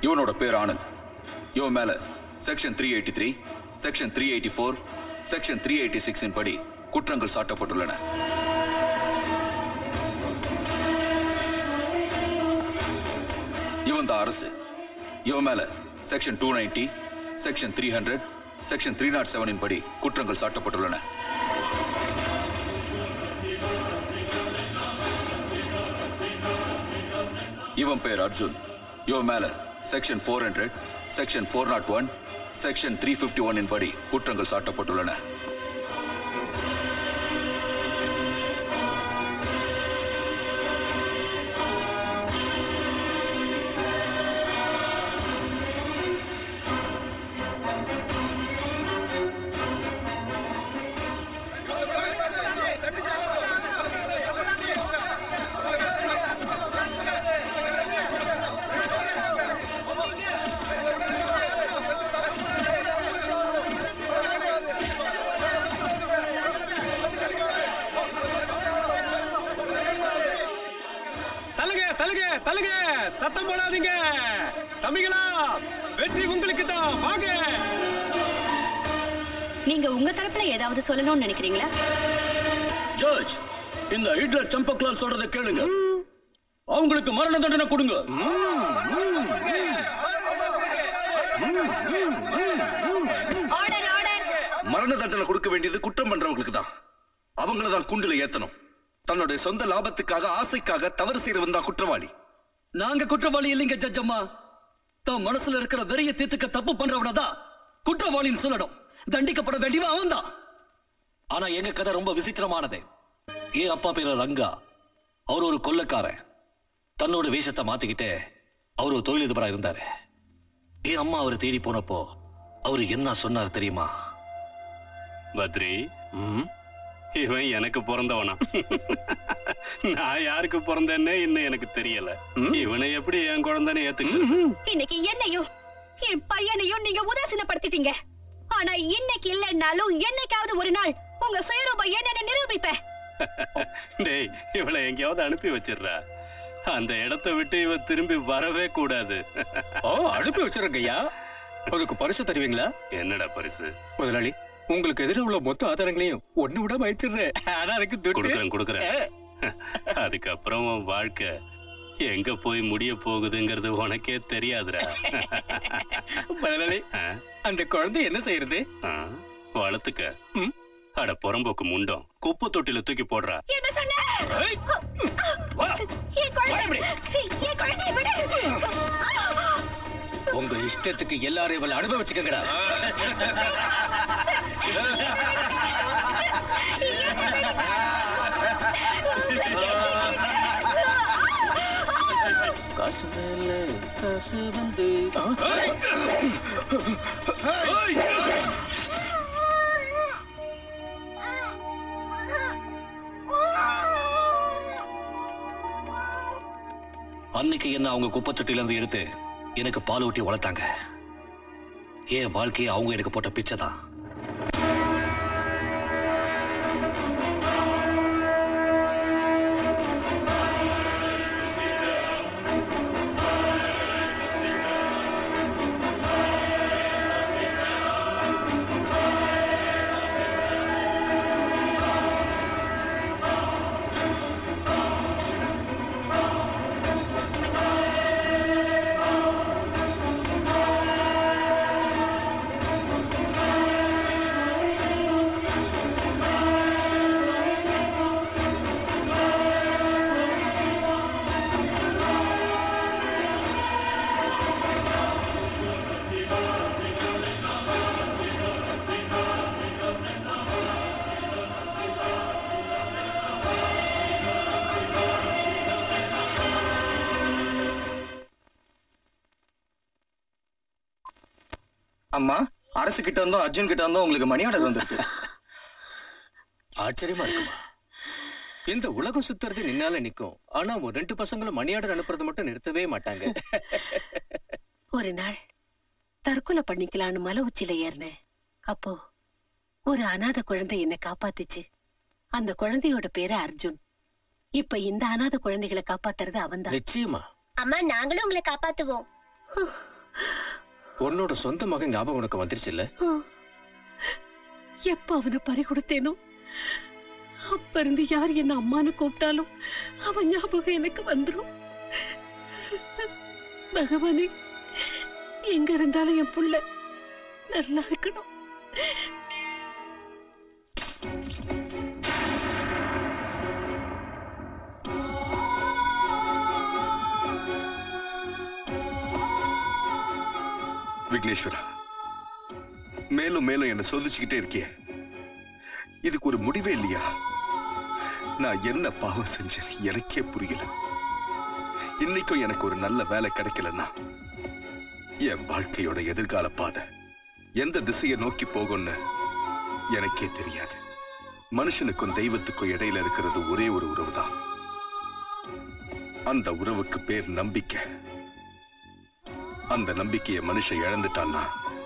இவனோட பேர் ஆனந்த் இவன் மேல section three eighty three section three eighty four section three eighty சிக்ஸின் படி குற்றங்கள் சாட்டப்பட்டுள்ளன இவன் தான் அரசு இவன் மேல section two ninety section three hundred section three nought செவனின் படி குற்றங்கள் சாட்டப்பட்டுள்ளன இவன் பேர் அர்ஜுன் இவன் மேல section four hundred section four nought one section three fifty ஒன்னின் படி குற்றங்கள் சாட்டப்பட்டுள்ளன தலுங்க தலுங்க தலுங்க சத்தம் போடாதீங்க தம்பிகளா வெற்றி உங்களுக்கு தான் வாங்க நீங்க உங்க தரப்புல ஏதாவது சொல்லணும்னு நினைக்கிறீங்களா ஜட்ஜ் இந்த ஹிட்லர் சம்பக்லால் சொல்றதை கேளுங்க அவங்களுக்கு மரண தண்டனை கொடுங்க ஆர்டர் ஆர்டர் மரண தண்டனை கொடுக்க வேண்டியது குற்றம் பண்றவங்களுக்கு தான் அவங்கள தான் குண்டுல ஏத்தணும் தன்னுடைய சொந்த லாபத்துக்காக ஆசைக்காக தவறு செய்யறவன் தான் குற்றவாளி நாங்க குற்றவாளி இல்லைங்க ஜட்ஜ் அம்மா தான் மனசுல இருக்கிற வெறிய தீர்த்துக்க தப்பு பண்றவனதான் குற்றவாளின்னு சொல்லணும் தண்டிக்கப்பட வேண்டியவன் அவன்தான் ஆனா எங்க கதை ரொம்ப விசித்திரமானது என் அப்பா பேரு ரங்கா அவர் ஒரு கொள்ளக்காரன் தன்னோட வேஷத்தை மாத்திக்கிட்டு அவர் ஒரு தொழிலதிபரா இருந்தாரு என் அம்மா அவரை தேடி போனப்போ அவரு என்ன சொன்னார் தெரியுமா பத்ரி இவன் எனக்கு பிறந்தவனா நான் யாருக்கு பிறந்தேன்னே இன்னும் எனக்கு தெரியல இவனை எப்படி என் குழந்தைன்னு ஏத்துக்க இன்னைக்கு என்னையும் என் பையனையும் நீங்க உதாசீனப்படுத்திட்டீங்க ஆனா இன்னைக்கு இல்லைன்னாலும் என்னைக்காவது ஒரு நாள் உங்க சுயரூபம் என்னன்னு நிரூபிப்பேன் டேய் இவளை எங்கேயாவது அனுப்பி வச்சிடுறா அந்த இடத்தை விட்டு இவ திரும்பி வரவே கூடாது ஓ அனுப்பி வச்சிருங்க ஐயா அதுக்கு பரிசு தருவீங்களா என்னடா பரிசு முதலாளி உங்களுக்கு எதிர உள்ள மொத்த ஆதாரங்களையும் ஒண்ணு விட அழிச்சிடுறேன் ஆனா அதுக்கு துட்டு கொடுக்குறேன் கொடுக்குறேன் அதுக்கப்புறம் உன் வாழ்க்கை எங்க போய் முடிய போகுதுங்கிறது உனக்கே தெரியாதுடா முதலாளி ஆ? அந்த குழந்தை என்ன செய்யறது ஆ? வளர்த்துக்க அட புறம்போக்கு முண்டம் குப்பை தொட்டில தூக்கி போடுறா என்ன சொன்ன என் குழந்தை என் குழந்தையை விடு உங்க இஷ்டத்துக்கு எல்லாரும் இவளை அனுபவிச்சுக்கங்கடா காசு மேல காசு வந்து அன்னைக்கு என்ன அவங்க குப்பத்தொட்டில இருந்து எடுத்து எனக்கு பால் ஊட்டி வளர்த்தாங்க என் வாழ்க்கையை அவங்க எனக்கு போட்ட பிச்சை தான் அம்மா அரசு கிட்ட இருந்தோம் அர்ஜுன் கிட்ட இருந்தோம் உங்களுக்கு மணி ஆர்டர் வந்திருக்கு ஆச்சரியமா இருக்குமா இந்த உலகம் சுத்துறது நின்னால நிக்கும் ஆனா ஒரு ரெண்டு பசங்களும் மணியாடர் அனுப்புறது மட்டும் நிறுத்தவே மாட்டாங்க ஒரு நாள் தற்கொலை பண்ணிக்கலான்னு மலை உச்சில ஏறினேன் அப்போ ஒரு அனாதை குழந்தை என்னை காப்பாத்துச்சு அந்த குழந்தையோட பேரு அர்ஜுன் இப்ப இந்த அனாதை குழந்தைகளை காப்பாத்துறது அவன்தான் நிச்சயமா அம்மா நாங்களும் உங்களை காப்பாத்துவோம் உன்னோட சொந்த மகன் ஞாபகம் உனக்கு வந்துருச்சு இல்ல ஆ. எப்ப அவனை பறி கொடுத்தேனோ அப்ப இருந்து யார் என்ன அம்மான்னு கூப்பிட்டாலும் அவன் ஞாபகம் எனக்கு வந்துரும் பகவானே எங்க இருந்தாலும் என் புள்ள நல்லா இருக்கணும் விக்னேஸ்வரா மேலும் மேலும் என்ன சோதிச்சுக்கிட்டே இருக்கிய இதுக்கு ஒரு முடிவே இல்லையா நான் என்ன பாவம் செஞ்சேன் எனக்கே புரியல இன்னைக்கும் எனக்கு ஒரு நல்ல வேலை கிடைக்கலன்னா என் வாழ்க்கையோட எதிர்கால பாதை எந்த திசையை நோக்கி போகும்னு எனக்கே தெரியாது மனுஷனுக்கும் தெய்வத்துக்கும் இடையில இருக்கிறது ஒரே ஒரு உறவுதான் அந்த உறவுக்கு பேர் நம்பிக்கை அந்த நம்பிக்கையை மனுஷன் இழந்துட்டான்னா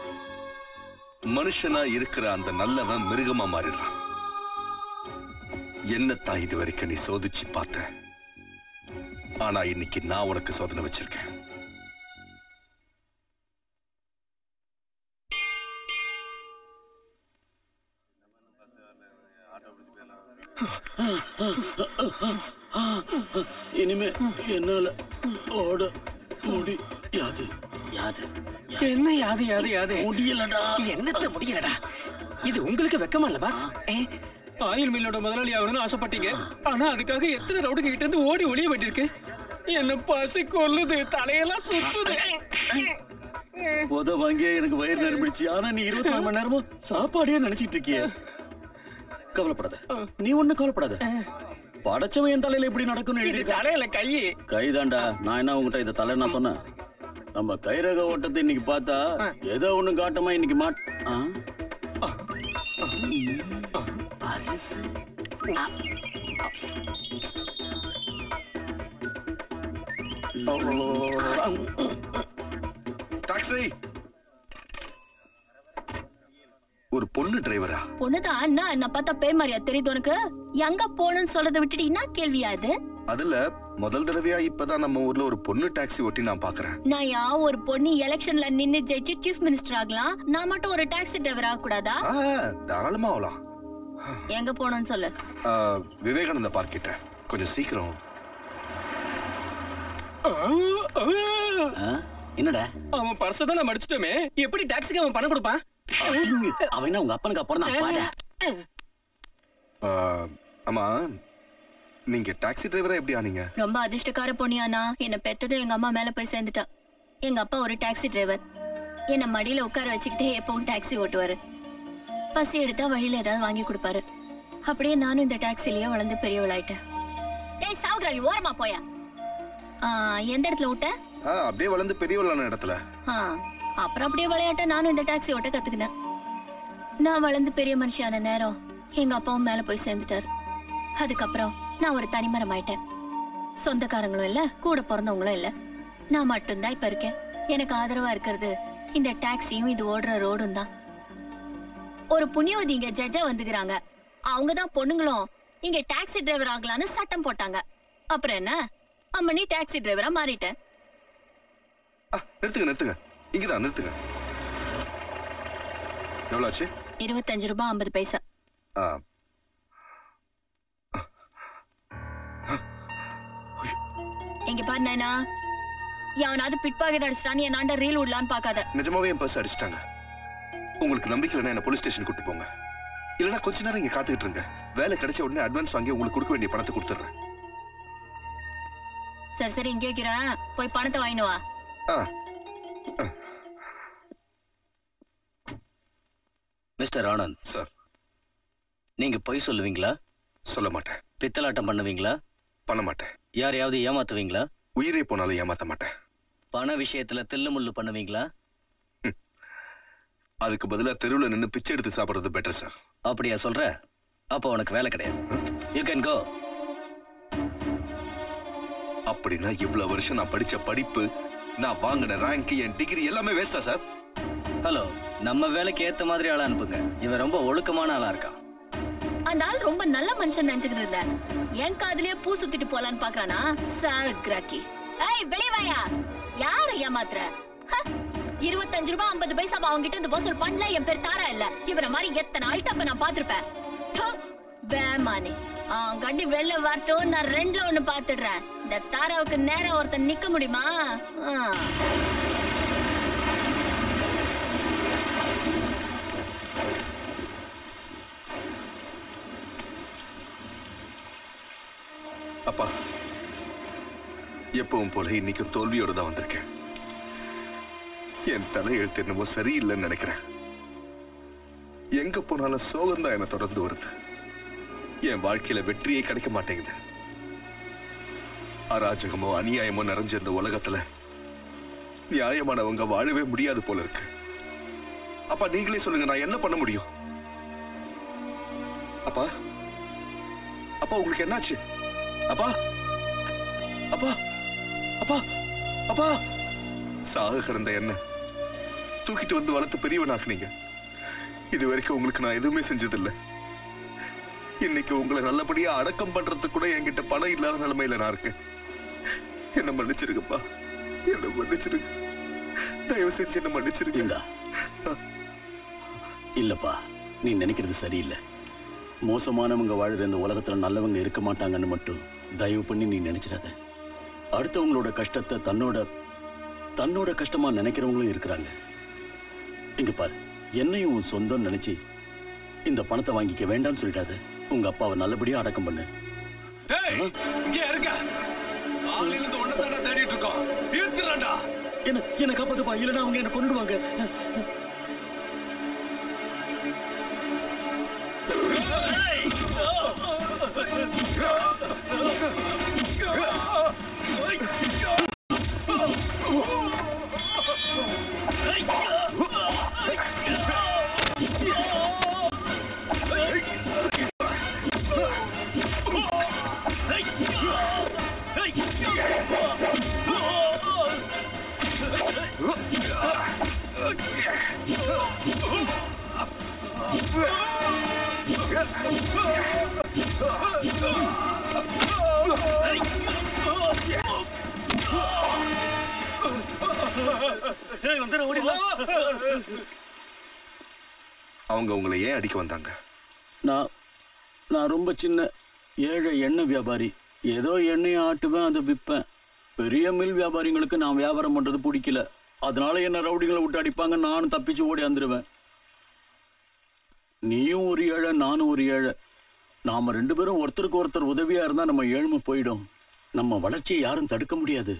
மனுஷனா இருக்கிற அந்த நல்லவன் மிருகமா மாறிடுறான் என்னத்தான் இது வரைக்கும் நீ சோதிச்சு பார்த்த ஆனா இன்னைக்கு நான் உனக்கு சோதனை வச்சிருக்கேன் இனிமே என்னால ஓட முடியாது யாது என்ன யாது யாது யாது முடியலடா என்னத்த முடியலடா இது உங்களுக்கு வெக்கமா இல்ல பாஸ் ஏ, ஆயில் மில்லோட முதலாளி ஆகணும்னு ஆசைப்பட்டீங்க ஆனா அதுக்காக எத்தனை ரவுடுங்க கிட்ட இருந்து ஓடி ஒளிய வேண்டியிருக்கு என்ன பசி கொல்லுது தலையெல்லாம் சுத்துது உத வாங்கிய எனக்கு வயிறு நிரம்பிடுச்சு ஆனா நீ இருபத்தி நாலு மணி நேரமும் சாப்பாடே நினைச்சிட்டு இருக்கிய கவலைப்படாத நீ ஒண்ணு கவலைப்படாத படைச்சவன் என் தலையில எப்படி நடக்கும்னு இது எழுதி தலையில கையி கைதாண்டா நான் என்ன உங்ககிட்ட இத தலை நான் சொன்னேன் நம்ம கைரக ஓட்டத்தை இன்னைக்கு பார்த்தா ஏதோ ஒண்ணு காட்டமா இன்னைக்கு மாட் ஆ? பரிசு. டாக்ஸி ஒரு பொண்ணு டிரைவரா பொண்ணுதான் அண்ணா என்ன பார்த்தா பேய் மாதிரியா தெரியுது உனக்கு எங்க போகணும்னு சொல்றதை விட்டுட்டு என்ன கேள்வியா அது அதுல முதல் தடவையா இப்பதான் நம்ம ஊர்ல ஒரு பொண்ணு டாக்ஸி ஓட்டி நான் பாக்குறேன் நான் யா ஒரு பொண்ணு எலெக்ஷன்ல நின்னு ஜெயிச்சு சீஃப் மினிஸ்டர் ஆகலாம் நான் மட்டும் ஒரு டாக்ஸி டிரைவர் ஆக கூடாதா ஆ, தாராளமா ஆகலாம் எங்க போகணும்னு சொல்லு ஆ, விவேகானந்த பார்க் கிட்ட கொஞ்சம் சீக்கிரம் ஆ? என்னடா அவன் பர்ஸ தான் நம்ம அடிச்சிட்டோமே எப்படி டாக்ஸிக்கு அவன் பணம் கொடுப்பான் அவன் என்ன உங்க அப்பனுக்கு அப்புறம் தான் பாடா ஆ, ஆமா நீங்க டாக்ஸி டிரைவரா எப்படி ஆனீங்க ரொம்ப அதிர்ஷ்டக்கார பொண்ணியானா என்ன பெத்ததும் எங்க அம்மா மேல போய் சேர்ந்துட்டா எங்க அப்பா ஒரு டாக்ஸி டிரைவர் என்ன மடியில உட்கார வச்சுக்கிட்டே எப்பவும் டாக்ஸி ஓட்டுவாரு பசி எடுத்தா வழியில ஏதாவது வாங்கி கொடுப்பாரு அப்படியே நானும் இந்த டாக்ஸிலேயே வளர்ந்து பெரியவளாயிட்டேன் ஏய் சாவுகிராலி ஓரமா போயா ஆ, எந்த இடத்துல விட்ட ஆ, அப்படியே வளர்ந்து பெரியவளான இடத்துல ஆ, அப்புறம் அப்படியே விளையாட்ட நானும் இந்த டாக்ஸி ஓட்ட கத்துக்கினேன் நான் வளர்ந்து பெரிய மனுஷியான நேரம் எங்க அப்பாவும் மேல போய் சேர்ந்துட்டாரு அதுக்கப்புறம் நான் ஒரு தனிமரம் ஆயிட்டேன் சொந்தக்காரங்களும் இல்ல கூட பிறந்தவங்களும் இல்ல நான் மட்டும்தான் இப்ப இருக்கேன் எனக்கு ஆதரவா இருக்கிறது இந்த டாக்ஸியும் இது ஓடுற ரோடும் தான் ஒரு புண்ணியவதி இங்க ஜட்ஜா வந்துக்கிறாங்க அவங்க தான் பொண்ணுங்களும் இங்க டாக்ஸி டிரைவர் ஆகலான்னு சட்டம் போட்டாங்க அப்புறம் என்ன அம்மனி டாக்ஸி டிரைவரா மாறிட்டேன் ஆ, நிறுத்துங்க நிறுத்துங்க இங்கதான் நிறுத்துங்க எவ்வளவு ஆச்சு இருபத்தஞ்சு ரூபாய் ஐம்பது பைசா ஆ, இங்க பாரு நாயனா எவனாவது பிட்பாக்கெட் அடிச்சிட்டான்னு என் ஆண்ட ரீல் விடலான்னு பாக்காத நிஜமாவே என் பர்ஸ் அடிச்சிட்டாங்க உங்களுக்கு நம்பிக்கை இல்லைன்னா என்ன போலீஸ் ஸ்டேஷன் கூட்டு போங்க இல்லைன்னா கொஞ்ச நேரம் இங்க காத்துக்கிட்டு இருங்க வேலை கிடைச்ச உடனே அட்வான்ஸ் வாங்கி உங்களுக்கு கொடுக்க வேண்டிய பணத்தை கொடுத்துட்றேன் சரி சரி இங்கே வைக்கிறேன் போய் பணத்தை வாங்கினு வா ஆ மிஸ்டர் ஆனந்த் சார் நீங்க பொய் சொல்லுவீங்களா சொல்ல மாட்டேன் பித்தலாட்டம் பண்ணுவீங்களா பண்ண மாட்டேன் யாரையாவது ஏமாத்துவீங்களா உயிரே போனாலும் ஏமாத்த மாட்டேன் பண விஷயத்துல தில்லு முள்ளு பண்ணுவீங்களா அதுக்கு பதிலா தெருவுல நின்னு பிச்சை எடுத்து சாப்பிடுறது பெட்டர் சார் அப்படியா சொல்ற அப்போ உனக்கு வேலை கிடையாது யூ கேன் கோ அப்படின்னா இவ்வளவு வருஷம் நான் படிச்ச படிப்பு நான் வாங்கின ரேங்க் என் டிகிரி எல்லாமே வேஸ்டா சார் ஹலோ நம்ம வேலைக்கு ஏத்த மாதிரி ஆளா அனுப்புங்க இவன் ரொம்ப ஒழுக்கமான ஆளா இருக்கான் அந்த ஆள் ரொம்ப நல்ல மனுஷன் நினைச்சுக்கிட்டு இருந்தேன் என் காதுலயே பூ சுத்திட்டு போலான்னு பாக்குறானா சார் கிராக்கி ஏய் வெளிய வாயா யார ஏமாத்துற ஹ, இருபத்தஞ்சு ரூபாய் ஐம்பது பைசா அவங்க கிட்ட இருந்து வசூல் பண்ணல என் பேர் தாரா இல்ல இவர மாதிரி எத்தனை அல்டப்ப நான் பாத்திருப்பேன் வேமானே கண்டி வெளில வரட்டும் நான் ரெண்டுல ஒண்ணு பாத்துடுறேன் இந்த தாராவுக்கு நேரா ஒருத்தன் நிக்க முடியுமா ஆ. அப்பா எப்பவும் போல இன்னைக்கும் தோல்வியோட தான் வந்திருக்கேன் என் தலையெழுத்து என்னமோ சரியில்லைன்னு நினைக்கிறேன் எங்க போனாலும் சோகம் தான் என்ன தொடர்ந்து வருது என் வாழ்க்கையில வெற்றியே கிடைக்க மாட்டேங்குது அராஜகமோ அநியாயமோ நிறைஞ்ச இந்த உலகத்துல நியாயமானவங்க வாழவே முடியாது போல இருக்கு அப்பா நீங்களே சொல்லுங்க நான் என்ன பண்ண முடியும் அப்பா அப்பா உங்களுக்கு என்னாச்சு அப்பா அப்பா அப்பா அப்பா சாக கிடந்த என்ன தூக்கிட்டு வந்து வளர்த்து பெரியவனாக்குனீங்க இது வரைக்கும் உங்களுக்கு நான் எதுவுமே செஞ்சதில்லை இன்னைக்கு உங்களை நல்லபடியா அடக்கம் பண்றதுக்கு கூட என்கிட்ட பணம் இல்லாத நிலைமையில நான் இருக்கேன் என்ன மன்னிச்சிருங்கப்பா என்ன மன்னிச்சிருங்க தயவு செஞ்சு என்ன மன்னிச்சிருங்க இந்தா. இல்லப்பா நீ நினைக்கிறது சரியில்லை மோசமானவங்க வாழுற இந்த உலகத்துல நல்லவங்க இருக்க மாட்டாங்கன்னு மட்டும் தயவு பண்ணி நீ நினைச்சிடாத அடுத்தவங்களோட கஷ்டத்தை தன்னோட தன்னோட கஷ்டமா நினைக்கிறவங்களும் இருக்கிறாங்க இங்க பாரு என்னையும் உன் சொந்தம் நினைச்சு இந்த பணத்தை வாங்கிக்க வேண்டாம்னு சொல்லிட்டாத உங்க அப்பாவை நல்லபடியா அடக்கம் பண்ணு இங்க இருக்க காலையில இருந்து ஒன்னதான தேடிட்டு இருக்கோம் தீர்த்துறா என்ன என்ன காப்பாத்துப்பா இல்லைன்னா அவங்க என்ன கொண்டுடுவாங்க அவங்க உங்களை ஏன் அடிக்க வந்தாங்க நான் நான் ரொம்ப சின்ன ஏழை எண்ணெய் வியாபாரி ஏதோ எண்ணெயை ஆட்டுவேன் அதை விற்பேன் பெரிய மில் வியாபாரிங்களுக்கு நான் வியாபாரம் பண்றது பிடிக்கல அதனால என்ன ரவுடிகளை விட்டு அடிப்பாங்க நானும் தப்பிச்சு ஓடி வந்துடுவேன் நீயும் ஒரு ஏழை நானும் ஒரு ஏழை நாம ரெண்டு பேரும் ஒருத்தருக்கு ஒருத்தர் உதவியா இருந்தா நம்ம ஏழ்மை போயிடும் நம்ம வளர்ச்சியை யாரும் தடுக்க முடியாது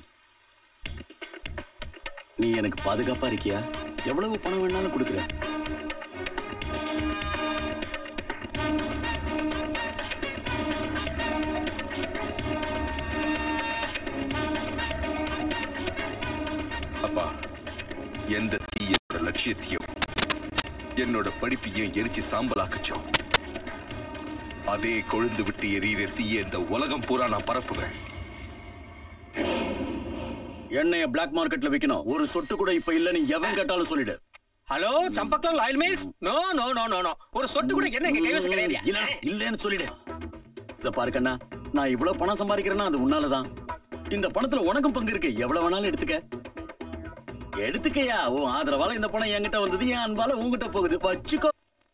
நீ எனக்கு பாதுகாப்பா இருக்கியா எவ்வளவு பணம் வேணாலும் கொடுக்குறேன் அப்பா எந்த தீ என்னோட லட்சியத்தையும் என்னோட படிப்பையும் எரிச்சு சாம்பலாக்குச்சோ அதே கொழுந்து விட்டு எரியிற தீய இந்த உலகம் பூரா நான் பரப்புவேன் எண்ணெய பிளாக் மார்க்கெட்ல விக்கணும் ஒரு சொட்டு கூட இப்ப இல்லன்னு எவன் கேட்டாலும் சொல்லிடு hello Champaklal oil mills no no no no no ஒரு சொட்டு கூட என்ன எங்க கைவசம் இல்ல கிடையாது இல்லன்னு சொல்லிடு இத பாரு கண்ணா நான் இவ்வளவு பணம் சம்பாதிக்கிறேன்னா அது உன்னாலதான் இந்த பணத்துல உனக்கும் பங்கு இருக்கு எவ்வளவு வேணாலும் எடுத்துக்க எடுத்துக்கயா உன் ஆதரவால இந்த பணம் என்கிட்ட வந்தது என் அன்பால உன்கிட்ட போகுது வச்சுக்கோ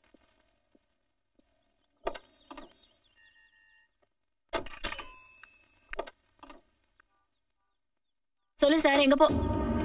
சொல்லு சார் எங்க போ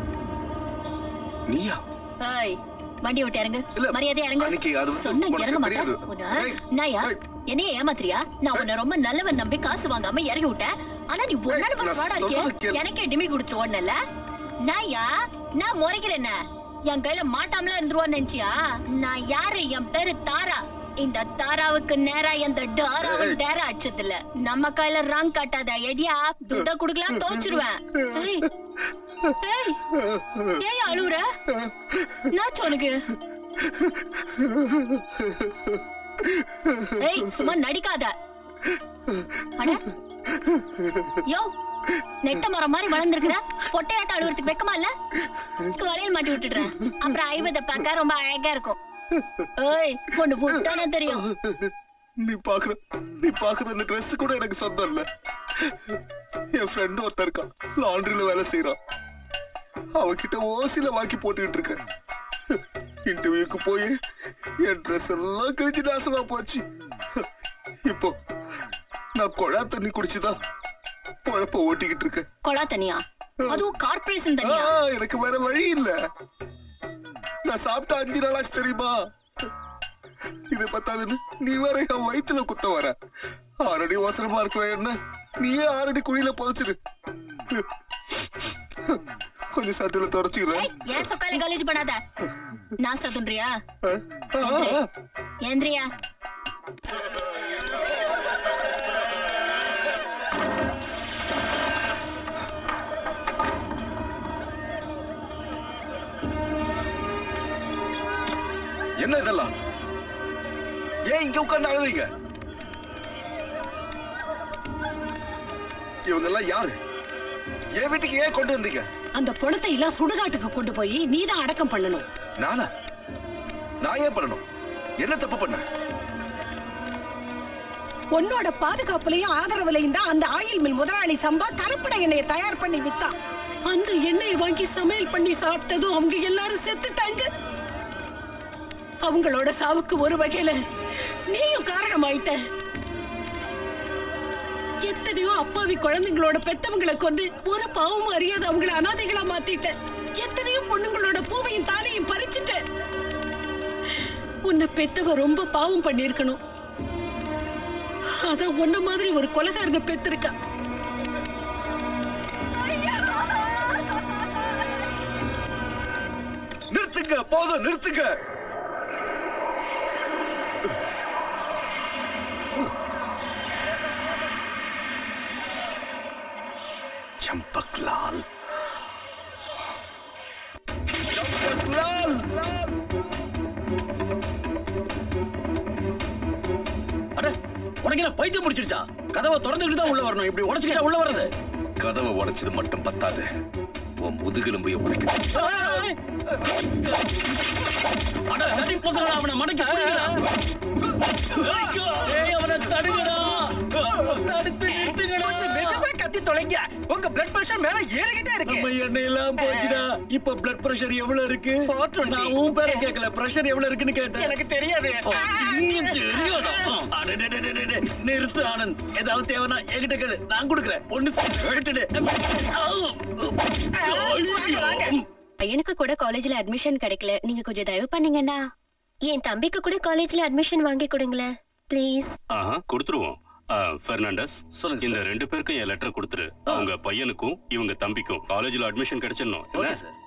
நீயா ஏய் வண்டி விட்டு இறங்கு இல்ல, மரியாதை இறங்கு அன்னைக்கு அது வந்து சொன்னா உனக்கு இறங்க மாட்டேன் தெரியாது. உன்னை- ஏய், நாயா ஏய். என்னைய ஏமாத்துறியா நான் உன்னை ரொம்ப நல்லவன் நம்பி காசு வாங்காம இறங்கி விட்டேன் ஆனா நீ ஒன்னு நான் வாடா சொல்றது கேளு. எனக்கே டிமி கொடுத்துட்டு ஓடனல நாயா நான் முறைக்கிறேன் என் கையில மாட்டாமல இருந்துருவான்னு நினைச்சியா நான் யாரு என் பேரு தாரா இந்த தாராவுக்கு நேரா இந்த டாராவும் டேரா அடிச்சதில்ல நம்ம கையில ராங் காட்டாத எடியா துட்ட குடுக்கலாம் தோச்சிருவேன் ஏய் ஏய் ஏய் அழுவுற நான் உனக்கு ஏய் சும்மா நடிக்காத அட யோ நெட்ட மரம் மாதிரி வளர்ந்துருக்கிற பொட்டையாட்ட அழுவுறதுக்கு வெக்கமா இல்ல வளையல் மாட்டி விட்டுடுறேன் அப்புறம் ஐவத பார்க்க ரொம்ப அழகா இருக்கும் ஏய் பொண்ணு புட்டானா தெரியும் நீ பாக்குற நீ பாக்குற அந்த Dress கூட எனக்கு சொந்தம் இல்ல என் ஃப்ரெண்ட் ஒருத்தன் இருக்கான் லாண்ட்ரில வேலை செய்யறான் அவகிட்ட ஓசில வாக்கி போட்டுக்கிட்டு இருக்கேன் இன்டர்வியூக்கு போய் என் ட்ரெஸ் எல்லாம் கிழிச்சு நாசமா போச்சு இப்போ நான் குழா தண்ணி குடிச்சுதான் பொழப்ப ஓட்டிக்கிட்டு இருக்கேன் கொலா தனியா அதுவும் கார்பரேஷன் தனியா ஆ, எனக்கு வேற வழி இல்ல நான் சாப்பிட்ட அஞ்சு நாளாச்சு தெரியுமா இது பத்தாதுன்னு நீ வேற என் வயித்துல குத்த வர ஆறடி அவசரமா இருக்கிற என்ன நீயே ஆறடி குழியில புதைச்சிரு கொஞ்சம் சட்டில தொடச்சுக்கிறேன் ஏய், ஏன் சொக்காலி காலேஜ் பண்ணாத நாஸ்டா துன்றியா ஆ, ஆ, ஆ. ஏந்திரியா என்ன இதெல்லாம் ஏன் இங்க உட்கார்ந்து அழுறீங்க இவங்க எல்லாம் யாரு என் வீட்டுக்கு ஏன் கொண்டு வந்தீங்க அந்த பணத்தை எல்லாம் சுடுகாட்டுக்கு கொண்டு போய் நீதான் அடக்கம் பண்ணணும் நானா நான் ஏன் பண்ணணும் என்ன தப்பு பண்ண உன்னோட பாதுகாப்புலயும் ஆதரவுலையும் தான் அந்த ஆயில் மில் முதலாளி சம்பா கலப்பட எண்ணெயை தயார் பண்ணி வித்தான் அந்த எண்ணெயை வாங்கி சமையல் பண்ணி சாப்பிட்டதும் அவங்க எல்லாரும் செத்துட்டாங்க அவங்களோட சாவுக்கு ஒரு வகையில நீயும் காரணமாயிட்ட எத்தனையோ அப்பாவி குழந்தைங்களோட பெத்தவங்களை கொண்டு ஒரு பாவமும் அறியாத அவங்கள அனாதைகளா மாத்திட்ட எத்தனையோ பொண்ணுங்களோட பூவையும் தாலியும் பறிச்சுட்ட உன்னை பெத்தவ ரொம்ப பாவம் பண்ணிருக்கணும் அதான் உன்ன மாதிரி ஒரு கொலகாரனை பெத்திருக்கா நிறுத்துங்க போதும் நிறுத்துங்க चंपकलाल चंपकलाल அட உனக்கு என்ன பைத்தியம் முடிச்சிருச்சா கதவை திறந்துக்கிட்டு தான் உள்ள வரணும் இப்படி உடைச்சுக்கிட்டா உள்ள வர்றது கதவை உடைச்சது மட்டும் பத்தாது உன் முதுகெலும்பைய உடைக்கணும் அட நடி பசங்களா அவனை மடக்கி பிடிக்கடா. ஏய், அவனை தடுங்கடா தடுத்து நிறுத்துங்கடா கத்தி தொலைங்க உங்க பிளட் பிரஷர் மேல ஏறிக்கிட்டே இருக்கு நம்ம எண்ணெயெல்லாம் போச்சுடா இப்ப பிளட் பிரஷர் எவ்வளவு இருக்கு 420. நான் உன் பேரை கேட்கல பிரஷர் எவ்வளவு இருக்குன்னு கேட்டேன் எனக்கு தெரியாது ஓ, இன்னும் தெரியாதா? அடடடடடட. நிறுத்து ஆனந்த் ஏதாவது தேவைன்னா என்கிட்ட கேளு நான் கொடுக்குறேன் ஒண்ணு விட்டுடு ஐயோ. பையனுக்கு கூட காலேஜ்ல அட்மிஷன் கிடைக்கல நீங்க கொஞ்சம் தயவு பண்ணீங்கன்னா என் தம்பிக்கு கூட காலேஜ்ல அட்மிஷன் வாங்கி கொடுங்களேன் ப்ளீஸ் ஆஹா கொடுத்துருவோம் ஆ, பெர்னாண்டஸ் சொல்லுங்க, இந்த சார். ரெண்டு பேருக்கும் என் லெட்டர் கொடுத்துரு அவங்க பையனுக்கும் இவங்க தம்பிக்கும் காலேஜ்ல அட்மிஷன் கிடைச்சிடணும் ஓகே என்ன? சார்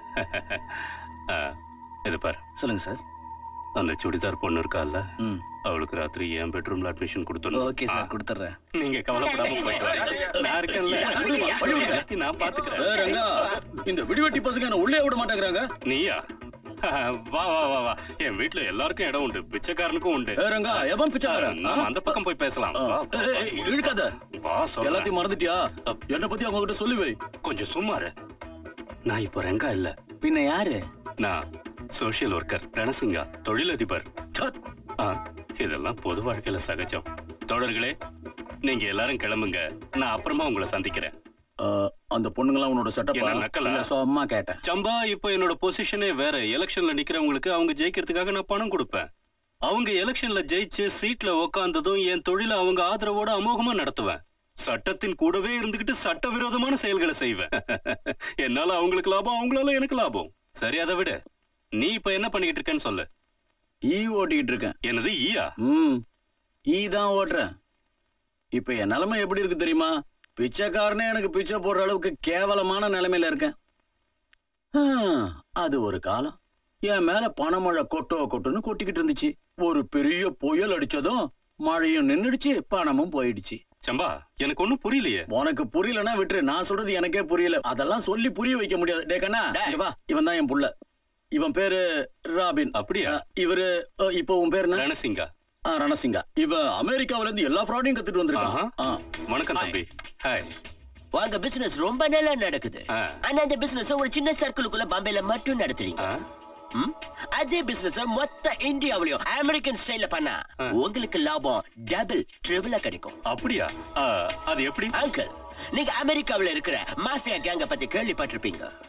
ஆ, இது பாரு சொல்லுங்க சார் அந்த சுடிதார் பொண்ணு இருக்கால்ல ம் அவளுக்கு ராத்திரி என் பெட்ரூம்ல அட்மிஷன் கொடுத்துடணும் ஓகே சார் கொடுத்துட்றேன் நீங்க கவலைப்படாம போயிட்டு வாங்க நான் இருக்கேன்ல வழி விடுங்க. எல்லாத்தையும் நான் ஏ, பாத்துக்கிறேன் ரங்கா இந்த விடிவெட்டி பசங்க என்ன உள்ளே விட மாட்டேங்கிறாங்க நீயா வா வா வா வா என் வீட்ல எல்லாருக்கும் இடம் உண்டு பிச்சைக்காரனுக்கும் உண்டு ஏ, ரங்கா எவன் பிச்சாரன் நாம அந்த பக்கம் போய் பேசலாம் வா, வா, வா. இழுக்காத வா சொல்றேன். எல்லாத்தையும் மறந்துட்டியா என்ன பத்தி அவங்க கிட்ட சொல்லி வை கொஞ்சம் சும்மா இரு. நான் இப்போ ரெங்கா இல்ல பின்ன யாரு நான் சோஷியல் ஒர்க்கர் ரணசிங்கா தொழிலதிபர் சத். ஆ, இதெல்லாம் பொது வாழ்க்கையில சகஜம் தோழர்களே நீங்க எல்லாரும் கிளம்புங்க நான் அப்புறமா உங்களை சந்திக்கிறேன் ஆ, அந்த பொண்ணுங்களாம் உன்னோட என்ன நக்கலா? செட்டப் சும்மா கேட்டேன் சம்பா இப்போ என்னோட பொசிஷனே வேற எலெக்ஷன்ல நிக்கிறவங்களுக்கு அவங்க ஜெயிக்கிறதுக்காக நான் பணம் கொடுப்பேன் அவங்க எலெக்ஷன்ல ஜெயிச்சு சீட்ல உக்காந்ததும் என் தொழிலை அவங்க ஆதரவோட அமோகமா நடத்துவேன் சட்டத்தின் கூடவே இருந்துகிட்டு சட்டவிரோதமான செயல்களை செய்வேன் என்னால அவங்களுக்கு லாபம் அவங்களால எனக்கு லாபம் சரி அதை விட நீ இப்ப என்ன பண்ணிக்கிட்டு இருக்கேன்னு சொல்லு ஈ ஓட்டிக்கிட்டு இருக்கேன் என்னது ஈயா ம் ஈ தான் ஓட்டுறேன் இப்ப என் நிலைமை எப்படி இருக்கு தெரியுமா பிச்சைக்காரனே எனக்கு பிச்சை போடுற அளவுக்கு கேவலமான நிலைமையில இருக்கேன் ஆ, அது ஒரு காலம் என் மேல பணமழை கொட்டோ கொட்டுன்னு கொட்டிக்கிட்டு இருந்துச்சு ஒரு பெரிய புயல் அடிச்சதும் மழையும் நின்னுடுச்சு பணமும் போயிடுச்சு சம்பா எனக்கு ஒண்ணும் புரியலையே உனக்கு புரியலன்னா விட்டுரு நான் சொல்றது எனக்கே புரியல அதெல்லாம் சொல்லி புரிய வைக்க முடியாது டே கண்ணா இங்க வா இவன் தான் என் புள்ள இவன் பேரு ராபின் அப்படியா? அ, இவரு அ, இப்போ உன் பேரு என்ன ரணசிங்கா ஆ, ரணசிங்கா இவ அமெரிக்காவுல இருந்து எல்லா ஃப்ராடையும் கத்துட்டு ஆஹா. வந்திருக்கான் ஆ. வணக்கம் தம்பி ஹாய் உங்க பிசினஸ் ரொம்ப நல்லா நடக்குது ஆ. ஆனா அந்த பிசினஸ் ஒரு சின்ன சர்க்கிளுக்குள்ள பாம்பேல மட்டும் நடத்துறீங்க ஆ? ம்? அதே பிசினஸ் மொத்த இந்தியாவிலயும் அமெரிக்கன் ஸ்டைல்ல பண்ணா உங்களுக்கு லாபம் டபுள் ட்ரிபிளா கிடைக்கும் அப்படியா ஆ, அது எப்படி அங்கிள் நீங்க அமெரிக்காவுல இருக்கிற மாஃபியா கேங்க பத்தி கேள்விப்பட்டிருப்பீங்க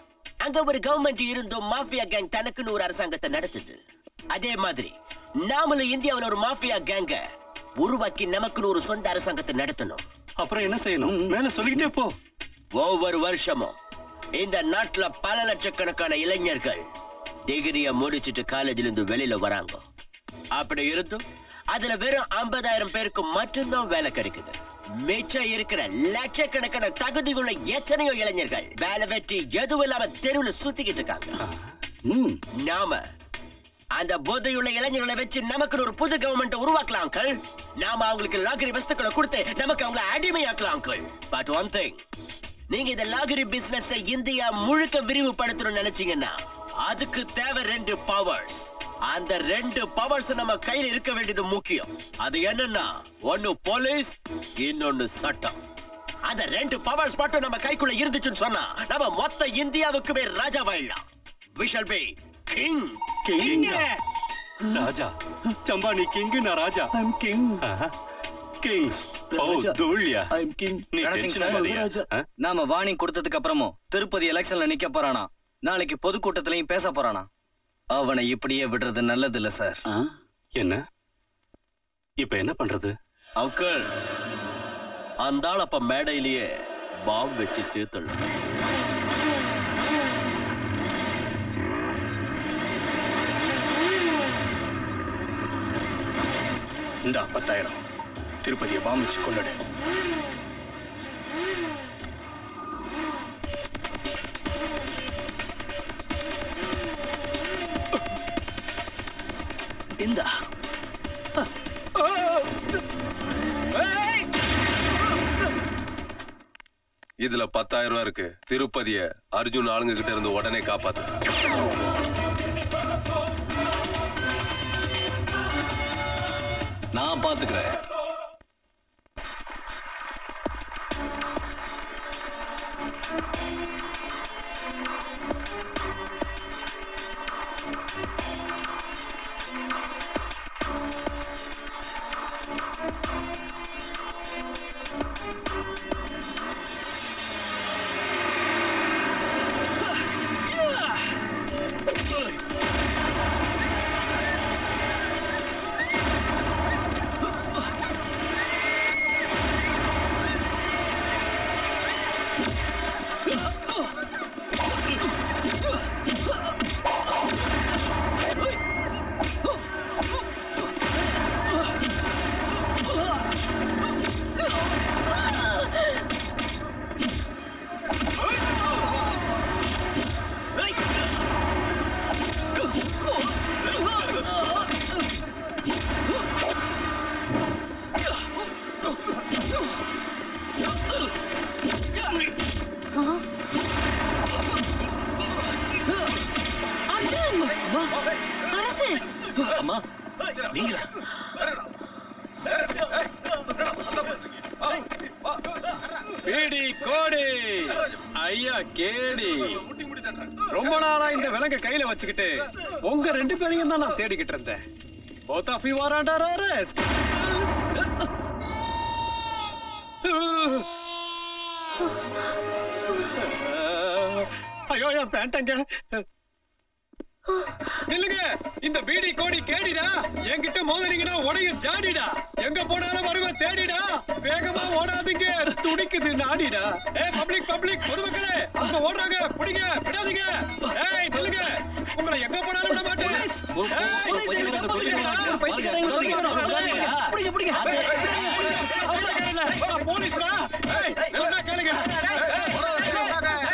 அங்க ஒரு கவர்மெண்ட் இருந்தும் மாஃபியா கேங் தனக்குன்னு ஒரு அரசாங்கத்தை நடத்துது அதே மாதிரி நாமளும் இந்தியாவுல ஒரு மாஃபியா கேங்க உருவாக்கி நமக்குன்னு ஒரு சொந்த அரசாங்கத்தை நடத்தணும் அப்புறம் என்ன செய்யணும் மேல சொல்லிக்கிட்டே போ ஒவ்வொரு வருஷமும் இந்த நாட்டுல பல லட்சக்கணக்கான இளைஞர்கள் டிகிரிய முடிச்சிட்டு காலேஜ்ல இருந்து வெளியில வராங்க அப்படி இருந்தும் அதுல வெறும் 50000 பேருக்கு மட்டும்தான் வேலை கிடைக்குது மிச்சம் இருக்கிற லட்சக்கணக்கான தகுதியுள்ள எத்தனையோ இளைஞர்கள் வேலை வெட்டி எதுவும் இல்லாம தெருவுல சுத்திக்கிட்டு இருக்காங்க ம் நாம அந்த போதையுள்ள இளைஞர்களை வச்சு நமக்கு ஒரு புது கவர்மெண்ட் உருவாக்கலாம் அங்கிள் நாம அவங்களுக்கு லாகரி வஸ்துக்களை கொடுத்து நமக்கு அவங்கள அடிமையாக்கலாம் அங்கிள் பட் ஒன் திங் நீங்க இந்த லாகரி பிசினஸ் இந்தியா முழுக்க விரிவுபடுத்தணும்னு நினைச்சீங்கன்னா அதுக்கு தேவை ரெண்டு பவர்ஸ் அந்த ரெண்டு பவர்ஸ் நம்ம கையில இருக்க வேண்டியது முக்கியம் அது என்னன்னா ஒன்னு போலீஸ் இன்னொன்னு சட்டம் அந்த ரெண்டு பவர்ஸ் மட்டும் நம்ம கைக்குள்ள இருந்துச்சுன்னு சொன்னா நம்ம மொத்த இந்தியாவுக்குமே ராஜாவாயிடலாம் we shall be king King. ராஜா சம்பா நீ கிங் நான் ராஜா ஐம் கிங் கிங்ஸ் ஓ ராஜா. தூள்யா ஐம் கிங் நீ கணேசன் டென்ஷன் சார், ஆகாதயா? ராஜா. ஆ? நாம வார்னிங் கொடுத்ததுக்கு அப்புறமும் திருப்பதி எலெக்ஷன்ல நிக்க போறானா நாளைக்கு பொதுக்கூட்டத்திலையும் பேச போறானா அவனை இப்படியே விடுறது நல்லது இல்ல சார் ஆ என்ன இப்ப என்ன பண்றது அங்கிள் அந்த ஆள் அப்ப மேடையிலேயே பாம் வச்சு தீர்த்தணும் இந்த பத்தாயிரம் திருப்பதியை பாம் வச்சு கொண்டுடு இந்தா இதுல பத்தாயிரம் ரூபாய் இருக்கு திருப்பதிய அர்ஜுன் ஆளுங்க கிட்ட இருந்து உடனே காப்பாத்து நான் பாத்துக்கிறேன் அரசு அம்மா நீங்களா பீடி கோடி ஐயா கேடி ரொம்ப நாளா இந்த விலங்க கையில வச்சுக்கிட்டு உங்க ரெண்டு பேரையும் தான் நான் தேடிக்கிட்டு இருந்தேன் both of you are under arrest ஐயோ என் பேண்டங்க நில்லுங்க இந்த பீடி கோடி கேடிடா என்கிட்ட மோதினீங்கன்னா உடையும் ஜாடிடா எங்க போனாலும் வருவேன் தேடிடா வேகமா ஓடாதீங்க துடிக்குது நாடிடா ஏ பப்ளிக் பப்ளிக் பொதுமக்களே அவங்க ஓடுறாங்க பிடிங்க விடாதீங்க ஏய் நில்லுங்க உங்களை எங்க போனாலும் விட மாட்டேன் ஏய், பைத்தியக்காரங்க பிடிங்கடா. பிடிங்க, பைத்தியக்காரங்க பிடிங்க. பிடிங்க, பிடிங்க. அவசரக்காரங்கள, நான் போலீஸ்டா. ஏய், நல்லா கேளுங்க. ஏய்,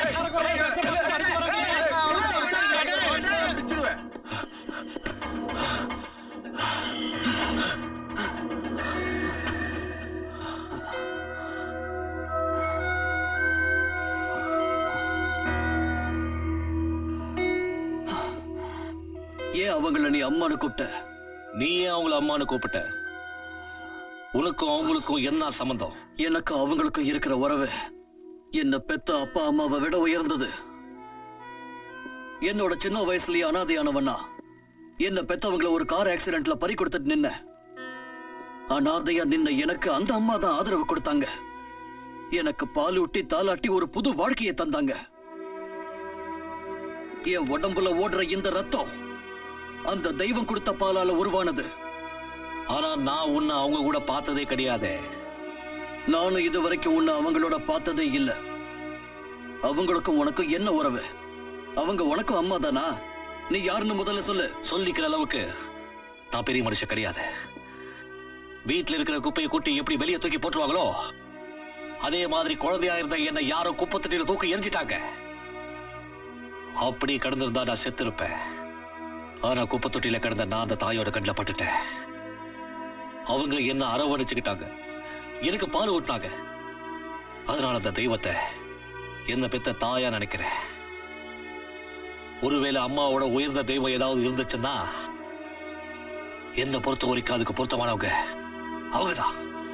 ஏன் அவங்கள நீ அம்மானு கூப்பிட்ட நீ ஏன் அவங்கள அம்மானு கூப்பிட்ட உனக்கும் அவங்களுக்கும் என்ன சம்பந்தம் எனக்கு அவங்களுக்கும் இருக்கிற உறவு என்ன பெத்த அப்பா அம்மாவை விட உயர்ந்தது என்னோட சின்ன வயசுலயே அனாதையானவனா என்ன பெத்தவங்கள ஒரு கார் ஆக்சிடென்ட்ல பறி கொடுத்துட்டு நின்ன அனாதையா நின்ன எனக்கு அந்த அம்மா தான் ஆதரவு கொடுத்தாங்க எனக்கு பால் ஊட்டி தாலாட்டி ஒரு புது வாழ்க்கையை தந்தாங்க என் உடம்புல ஓடுற இந்த ரத்தம் அந்த தெய்வம் கொடுத்த பாலால உருவானது ஆனா நான் உன்னை அவங்க கூட பார்த்ததே கிடையாது நானும் இது வரைக்கும் உன்னை அவங்களோட பார்த்ததே இல்ல அவங்களுக்கும் உனக்கும் என்ன உறவு அவங்க உனக்கும் அம்மா தானா நீ யாருன்னு முதல்ல சொல்லு சொல்லிக்கிற அளவுக்கு நான் பெரிய மனுஷன் கிடையாது வீட்டுல இருக்கிற குப்பையை கூட்டி எப்படி வெளியே தூக்கி போட்டுருவாங்களோ அதே மாதிரி குழந்தையா இருந்த என்ன யாரோ குப்பத்தட்டியில தூக்கி எரிஞ்சிட்டாங்க அப்படி கடந்திருந்தா நான் செத்திருப்பேன் ஆனா குப்பத்தொட்டியில கிடந்த நான் அந்த தாயோட கண்ணில் பட்டுட்டேன் அவங்க என்ன அரவணைச்சுக்கிட்டாங்க எனக்கு பால் ஊட்டினாங்க அதனால அந்த தெய்வத்தை என்ன பெத்த தாயா நினைக்கிறேன் ஒருவேளை அம்மாவோட உயர்ந்த தெய்வம் ஏதாவது இருந்துச்சுன்னா என்ன பொறுத்த வரைக்கும் அதுக்கு பொருத்தமானவங்க அவங்கதான்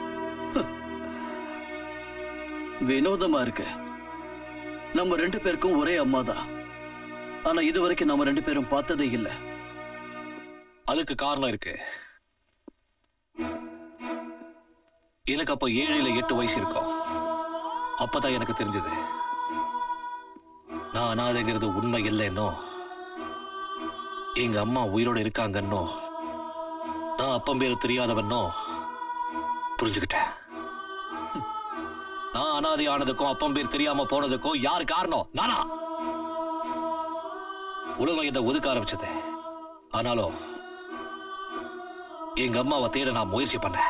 வினோதமா இருக்கு நம்ம ரெண்டு பேருக்கும் ஒரே அம்மா தான் ஆனா இது வரைக்கும் நம்ம ரெண்டு பேரும் பார்த்ததே இல்ல அதுக்கு காரணம் இருக்கு எனக்கு அப்ப ஏழு இல்ல எட்டு வயசு இருக்கும் அப்பதான் எனக்கு தெரிஞ்சது நான் அனாதைங்கிறது உண்மை இல்லைன்னோ எங்க அம்மா உயிரோட இருக்காங்கன்னோ நான் அப்பம் பேரு தெரியாதவன்னோ புரிஞ்சுக்கிட்டேன் நான் அனாதை ஆனதுக்கும் அப்பம் பேர் தெரியாம போனதுக்கும் யார் காரணம் நானா உலகம் இதை ஒதுக்க ஆரம்பிச்சது ஆனாலும் எங்க அம்மாவை தேட நான் முயற்சி பண்ணேன்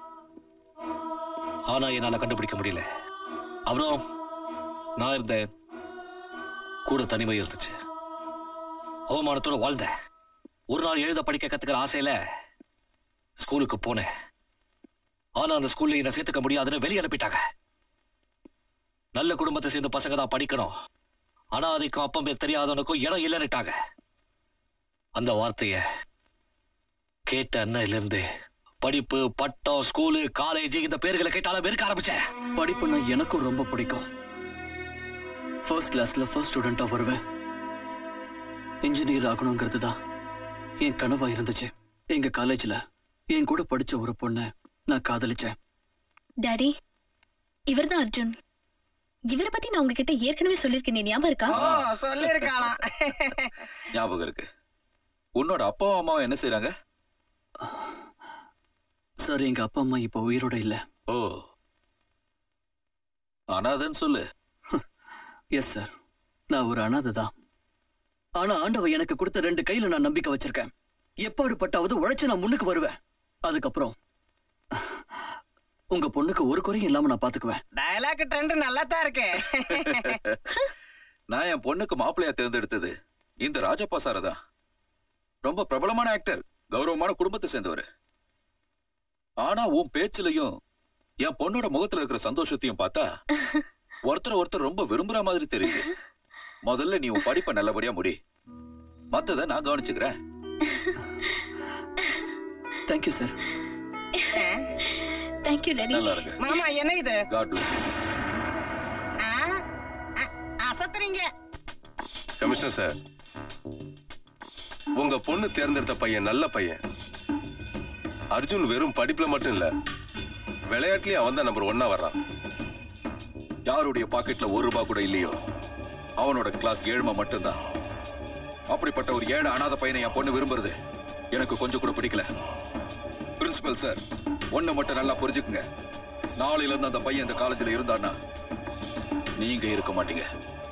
ஆனா என்னால கண்டுபிடிக்க முடியல அப்புறம் நான் இருந்தேன் கூட தனிமை இருந்துச்சு அவமானத்தோட வாழ்ந்தேன் ஒரு நாள் எழுத படிக்க கத்துக்கிற ஆசையில ஸ்கூலுக்கு போனேன் ஆனா அந்த ஸ்கூல்ல என்ன சேர்த்துக்க முடியாதுன்னு வெளியே அனுப்பிட்டாங்க நல்ல குடும்பத்தை சேர்ந்த பசங்க தான் படிக்கணும் ஆனா அதுக்கும் அப்பம் பேர் தெரியாதவனுக்கும் இடம் இல்லைன்னுட்டாங்க அந்த வார்த்தைய கேட்ட அண்ணையில இருந்து படிப்பு பட்டம் ஸ்கூலு காலேஜ் இந்த பேர்களை கேட்டாலும் வெறுக்க ஆரம்பிச்சேன் படிப்புன்னா எனக்கும் ரொம்ப பிடிக்கும் ஃபர்ஸ்ட் கிளாஸ்ல ஃபர்ஸ்ட் ஸ்டூடெண்டா வருவேன் இன்ஜினியர் ஆகணுங்கிறது தான் என் கனவா இருந்துச்சு எங்க காலேஜ்ல என் கூட படிச்ச ஒரு பொண்ணை நான் காதலிச்சேன் டாடி இவர்தான் அர்ஜுன் இவரை பத்தி நான் உங்ககிட்ட ஏற்கனவே சொல்லிருக்கேன் ஞாபகம் இருக்கா சொல்லிருக்காளாம் ஞாபகம் இருக்கு உன்னோட அப்பாவும் அம்மாவும் என்ன செய்றாங்க சார் எங்க அப்பா அம்மா இப்ப உயிரோட இல்ல ஓ அனாதன்னு சொல்லு எஸ் சார் நான் ஒரு அனாதை தான் ஆனா ஆண்டவன் எனக்கு கொடுத்த ரெண்டு கையில நான் நம்பிக்கை வச்சிருக்கேன் எப்பாடுபட்டாவது உழைச்சு நான் முன்னுக்கு வருவேன் அதுக்கப்புறம் உங்க பொண்ணுக்கு ஒரு குறையும் இல்லாம நான் பாத்துக்குவேன் டயலாக் ட்ரெண்ட் நல்லா தான் இருக்கு நான் என் பொண்ணுக்கு மாப்பிள்ளையா தேர்ந்தெடுத்தது இந்த ராஜப்பா சாரை தான் ரொம்ப பிரபலமான ஆக்டர் கௌரவமான குடும்பத்தை சேர்ந்தவர் ஆனா உன் பேச்சுலயும் என் பொண்ணோட முகத்துல இருக்கிற சந்தோஷத்தையும் பார்த்தா ஒருத்தர் ஒருத்தர் ரொம்ப விரும்புற மாதிரி தெரியுது முதல்ல நீ உன் படிப்பை நல்லபடியா முடி மத்தத நான் கவனிச்சுக்கிறேன் தேங்க்யூ சார் தேங்க்யூ டாடி நல்லா இருக்கு மாமா என்ன இது காட் பிளஸ் ஆ? அ- அசத்துறீங்க கமிஷனர் சார் உங்க பொண்ணு தேர்ந்தெடுத்த பையன் நல்ல பையன் அர்ஜுன் வெறும் படிப்புல மட்டும் இல்ல விளையாட்டுலயும் அவன் தான் நம்பர் ஒன்னா வர்றான் யாருடைய பாக்கெட்ல ஒரு ரூபாய் கூட இல்லையோ அவனோட கிளாஸ் ஏழ்மை மட்டும்தான் அப்படிப்பட்ட ஒரு ஏழை அனாதை பையனை என் பொண்ணு விரும்புறது எனக்கு கொஞ்சம் கூட பிடிக்கல பிரின்சிபல் சார் ஒண்ணு மட்டும் நல்லா புரிஞ்சுக்குங்க நாளையில இருந்து அந்த பையன் இந்த காலேஜ்ல இருந்தான்னா நீங்க இருக்க மாட்டீங்க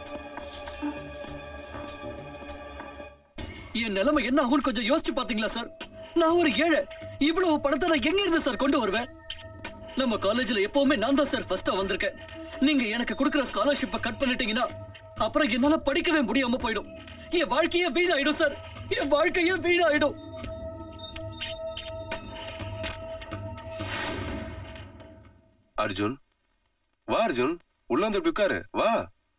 என் நிலைமை என்ன ஆகும்னு கொஞ்சம் யோசிச்சு பாத்தீங்களா சார் நான் ஒரு ஏழை இவ்வளவு பணத்தை நான் எங்க இருந்து சார் கொண்டு வருவேன் நம்ம காலேஜ்ல எப்பவுமே நான் தான் சார் ஃபர்ஸ்டா வந்திருக்கேன் நீங்க எனக்கு கொடுக்கிற ஸ்காலர்ஷிப்பை கட் பண்ணிட்டீங்கன்னா அப்புறம் என்னால படிக்கவே முடியாம போயிடும் என் வாழ்க்கையே வீணாயிடும் சார் என் வாழ்க்கையே வீணாயிடும் அர்ஜுன் வா அர்ஜுன் உள்ள வந்து இப்படி உட்காரு வா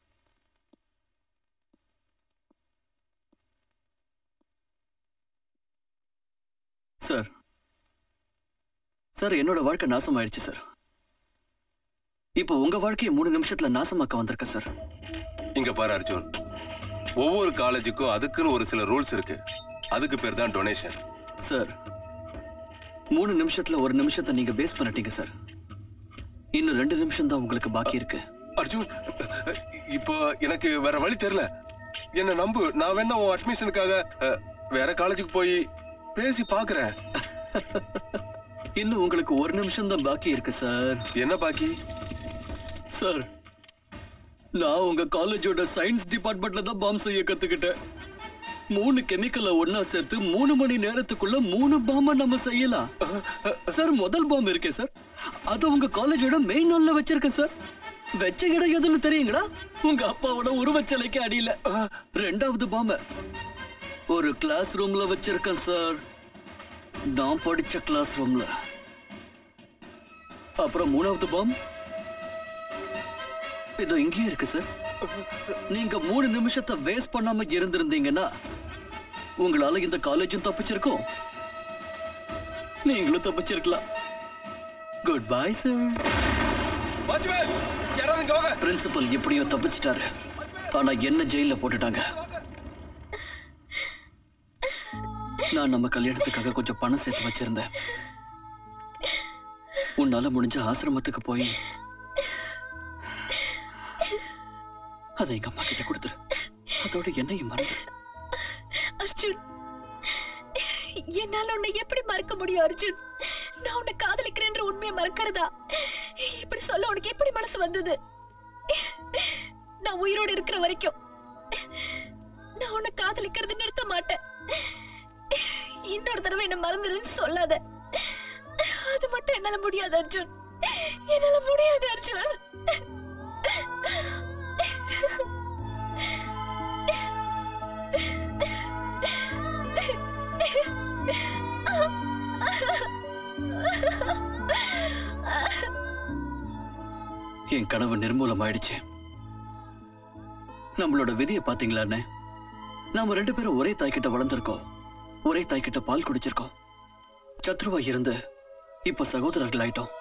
சார் சார் என்னோட வாழ்க்கை நாசமாயிடுச்சு சார் இப்போ உங்க வாழ்க்கையை மூணு நிமிஷத்துல நாசமாக்க வந்திருக்கேன் சார் இங்க பாரு அர்ஜுன் ஒவ்வொரு காலேஜுக்கும் அதுக்குன்னு ஒரு சில ரூல்ஸ் இருக்கு அதுக்கு பேர் தான் டொனேஷன் சார் மூணு நிமிஷத்துல ஒரு நிமிஷத்தை நீங்க வேஸ்ட் பண்ணிட்டீங்க சார் இன்னும் ரெண்டு நிமிஷம் தான் உங்களுக்கு பாக்கி இருக்கு அர்ஜுன் இப்போ எனக்கு வேற வழி தெரியல என்ன நம்பு நான் வேணா உன் அட்மிஷனுக்காக அஹ், வேற காலேஜுக்கு போய் பேசி பாக்குறேன் இன்னும் உங்களுக்கு ஒரு நிமிஷம் தான் பாக்கி இருக்கு சார் என்ன பாக்கி சார் நான் உங்க காலேஜோட சயின்ஸ் டிபார்ட்மெண்ட்ல தான் பாம் செய்ய கத்துக்கிட்டேன் மூணு கெமிக்கலை ஒண்ணா சேர்த்து மூணு மணி நேரத்துக்குள்ள மூணு பாம்ப நம்ம செய்யலாம் சார் முதல் பாம் இருக்கே சார் அது உங்க காலேஜோட மெயின் ஹால்ல வச்சிருக்கேன் சார் வச்ச இடம் எதுன்னு தெரியுங்களா உங்க அப்பாவோட உருவச்சிலைக்கு அடியில ரெண்டாவது பாம்ப ஒரு கிளாஸ் ரூம்ல வச்சிருக்கேன் சார் நான் படிச்ச கிளாஸ் ரூம்ல அப்புறம் மூணாவது பாம் இதோ இங்கேயே இருக்கு சார் நீங்க மூணு நிமிஷத்தை வேஸ்ட் பண்ணாம இருந்திருந்தீங்கன்னா உங்களால இந்த காலேஜும் தப்பிச்சிருக்கும் நீங்களும் தப்பிச்சிருக்கலாம் குட் பை சார் வாட்ச்மேன் யாராவது இங்க வாங்க பிரின்சிபல் எப்படியோ தப்பிச்சிட்டாரு ஆனா என்ன ஜெயில போட்டுட்டாங்க நான் நம்ம கல்யாணத்துக்காக கொஞ்சம் பணம் சேர்த்து வச்சிருந்தேன் உன்னால முடிஞ்ச ஆசிரமத்துக்கு போய் அதை எங்க அம்மா கிட்ட கொடுத்துரு அதோட என்னையும் மறந்து அர்ஜுன் என்னால உன்னை எப்படி மறக்க முடியும் அர்ஜுன் நான் உன்னை காதலிக்கிறேன்ற உண்மையை மறக்கிறதா இப்படி சொல்ல உனக்கு எப்படி மனசு வந்தது நான் உயிரோடு இருக்கிற வரைக்கும் நான் உன்னை காதலிக்கிறது நிறுத்த மாட்டேன் இன்னொரு தடவை என்ன மறந்துடுன்னு சொல்லாத அது மட்டும் என்னால முடியாது அர்ஜுன் என்னால முடியாது அர்ஜுன் என் கனவு நிர்மூலம் ஆயிடுச்சு நம்மளோட விதியை பாத்தீங்களா அண்ணே நாம ரெண்டு பேரும் ஒரே தாய்கிட்ட வளர்ந்திருக்கோம் ஒரே தாய்கிட்ட பால் குடிச்சிருக்கோம் சத்ருவா இருந்து இப்ப சகோதரர்கள் ஆயிட்டோம்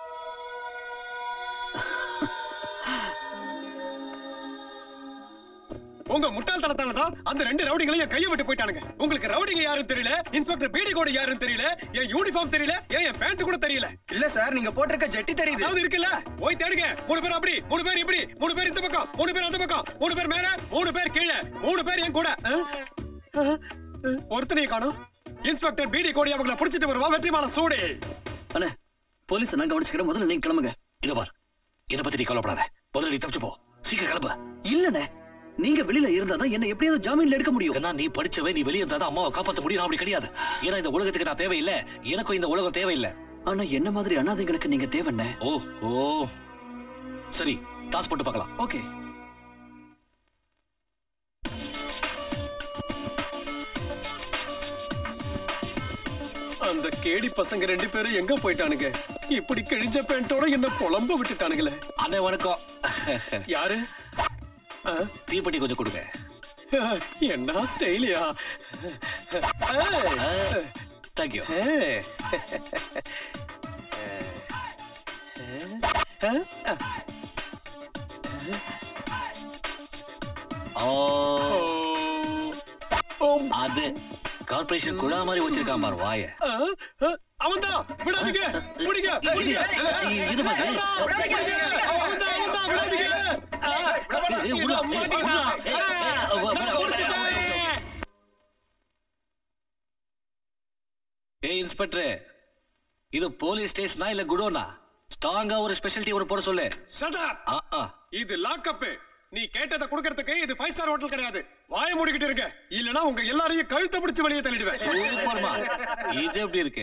உங்க முட்டாள்தனத்தால தான் அந்த ரெண்டு ரவுடிங்களையும் என் கையை விட்டு போயிட்டானுங்க உங்களுக்கு ரவுடிங்க யாருன்னு தெரியல இன்ஸ்பெக்டர் பீடி கோடு யாருன்னு தெரியல என் யூனிஃபார்ம் தெரியல ஏன் என் பேண்ட் கூட தெரியல இல்ல சார் நீங்க போட்டிருக்க ஜெட்டி தெரியுது அதாவது இருக்குல்ல போய் தேடுங்க மூணு பேர் அப்படி மூணு பேர் இப்படி மூணு பேர் இந்த பக்கம் மூணு பேர் அந்த பக்கம் மூணு பேர் மேல மூணு பேர் கீழே மூணு பேர் என் கூட அஹ்? அஹ்? அஹ்? ஒருத்தனையும் காணும் இன்ஸ்பெக்டர் பீடி கோடி அவங்கள புடிச்சிட்டு வருவா வெற்றிமால சூடி அண்ணே போலீஸ் நான் கவனிச்சுக்கிறேன் முதல்ல நீங்க கிளம்புங்க இத பார் இத பத்தி நீ கவலைப்படாத முதல்ல நீ தப்பிச்சு போ சீக்கிரம் கிளம்பு இல்லண்ணே நீங்க வெளியில இருந்தாதான் என்ன எப்படியாவது ஜாமீன்ல எடுக்க முடியும் ஏன்னா நீ படிச்சவன் நீ வெளியே இருந்தா அம்மாவை காப்பாத்த முடியும் நான் அப்படி கிடையாது ஏன்னா இந்த உலகத்துக்கு நான் தேவையில்லை எனக்கும் இந்த உலகம் தேவையில்லை ஆனா என்ன மாதிரி அனாதைகளுக்கு நீங்க தேவைண்ணே ஓ ஓ சரி டாஸ் போட்டு பார்க்கலாம் ஓகே அந்த கேடி பசங்க ரெண்டு பேரும் எங்க போயிட்டானுங்க இப்படி கிழிஞ்ச பேண்டோட என்ன புலம்ப விட்டுட்டானுங்களே அண்ணே வணக்கம் யாரு தீப்பெட்டி கொஞ்சம் கொடுங்க என்ன ஸ்டைலியா தேங்க்யூ ஓ அது கார்பரேஷன் குழா மாதிரி வச்சிருக்கான் பாரு வாய அவன்தான் விடாதீங்க பிடிங்க பிடிங்க. இது பாரு. அவன்தான், அவன்தான், விடாதீங்க. ஏய், ஏய், உள்ள, ஏய், உள்ள. ஏய், ஏய், வா, வா, வா. ஏய் இன்ஸ்பெக்டர் இது போலீஸ் ஸ்டேஷனா இல்ல குடோனா ஸ்ட்ராங்கா ஒரு ஸ்பெஷாலிட்டி ஒரு போட சொல்லு Shut up. ஆ, ஆ. இது லாக்அப் நீ கேட்டதை கொடுக்கறதுக்கு இது ஃபைவ் ஸ்டார் ஹோட்டல் கிடையாது வாய மூடிக்கிட்டு இருக்க இல்லனா உங்க எல்லாரையும் கழுத்தை பிடிச்சு வெளியே தள்ளிடுவேன் சூப்பர்மா இது எப்படி இருக்கு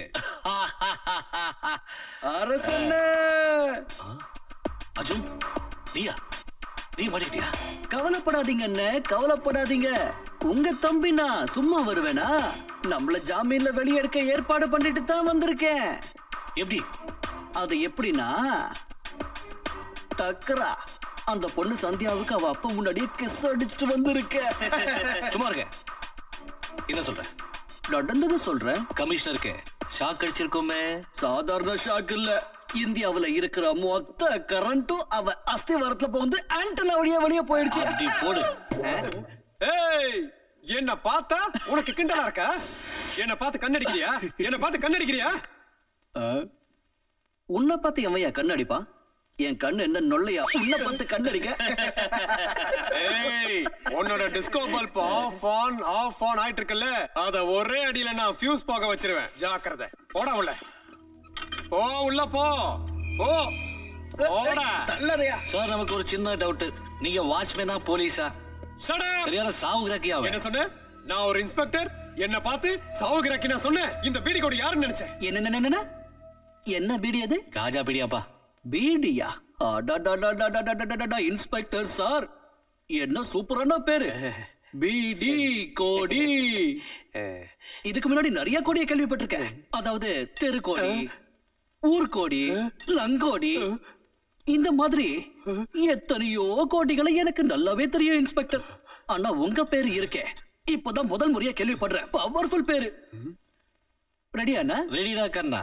அரசண்ணே அர்ஜுன் நீயா நீ மாட்டிக்கிட்டியா கவலைப்படாதீங்க அண்ணே கவலைப்படாதீங்க உங்க தம்பி நான் சும்மா வருவேனா நம்மள ஜாமீன்ல வெளியெடுக்க ஏற்பாடு பண்ணிட்டு தான் வந்திருக்கேன் எப்படி அது எப்படின்னா டக்கரா அந்த பொண்ணு சந்தியாவுக்கு அவ அப்பா முன்னாடியே கிஸ் அடிச்சுட்டு வந்திருக்க சும்மா இருக்க என்ன சொல்ற நடந்தது சொல்றேன் கமிஷனருக்கு ஷாக் அடிச்சிருக்கோமே சாதாரண ஷாக் இல்ல இந்தியாவுல இருக்கிற மொத்த கரண்ட்டும் அவ அஸ்திவாரத்துல போந்து ஆண்டனா வழியா வெளியே போயிடுச்சு அப்படி போடு ஏய் என்ன பார்த்தா உனக்கு கிண்டலா இருக்கா என்ன பார்த்து கண்ணடிக்கிறியா என்ன பார்த்து கண்ணடிக்கிறியா உன்னை பார்த்து எவையா கண்ணடிப்பா என் கண்ணு என்ன நொல்லையா உன்னை பார்த்து கண்ணடிக்க ஏய் உன்னோட disco bulb off on off on ஆயிட்டு இருக்குல்ல அத ஒரே அடியில நான் ஃபியூஸ் போக வச்சிருவேன் ஜாக்கிரதை போடா உள்ள போ உள்ள போ போ போடா சார் நமக்கு ஒரு சின்ன டவுட் நீங்க வாட்ச்மேனா போலீஸா சரியான சாவு கிராக்கியா என்ன சொன்ன நான் ஒரு இன்ஸ்பெக்டர் என்ன பார்த்து சாவுகிறாக்கி நான் சொன்னேன் இந்த பீடி கோடு யாருன்னு நினைச்சேன் என்ன என்ன என்ன பீடி அது காஜா பீடியாப்பா பீடியா அடடடடடடடடடடா, இன்ஸ்பெக்டர் சார் என்ன சூப்பரான பேரு பிடி கோடி இதுக்கு முன்னாடி நிறைய கோடியை கேள்விப்பட்டிருக்கேன் அதாவது தெருக்கோடி ஊர்கோடி லங்கோடி இந்த மாதிரி எத்தனையோ கோடிகளை எனக்கு நல்லாவே தெரியும் இன்ஸ்பெக்டர் ஆனா உங்க பேரு இருக்கே இப்பதான் முதல் முறையா கேள்விப்படுறேன் பவர்ஃபுல் பேரு ரெடியாண்ணா ரெடிடா கண்ணா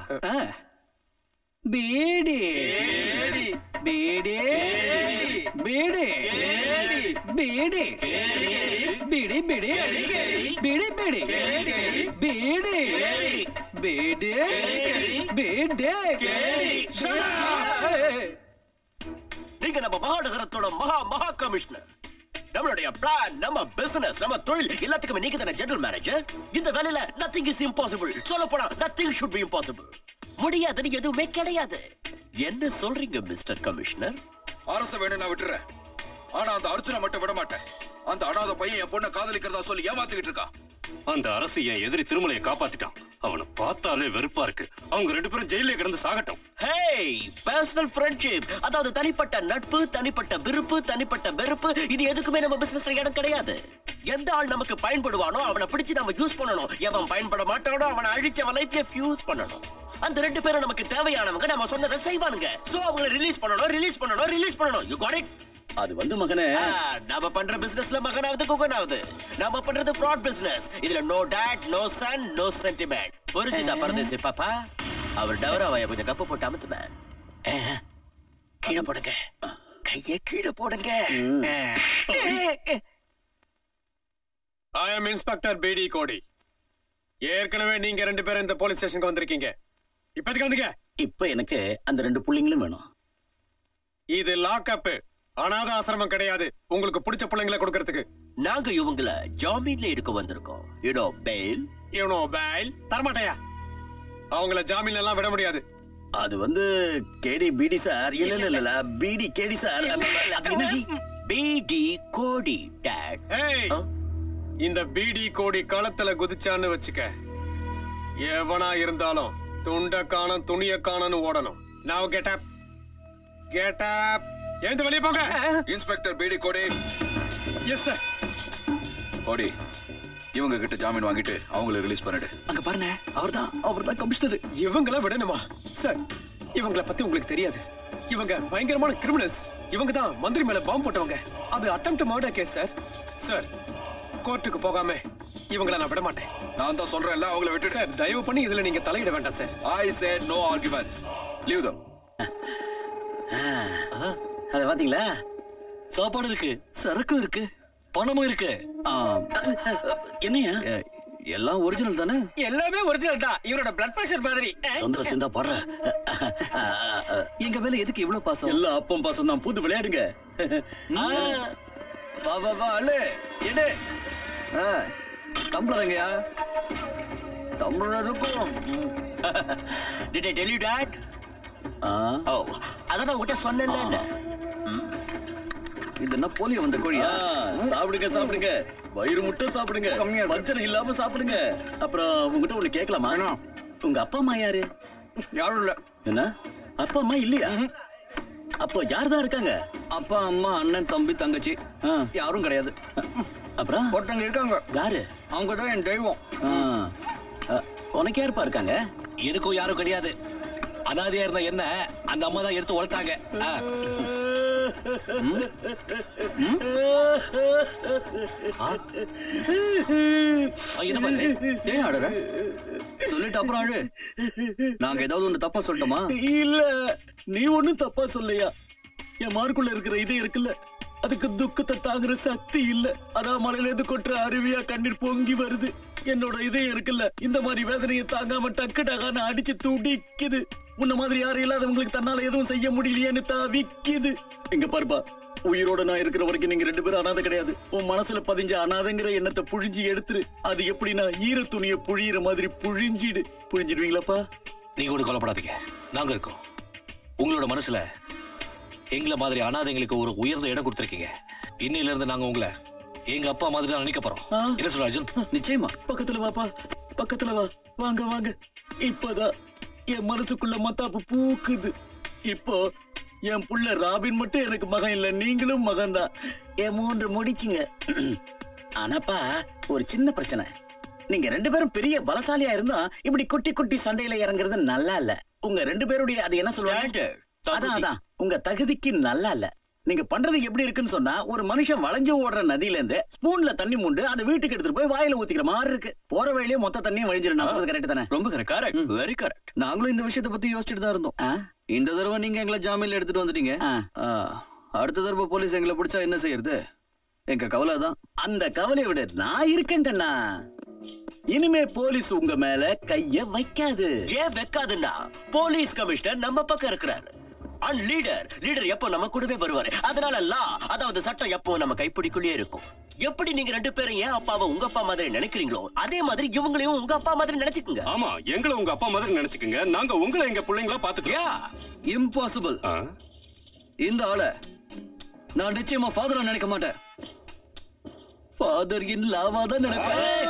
பீடி பீடி பீடி பீடி பீடி பீடி பீடி பீடி பீடி பீடி பீடி நீங்க நம்ம மாநகரத்தோட மகா மகா கமிஷனர் நம்மளுடைய பிளான் நம்ம பிசினஸ் நம்ம தொழில் எல்லாத்துக்குமே நீங்க தானே ஜெனரல் மேனேஜர் இந்த வேலையில நத்திங் இஸ் இம்பாசிபிள் சொல்ல போனா நத்திங் ஷுட் பி இம்பாசிபிள் முடியாதுன்னு எதுவுமே கிடையாது என்ன சொல்றீங்க மிஸ்டர் கமிஷனர் அரச வேணும் நான் விட்டுறேன் ஆனா அந்த அர்ஜுனை மட்டும் விட மாட்டேன் அந்த அனாதை பையன் என் பொண்ணை காதலிக்கிறதா சொல்லி ஏமாத்திக்கிட்டு இருக்கான் அந்த அரசு என் எதிரி திருமலையை காப்பாத்திட்டான் அவனை பார்த்தாலே வெறுப்பா இருக்கு அவங்க ரெண்டு பேரும் ஜெயிலே கிடந்து சாகட்டும் ஹேய் பர்சனல் ஃப்ரெண்ட்ஷிப் அதாவது தனிப்பட்ட நட்பு தனிப்பட்ட விருப்பு தனிப்பட்ட வெறுப்பு இது எதுக்குமே நம்ம பிசினஸ்ல இடம் கிடையாது எந்த ஆள் நமக்கு பயன்படுவானோ அவனை பிடிச்சு நம்ம யூஸ் பண்ணணும் எவன் பயன்பட மாட்டானோ அவனை அழிச்சு அவன் லைஃப்ல ஃபியூஸ் பண்ணணும் அந்த ரெண்டு பேரும் நமக்கு தேவையானவங்க நம்ம சொன்னதை செய்வானுங்க சோ அவங்கள ரிலீஸ் பண்ணணும் ரிலீஸ் பண்ணணும் ரிலீஸ் பண்ணணும் யூ காட் இட் அது வந்து மகனே நாம பண்ற பிசினஸ்ல மகனாவது குகனாவது நாம பண்றது ஃப்ராட் பிசினஸ் இதுல no dad no son no sentiment புரிஞ்சுதா பரதேசி பாப்பா அவர் டவராவைய கொஞ்சம் கப்பு போட்டு அமுத்துவேன் கீழே போடுங்க கைய கீழே போடுங்க ஐ அம் இன்ஸ்பெக்டர் பிடி கோடி ஏற்கனவே நீங்க ரெண்டு பேரும் இந்த போலீஸ் ஸ்டேஷனுக்கு வந்திருக்கீங்க இப்போதைக்கு வந்துங்க இப்ப எனக்கு அந்த ரெண்டு புள்ளிங்களும் வேணும் இது லாக்அப் அனாத ஆசிரமம் கிடையாது உங்களுக்கு பிடிச்ச பிள்ளைங்களை கொடுக்கறதுக்கு நாங்க இவங்கள ஜாமீன்ல எடுக்க வந்திருக்கோம் யூனோ பெயில் யூனோ பெயில் தரமாட்டையா அவங்கள ஜாமீன் எல்லாம் விட முடியாது அது வந்து கேடி பிடி சார் இல்ல இல்ல இல்ல பிடி கேடி சார் அது என்னடி பிடி கோடி டாட் ஏய் இந்த பிடி கோடி களத்துல குதிச்சான்னு வச்சுக்க எவனா இருந்தாலும் துண்ட காணும் துணிய காணும்னு ஓடணும் now get up get up எழுந்து வெளியே போங்க இன்ஸ்பெக்டர் பிடி கோடி எஸ் சார் கோடி இவங்க கிட்ட ஜாமீன் வாங்கிட்டு அவங்கள ரிலீஸ் பண்ணிடு அங்க பாருங்க அவர்தான் அவர்தான் கமிஷனர் இவங்கள விடணுமா சார் இவங்கள பத்தி உங்களுக்கு தெரியாது இவங்க பயங்கரமான கிரிமினல்ஸ் இவங்க தான் மந்திரி மேல பாம்பு போட்டவங்க அது attempt murder case sir sir கோர்ட்டுக்கு போகாம இவங்கள நான் விட மாட்டேன் நான் தான் சொல்றேன்ல அவங்கள விட்டு சார் தயவு பண்ணி இதுல நீங்க தலையிட வேண்டாம் sir I said no arguments leave them அத பாத்தீங்களா சாப்பாடு இருக்கு சரக்கு இருக்கு பணமும் இருக்கு ஆ, என்னையா எ- எல்லாம் ஒரிஜினல் தானே எல்லாமே ஒரிஜினல் தான் இவரோட பிளட் பிரஷர் மாதிரி சொந்த சிந்தா பாடுற எங்க மேல எதுக்கு இவ்வளவு பாசம் எல்லா அப்பம் பாசம் தான் பூந்து விளையாடுங்க ஆ, வா வா வா அல்லு எடு ஆ, டம்ளர் எங்கயா டம்ளர் இருக்கும் Did I tell you that? ஆ, ஓ அதான் உங்ககிட்ட சொன்னேன்ல இது என்ன போலியோ வந்த கோழியா ஆ, சாப்பிடுங்க சாப்பிடுங்க வயிறு முட்டை சாப்பிடுங்க மஞ்சள் இல்லாம சாப்பிடுங்க அப்புறம் உங்ககிட்ட ஒண்ணு கேட்கலாமா உங்க அப்பா அம்மா யாரு யாரும் இல்ல என்ன அப்பா அம்மா இல்லையா அப்போ யார் தான் இருக்காங்க அப்பா அம்மா அண்ணன் தம்பி தங்கச்சி ஆ, யாரும் கிடையாது அப்புறம் ஒருத்தங்க இருக்காங்க யாரு அவங்க தான் என் தெய்வம் ஆ, ஆ, உனக்கு யாருப்பா இருக்காங்க எனக்கும் யாரும் கிடையாது அனாதையா இருந்த என்ன அந்த அம்மா தான் எடுத்து வளர்த்தாங்க ஆ. ஆ, என்ன பண்ணு ஏன் ஆடுற சொல்லிட்டு அப்புறம் ஆடு நாங்க ஏதாவது ஒண்ணு தப்பா சொல்லிட்டோமா இல்ல நீ ஒண்ணும் தப்பா சொல்லையா என் மார்க்குள்ள இருக்கிற இது இருக்குல்ல அதுக்கு துக்கத்தை தாங்குற சக்தி இல்ல அதான் மலையில இருந்து கொட்டுற அருவியா கண்ணீர் பொங்கி வருது என்னோட இதயம் இருக்குல்ல இந்த மாதிரி வேதனையை தாங்காம டக்கு டகான்னு அடிச்சு துடிக்குது முன்ன மாதிரி யாரும் இல்லாதவங்களுக்கு தன்னால எதுவும் செய்ய முடியலையேன்னு தவிக்குது இங்க பாருப்பா உயிரோட நான் இருக்கிற வரைக்கும் நீங்க ரெண்டு பேரும் அனாதை கிடையாது உன் மனசுல பதிஞ்ச அனாதைங்கிற எண்ணத்தை புழிஞ்சு எடுத்துரு அது எப்படின்னா ஈர துணியை புழியிற மாதிரி புழிஞ்சிடு புழிஞ்சிடுவீங்களாப்பா நீங்க கூட கவலைப்படாதீங்க நாங்க இருக்கோம் உங்களோட மனசுல எங்களை மாதிரி அனாதைங்களுக்கு ஒரு உயர்ந்த இடம் கொடுத்திருக்கீங்க இன்னையில இருந்து நாங்க உங்களை எங்க அப்பா மாதிரி தான் நினைக்க போறோம் என்ன சொல்ற அர்ஜுன் நிச்சயமா பக்கத்துல வாப்பா பக்கத்துல வா வாங்க வாங்க இப்பதான் என் மனசுக்குள்ள மத்தாப்பு பூக்குது இப்போ என் புள்ள ராபின் மட்டும் எனக்கு மகன் இல்ல நீங்களும் மகன்தான் என் மூன்று முடிச்சிங்க ஆனாப்பா ஒரு சின்ன பிரச்சனை நீங்க ரெண்டு பேரும் பெரிய பலசாலியா இருந்தா இப்படி குட்டி குட்டி சண்டையில இறங்குறது நல்லா இல்ல உங்க ரெண்டு பேருடைய அது என்ன சொல்லுவாங்க அதான் அதான் உங்க தகுதிக்கு நல்லா இல்ல நீங்க பண்றது எப்படி இருக்குன்னு சொன்னா ஒரு மனுஷன் வளைஞ்சு ஓடுற நதியில இருந்து ஸ்பூன்ல தண்ணி மூண்டு அதை வீட்டுக்கு எடுத்துட்டு போய் வாயில ஊத்திக்கிற மாதிரி இருக்கு போற வழியிலே மொத்த தண்ணியும் வழிஞ்சிடும் நான் சொல்றது கரெக்ட் தானே ரொம்ப கரெக்ட் கரெக்ட் வெரி கரெக்ட் நாங்களும் இந்த விஷயத்தை பத்தி யோசிச்சுட்டு தான் இருந்தோம் இந்த தடவை நீங்க எங்களை ஜாமீன்ல எடுத்துட்டு வந்துட்டீங்க ஆ, அடுத்த தடவை போலீஸ் எங்களை பிடிச்சா என்ன செய்யறது எங்க கவலை தான் அந்த கவலையை விட நான் இருக்கேன் கண்ணா இனிமே போலீஸ் உங்க மேல கைய வைக்காது ஏன் வைக்காதுன்னா போலீஸ் கமிஷனர் நம்ம பக்கம் இருக்கிறாரு அண்ட் லீடர் லீடர் எப்போ நம்ம கூடவே வருவாரு அதனால லா அதாவது சட்டம் எப்போ நம்ம கைப்பிடிக்குள்ளே இருக்கும் எப்படி நீங்க ரெண்டு பேரும் ஏன் அப்பாவை உங்க அப்பா மாதிரி நினைக்கிறீங்களோ அதே மாதிரி இவங்களையும் உங்க அப்பா மாதிரி நினைச்சுக்குங்க ஆமா எங்களை உங்க அப்பா மாதிரி நினைச்சுக்கங்க நாங்க உங்களை எங்க பிள்ளைங்களா பாத்துக்கலாம் இம்பாசிபிள் இந்த ஆளை நான் நிச்சயமா ஃபாதரா நினைக்க மாட்டேன் ஃபாதர் இன் லாவா தான் நினைப்பேன்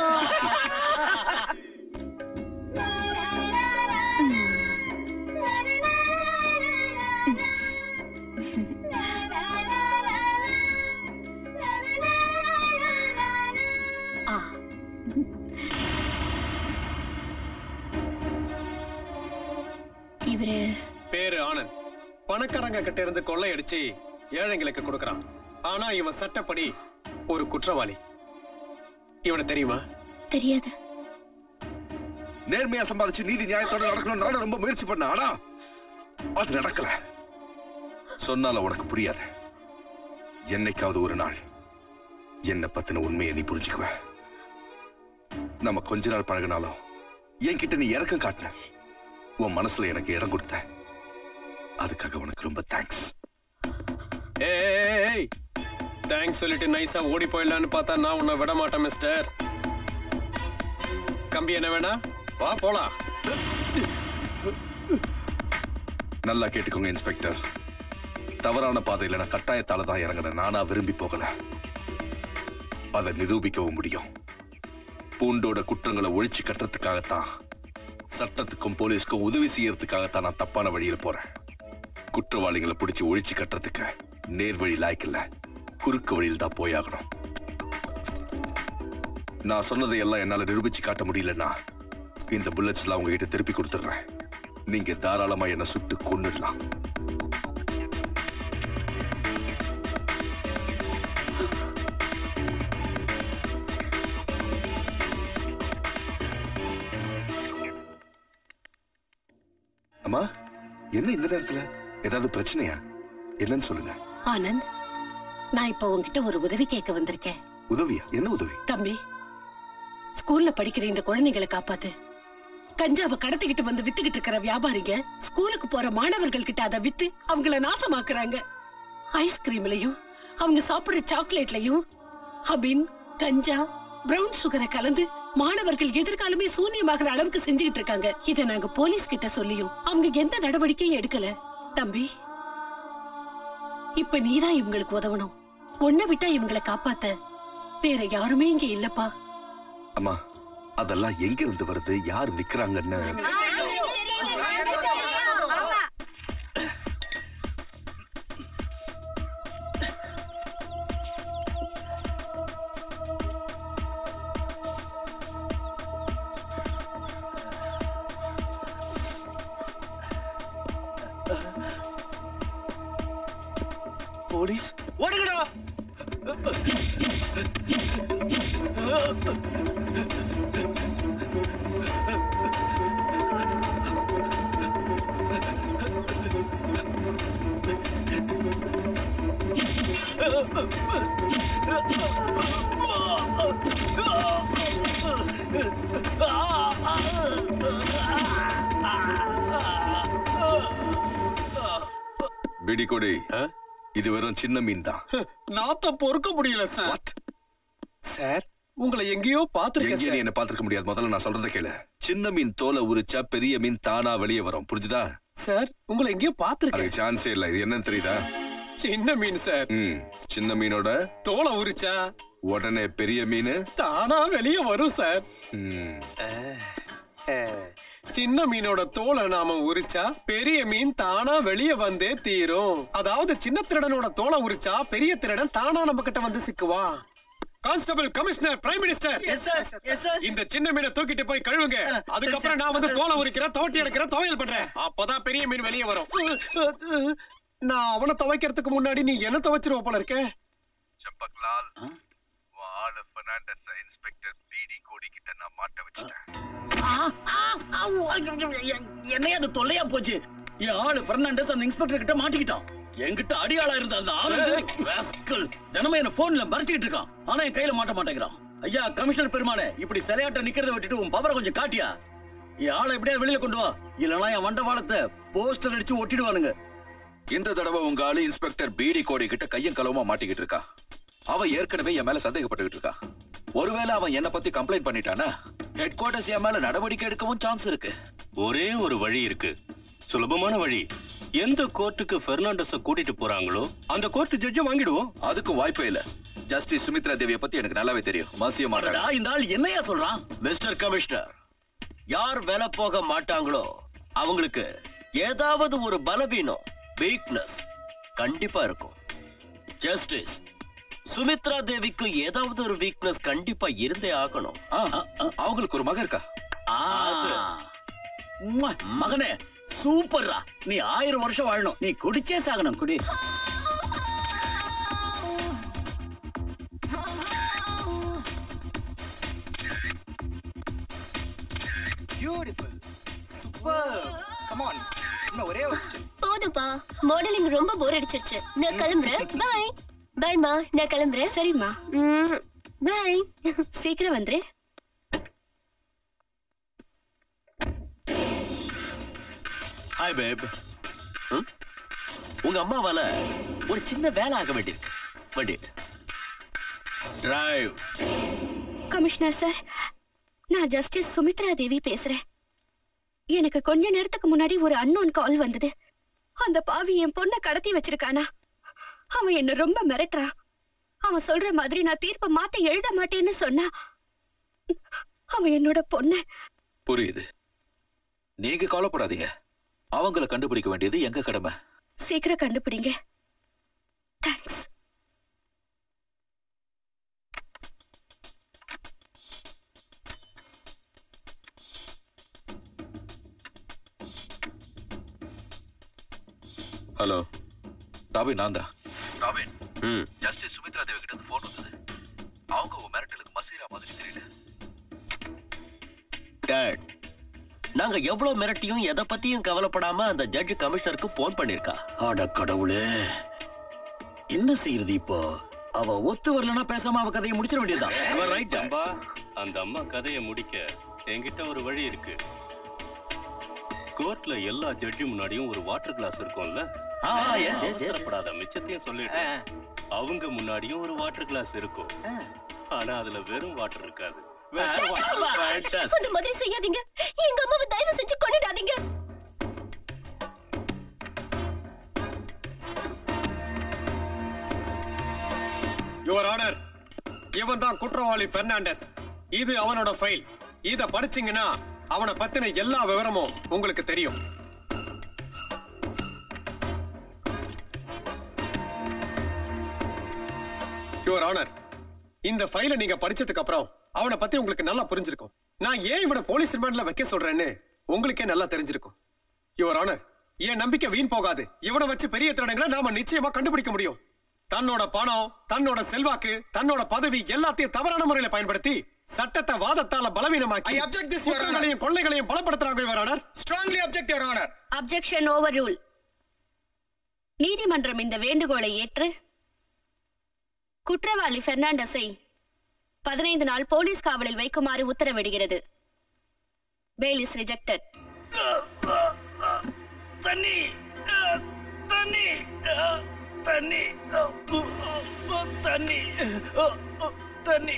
ஆ இவரு பேரு ஆனந்த் பணக்காரங்க கிட்ட இருந்து கொள்ளையடிச்சு ஏழைங்களுக்கு கொடுக்கறான் ஆனா இவன் சட்டப்படி ஒரு குற்றவாளி இவனை தெரியுமா தெரியாது நேர்மையா சம்பாதிச்சு நீதி நியாயத்தோட நடக்கணும் நானும் ரொம்ப முயற்சி பண்ண ஆனா அது நடக்கல சொன்னால உனக்கு புரியாது என்னைக்காவது ஒரு நாள் என்ன பத்தின உண்மையை நீ புரிஞ்சுக்குவ நம்ம கொஞ்ச நாள் பழகினாலும் என்கிட்ட நீ இறக்கம் காட்டின உன் மனசுல எனக்கு இடம் கொடுத்த அதுக்காக உனக்கு ரொம்ப தேங்க்ஸ் ஏய் தேங்க்ஸ் சொல்லிட்டு நைஸா ஓடி போயிடலான்னு பார்த்தா நான் உன்னை விட மாட்டேன் மிஸ்டர் கம்பி என்ன வேணா வா போலாம் நல்லா கேட்டுக்கோங்க இன்ஸ்பெக்டர் தவறான பாதையில நான் கட்டாயத்தால தான் இறங்கினேன் நானா விரும்பி போகல அதை நிரூபிக்கவும் முடியும் பூண்டோட குற்றங்களை ஒழிச்சு கட்டுறதுக்காகத்தான் சட்டத்துக்கும் போலீஸ்க்கும் உதவி செய்யறதுக்காகத்தான் நான் தப்பான வழியில போறேன் குற்றவாளிகளை பிடிச்சு ஒழிச்சு கட்டுறதுக்கு நேர் வழி லாய்க்கில்ல குறுக்கு வழியில் தான் போயாகணும் நான் சொன்னதை எல்லாம் என்னால நிரூபிச்சு காட்ட முடியலன்னா இந்த புல்லட்ஸ்லாம் உங்ககிட்ட திருப்பி கொடுத்துடுறேன் நீங்க தாராளமா என்ன சுட்டு கொன்னுடலாம் அம்மா என்ன இந்த நேரத்துல ஏதாவது பிரச்சனையா என்னன்னு சொல்லுங்க ஆனந்த் நான் இப்ப உன்கிட்ட ஒரு உதவி கேட்க வந்திருக்கேன் உதவியா என்ன உதவி தம்பி ஸ்கூல்ல படிக்கிற இந்த குழந்தைகளை காப்பாத்து கஞ்சாவை கடத்திக்கிட்டு வந்து வித்துக்கிட்டு இருக்கிற வியாபாரிங்க ஸ்கூலுக்கு போற மாணவர்கள் கிட்ட அதை வித்து அவங்கள நாசமாக்குறாங்க ஐஸ்கிரீம்லயும் அவங்க சாப்பிடுற சாக்லேட்லயும் அபின் கஞ்சா பிரவுன் சுகரை கலந்து மாணவர்கள் எதிர்காலமே சூன்யமாகிற அளவுக்கு செஞ்சுக்கிட்டு இருக்காங்க இத நாங்க போலீஸ் கிட்ட சொல்லியும் அவங்க எந்த நடவடிக்கையும் எடுக்கல தம்பி இப்ப நீதான் இவங்களுக்கு உதவணும் உன்னை விட்டா இவங்களை காப்பாத்த வேற யாருமே இங்க இல்லப்பா அம்மா அதெல்லாம் எங்க இருந்து வருது யார் விக்கிறாங்கன்னு போலீஸ் ஓடுங்கடா Ah! பிடி கொடி இது வெறும் சின்ன மீன் தான் நாத்த பொறுக்க முடியல சார் சார் உங்களை எங்கேயோ எங்கே நீ பாத்துருக்கேன் என்ன பாத்துக்க முடியாது முதல்ல நான் சொல்றத கேளு சின்ன மீன் தோலை உரிச்சா பெரிய மீன் தானா வெளியே வரும் புரிஞ்சுதா சார் உங்களை எங்கேயோ பாத்துருக்கேன் அதுக்கு சான்ஸே இல்ல இது என்னன்னு தெரியுதா சின்ன மீன் சார் ம் சின்ன மீனோட தோலை உரிச்சா உடனே பெரிய மீன் தானா வெளியே வரும் சார் ம் சின்ன மீனோட தோலை நாம உரிச்சா பெரிய மீன் தானா வெளியே வந்தே தீரும் அதாவது சின்ன திருடனோட தோலை உரிச்சா பெரிய திருடன் தானா நம்ம கிட்ட வந்து சிக்குவான் கான்ஸ்டபிள் கமிஷனர் பிரைம் மினிஸ்டர் இந்த சின்ன மீனை தூக்கிட்டு போய் கழுவுங்க அதுக்கப்புறம் நான் வந்து தோலை உரிக்கிறேன் தோட்டி எடுக்கிறேன் துவையல் பண்றேன் அப்பதான் பெரிய மீன் வெளியே வரும் நான் அவனை துவைக்கிறதுக்கு முன்னாடி நீ என்ன துவைச்சிருவ போல இருக்க சம்பக்லால் ஆளு பெர்னாண்டஸ் இன்ஸ்பெக்டர் பிடி கோடி கிட்ட நான் மாட்ட வச்சிட்டேன் என்னைய அது தொல்லையா போச்சு என் ஆளு பெர்னாண்டஸ் அந்த இன்ஸ்பெக்டர் கிட்ட மாட்டிக்கிட்டான் என்கிட்ட அடியாளா இருந்த அந்த ஆனந்த் ராஸ்கல் தினமும் என்ன போன்ல மிரட்டிட்டு இருக்கான் ஆனா என் கையில மாட்ட மாட்டேங்கிறான் ஐயா கமிஷனர் பெருமானே இப்படி சிலையாட்ட நிக்கிறத விட்டுட்டு உன் பவரை கொஞ்சம் காட்டியா என் ஆளை எப்படியா வெளியில கொண்டு வா இல்லனா என் மண்டபாலத்தை போஸ்டர் அடிச்சு ஒட்டிடுவானுங்க இந்த தடவை உங்க ஆளு இன்ஸ்பெக்டர் பிடி கோடி கிட்ட கையும் களவுமா மாட்டிக்கிட்டு இருக்கா அவன் ஏற்கனவே என் மேல சந்தேகப்பட்டுக்கிட்டு இருக்கா ஒருவேளை அவன் என்ன பத்தி கம்ப்ளைண்ட் பண்ணிட்டானா ஹெட் குவார்டர்ஸ் என் மேல நடவடிக்கை எடுக்கவும் சான்ஸ் இருக்கு ஒரே ஒரு வழி இருக்கு சுலபமான வழி எந்த கோர்ட்டுக்கு பெர்னாண்டஸ கூட்டிட்டு போறாங்களோ அந்த கோர்ட் ஜட்ஜ வாங்கிடுவோம் அதுக்கு வாய்ப்பே இல்ல ஜஸ்டிஸ் சுமித்ரா தேவியை பத்தி எனக்கு நல்லாவே தெரியும் மசிய மாட்டாங்க அடடா, இந்த ஆள் என்னையா சொல்றான் மிஸ்டர் கமிஷனர் யார் வேலை போக மாட்டாங்களோ அவங்களுக்கு ஏதாவது ஒரு பலவீனம் வீக்னஸ் கண்டிப்பா இருக்கும் ஜஸ்டிஸ் சுமித்ரா தேவிக்கு ஏதாவது ஒரு வீக்னஸ் கண்டிப்பா இருந்தே ஆகணும் அவங்களுக்கு ஒரு மகன் இருக்கா உம்மா, மகனே சூப்பர்ரா நீ ஆயிரம் வருஷம் வாழணும் நீ குடிச்சே சாகணும் குடி பியூட்டிஃபுல் சூப்பர் கம் ஆன் இன்னும் ஒரே ஒரு step. போதும்பா மாடலிங் ரொம்ப போர் அடிச்சிருச்சு நான் கிளம்புறேன் பாய் பாய்மா நான் கிளம்புறேன் சரிம்மா பாய் சீக்கிரம் வந்துரு ஹாய் பேப் உங்க அம்மாவால ஒரு சின்ன வேலை ஆக வேண்டியிருக்கு வண்டி டிரைவ் கமிஷனர் சார் நான் ஜஸ்டிஸ் சுமித்ரா தேவி பேசுறேன் எனக்கு கொஞ்ச நேரத்துக்கு முன்னாடி ஒரு அன்னோன் கால் வந்தது அந்த பாவி என் பொண்ணை கடத்தி வச்சிருக்கானா அவன் என்ன ரொம்ப மிரட்டுறான் அவன் சொல்ற மாதிரி நான் தீர்ப்பை மாத்த எழுத மாட்டேன்னு சொன்னா அவன் என்னோட பொண்ண புரியுது நீங்க கவலைப்படாதீங்க அவங்கள கண்டுபிடிக்க வேண்டியது எங்க கடமை சீக்கிரம் கண்டுபிடிங்க தேங்க்ஸ் ஹலோ ராபின் நான் தான் ராபின் ஜஸ்டிஸ் சுமித்ரா தேவி கிட்ட இருந்து போன் வந்தது அவங்க உன் மிரட்டலுக்கு மசீரா மாதிரி தெரியல டேட் நாங்க எவ்வளவு மிரட்டியும் எதை பத்தியும் கவலைப்படாம அந்த ஜட்ஜ் கமிஷனருக்கு போன் பண்ணிருக்கா அட கடவுளே என்ன செய்யறது இப்போ அவ ஒத்து வரலன்னா பேசாம அவ கதையை முடிச்சிட வேண்டியதுதான் ரைட் அம்பா அந்த அம்மா கதையை முடிக்க என்கிட்ட ஒரு வழி இருக்கு கோர்ட்ல எல்லா ஜட்ஜி முன்னாடியும் ஒரு வாட்டர் கிளாஸ் இருக்கும்ல ஆ, ஆ, yes, yes, yes. அவசரப்படாத மிச்சத்தையும் சொல்லிட்டேன் அவங்க முன்னாடியும் ஒரு வாட்டர் கிளாஸ் இருக்கும் ஆனா அதுல வெறும் வாட்டர் இருக்காது வேற water. Fantastic. அந்த மாதிரி செய்யாதீங்க எங்க அம்மாவை தயவு செஞ்சு கொண்டுடாதீங்க யுவர் ஆனர் இவன் தான் குற்றவாளி பெர்னாண்டஸ் இது அவனோட ஃபைல் இத படிச்சீங்கன்னா அவனை பத்தின எல்லா விவரமும் உங்களுக்கு தெரியும் யுவர் ஆனர் இந்த ஃபைலை நீங்க படிச்சதுக்கு அப்புறம் அவனை பத்தி உங்களுக்கு நல்லா புரிஞ்சிருக்கும் நான் ஏன் இவனை போலீஸ் ரிமாண்ட்ல வைக்க சொல்றேன்னு உங்களுக்கே நல்லா தெரிஞ்சிருக்கும் யுவர் ஆனர் என் நம்பிக்கை வீண் போகாது இவனை வச்சு பெரிய திருடங்களை நாம நிச்சயமா கண்டுபிடிக்க முடியும் தன்னோட பணம் தன்னோட செல்வாக்கு தன்னோட பதவி எல்லாத்தையும் தவறான முறையில பயன்படுத்தி சட்டத்தை வாதத்தால பலவீனமாக்கி I object this, Your Honor. குற்றங்களையும் கொள்ளைகளையும் பலப்படுத்துறாங்க your honour Strongly object, Your Honor. Objection overruled நீதிமன்றம் இந்த வேண்டுகோளை ஏற்று குற்றவாளி பெர்னாண்டஸை பதினைந்து நாள் போலீஸ் காவலில் வைக்குமாறு உத்தரவிடுகிறது பெயில் இஸ் ரிஜெக்டட் தண்ணி தண்ணி தண்ணி தண்ணி தண்ணி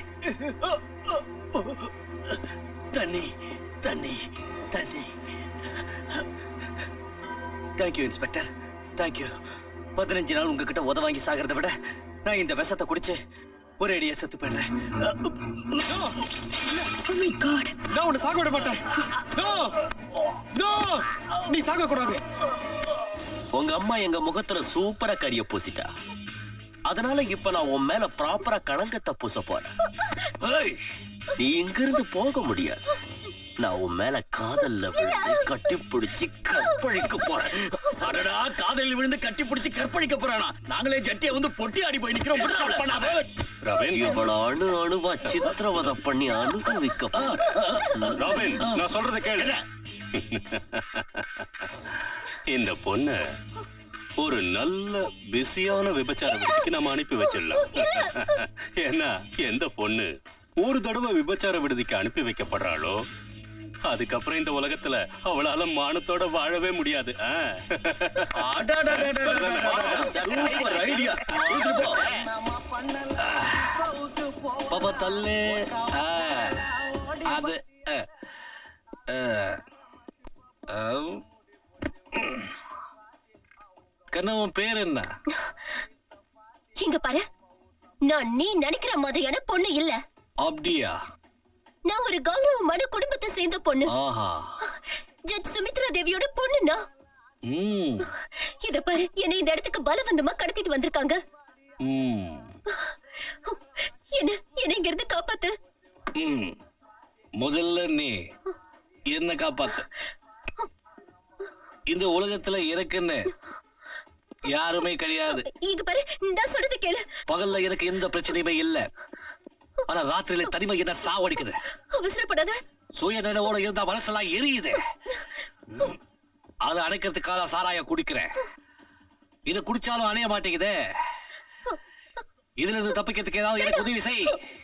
தண்ணி தண்ணி தண்ணி தேங்க்யூ இன்ஸ்பெக்டர் தேங்க்யூ பதினஞ்சு நாள் உங்ககிட்ட உத வாங்கி சாகிறத விட நான் இந்த விஷத்தை குடிச்சு ஒரு அடியா செத்து போயிடுறேன் நான் உன்னை சாக விட மாட்டேன் No! No! நீ சாக கூடாது உங்க அம்மா எங்க முகத்துல சூப்பரா கரிய பூசிட்டா அதனால இப்ப நான் உன் மேல ப்ராப்பரா கணக்கத்தை பூச போறேன் ஏய், நீ இங்கிருந்து போக முடியாது நான் உன் மேல காதல்ல விழுந்து கட்டி பிடிச்சு கற்பழிக்க போறேன் அடடா காதலில் விழுந்து கட்டி பிடிச்சு கற்பழிக்க போறானா நாங்களே ஜட்டியை வந்து பொட்டி ஆடி போய் நிக்கிறோம் விட்டுறாத, பண்ணாத. ரவீன் இவ்வளவு அணு அணுவா சித்திரவதை பண்ணி அனுபவிக்க போறேன். ராபின் நான் சொல்றத கேளு இந்த பொண்ண ஒரு நல்ல பிஸியான விபச்சார விடுதிக்கு நம்ம அனுப்பி வச்சிடலாம் ஏன்னா எந்த பொண்ணு ஒரு தடவை விபச்சார விடுதிக்கு அனுப்பி வைக்கப்படுறாளோ அதுக்கப்புறம் இந்த உலகத்துல அவளால மானத்தோட வாழவே முடியாது ஆ? சூப்பர் ஐடியா பாப்பா தள்ளு ஆ, அது ஆ, ஆ, ஆ. கண்ணா உன் பேர் என்ன இங்க பாரு நான் நீ நினைக்கிற மாதிரியான பொண்ணு இல்ல அப்படியா நான் ஒரு கௌரவமான குடும்பத்தை சேர்ந்த பொண்ணு ஆஹா ஜட்ஜ் சுமித்ரா தேவியோட பொண்ணுண்ணா ம் இத பாரு என்னை இந்த இடத்துக்கு பலவந்தமா கடத்திட்டு வந்திருக்காங்க ம் என்ன என்ன இங்க இருந்து காப்பாத்து ம் முதல்ல நீ என்ன காப்பாத்து இந்த உலகத்துல எனக்குன்னு யாருமே கிடையாது இங்க பாரு நான் சொல்றது கேளு பகல்ல எனக்கு எந்த பிரச்சனையுமே இல்ல ஆனா ராத்திரியில தனிமை என்ன சாவடிக்குது அவசரப்படாத சுய நினைவோட இருந்தா மனசெல்லாம் எரியுது ம். அதை அணைக்கிறதுக்காக சாராய குடிக்கிறேன் இத குடிச்சாலும் அணைய மாட்டேங்குதே இதுல இருந்து தப்பிக்கிறதுக்கு ஏதாவது எனக்கு உதவி செய்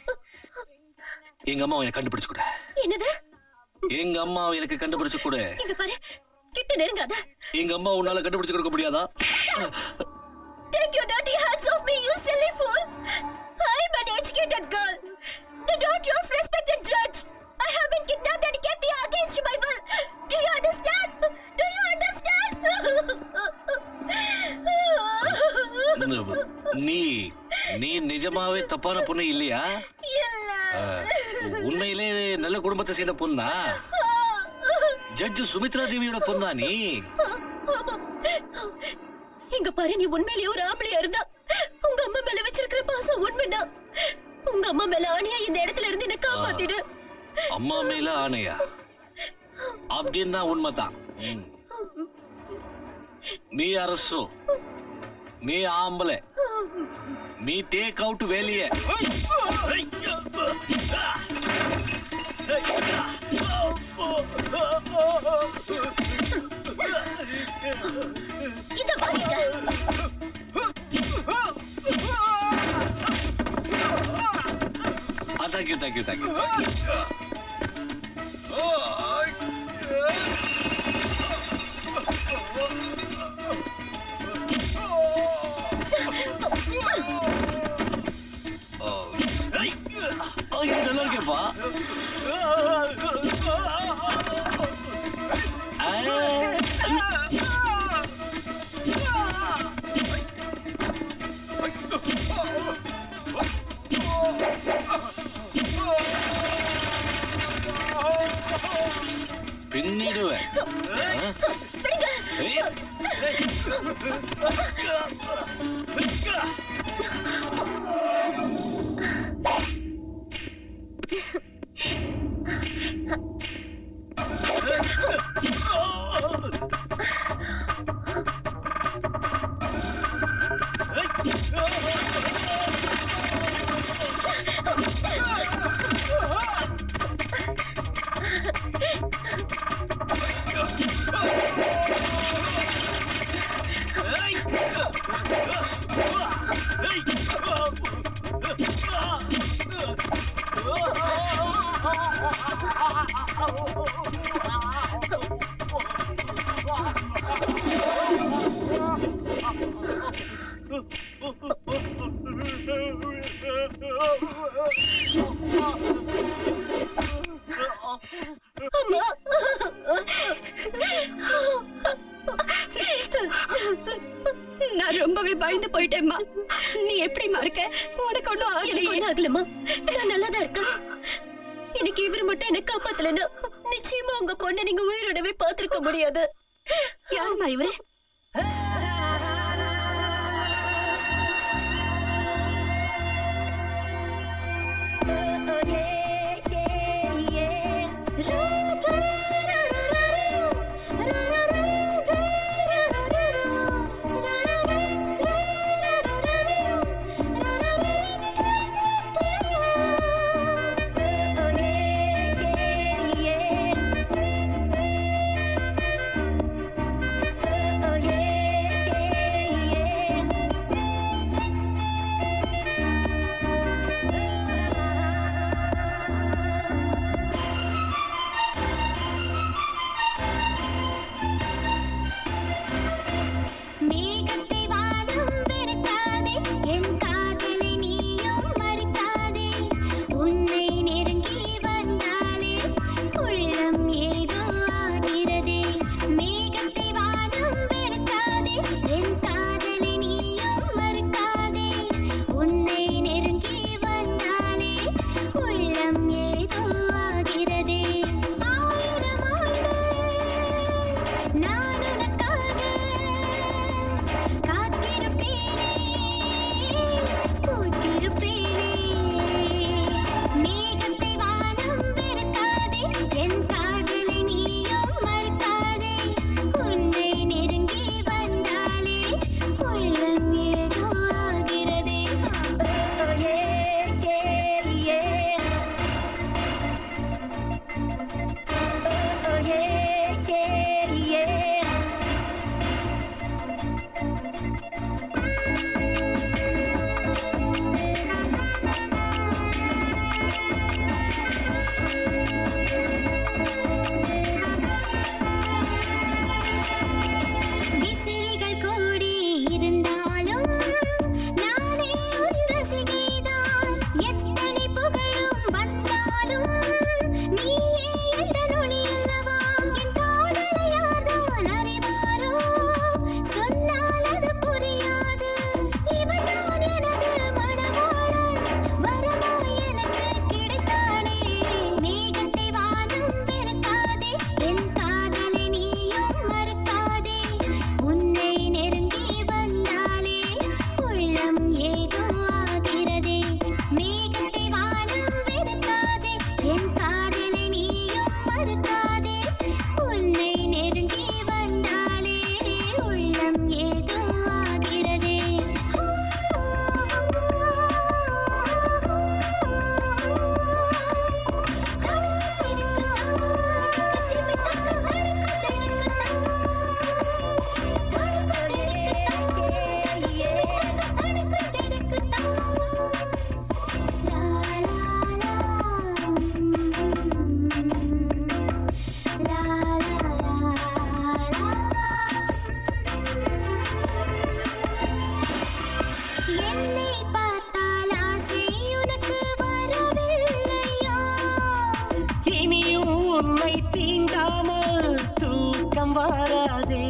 எங்க அம்மாவை எனக்கு கண்டுபிடிச்சு கொடு என்னது எங்க அம்மாவை எனக்கு கண்டுபிடிச்சு கொடு இங்க பாரு கிட்ட நெருங்காத எங்க அம்மா உன்னால கண்டுபிடிச்சு கொடுக்க முடியாதா Take your dirty hands off me, you silly fool! I'm an educated girl, the daughter of respected judge. I have been kidnapped and kept here against my will. Do you understand? Do you understand? நீ நீ நிஜமாவே தப்பான பொண்ணு இல்லையா அஹ், உண்மையிலே நல்ல குடும்பத்தை சேர்ந்த பொண்ணா ஜட்ஜ் சுமித்ரா தேவியோட பொண்ணா நீ இங்க பாரு நீ உண்மையிலேயே ஒரு ஆம்பளையா இருந்தா உங்க அம்மா மேல வச்சிருக்கிற பாசம் உண்மைதான் உங்க அம்மா மேல ஆணியா இந்த இடத்துல இருந்து என்ன காப்பாத்திடு அம்மா மேல ஆணையா அப்படின்னா உண்மைதான் ம். நீ அரசு நீ ஆம்பளை நீ டேக் அவுட் வெளியே இத வாங்கிக்க தேங்க்யூ தேங்க்யூ தேங்க்யூ இது நல்லா இருக்கேப்பா பின்னிடுவேன் ஆ? ஏய். அம்மா நான் ரொம்பவே பயந்து போயிட்டேம்மா நீ எப்படிம்மா இருக்க உனக்கு ஒண்ணும் எனக்கு ஆகலையே ஒண்ணும் ஆகலம்மா நான் நல்லா தான் இருக்கேன் இன்னைக்கு இவர் மட்டும் என்ன காப்பாத்தலன்னா நிச்சயமா உங்க பொண்ணை நீங்க உயிரோடவே பார்த்திருக்க முடியாது யாரும்மா இவரு மேகத்தை வானம் வெறுக்காதே என் காதலை நீயும் மறுக்காதே உன்னை நெருங்கி வந்தாலே உள்ளம் ஏதோ ஆகிறதே மேகத்தை வானம் வெறுக்காதே என் காதலை நீயும் மறுக்காதே உன்னை நெருங்கி வந்தாலே உள்ளம் ஏதோ ஆகிறதே ஆயிரம் ஆண்டு நான் உனக்காக காத்திருப்பேனே கூட்டிருப்பேனே மேகத்தை வானம் வெறுக்காதே என் காதலை நீயும் மறுக்காதே உன்னை நெருங்கி வந்தாலே உள்ளம் ஏதோ ஆகிறதே ஏ ஏ ஏ ஏ ஏ விசிறிகள் கூடி இருந்தாலும் நானே உன் ரசிகைதான் எத்தனை புகழும் வந்தாலும் நீயே எந்தன் ஒளி அல்லவா என் காதலை யார்தான் அறிவாரோ சொன்னால் அது புரியாது இவன்தான் எனது மணவாளன் வரமோ எனக்கு கிடைத்தானே மேகத்தை வானம் வெறுக்காதே என் காதலை நீயும் மறுக்காதே உன்னை நெருங்கி வந்தாலே உள்ளம் ஏதோ ஆகிறதே மேகத்தை வானம் வெறுக்காதே என் காதலை நீயும் மறுக்காதே உன்னை நெருங்கி வந்தாலே உள்ளம் ஏதோ ஆகிறதே என்னை பார்த்தால் ஆசை உனக்கு வரவில்லையா இனியும் உன்னை தீண்டாமல் தூக்கம் வராதே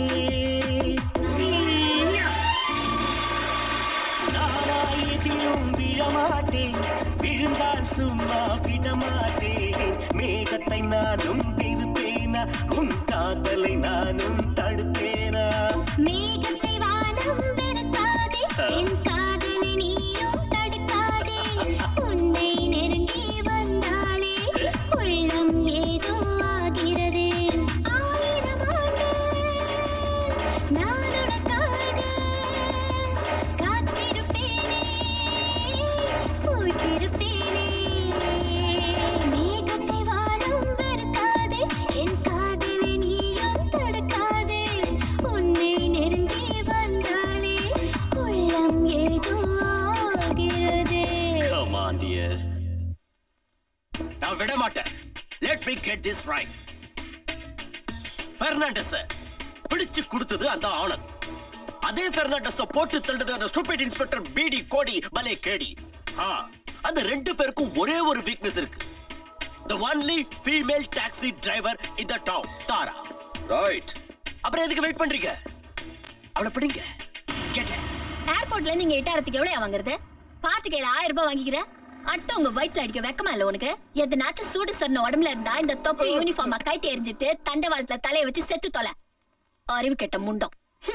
நானாயதிலும் விழமாட்டேன் விழுந்தால் சும்மா விடமாட்டேன் மேகத்தை நானும் பெருப்பேனா உன் காதலை நானும் தடுப்பேனா மேகத்தை வானம் வெறுக்காதே என் காதலை நீயும் தடுக்காதே உன்னை நெருங்கி வந்தாலே உள்ளம் ஏதோ ஆகிறதே ஆயிரம் ஆண்டு நான் உனக்காக காத்திருப்பேனே பூத்திருப்பேனே மேகத்தை வானம் வெறுக்காதே என் காதலை நீயும் தடுக்காதே உன்னை நெருங்கி வந்தாலே உள்ளம் ஏதோ ஆகிறதே Come on, dear. நான் விட மாட்டேன் let me get this right Fernandes பிடிச்சு கொடுத்தது அந்த ஆனந்த் அதே பெர்னாண்டஸ் போட்டு தள்ளுறது அந்த ஸ்டூபிட் இன்ஸ்பெக்டர் பிடி கோடி பலே கேடி ஆ, அந்த ரெண்டு பேருக்கும் ஒரே ஒரு வீக்னஸ் இருக்கு the only female taxi driver in the town Tara right அப்புறம் எதுக்கு வெயிட் பண்றீங்க அவளை பிடிங்க கேட்ட ஏர்போர்ட்ல நீங்க எட்டாயிரத்துக்கு எவ்வளவு வாங்குறது பாத்துக்கையில ஆயிரம் ரூபாய் வாங்கிக்கிற அடுத்து உங்க வயித்துல அடிக்க வெக்கமா இல்ல உனக்கு எதனாச்சும் சூடு சொன்ன உடம்புல இருந்தா இந்த தொப்பை யூனிஃபார்மா கைட்டி எரிஞ்சிட்டு தண்டவாளத்துல தலைய வச்சு செத்து தொலை அறிவு கெட்ட முண்டம்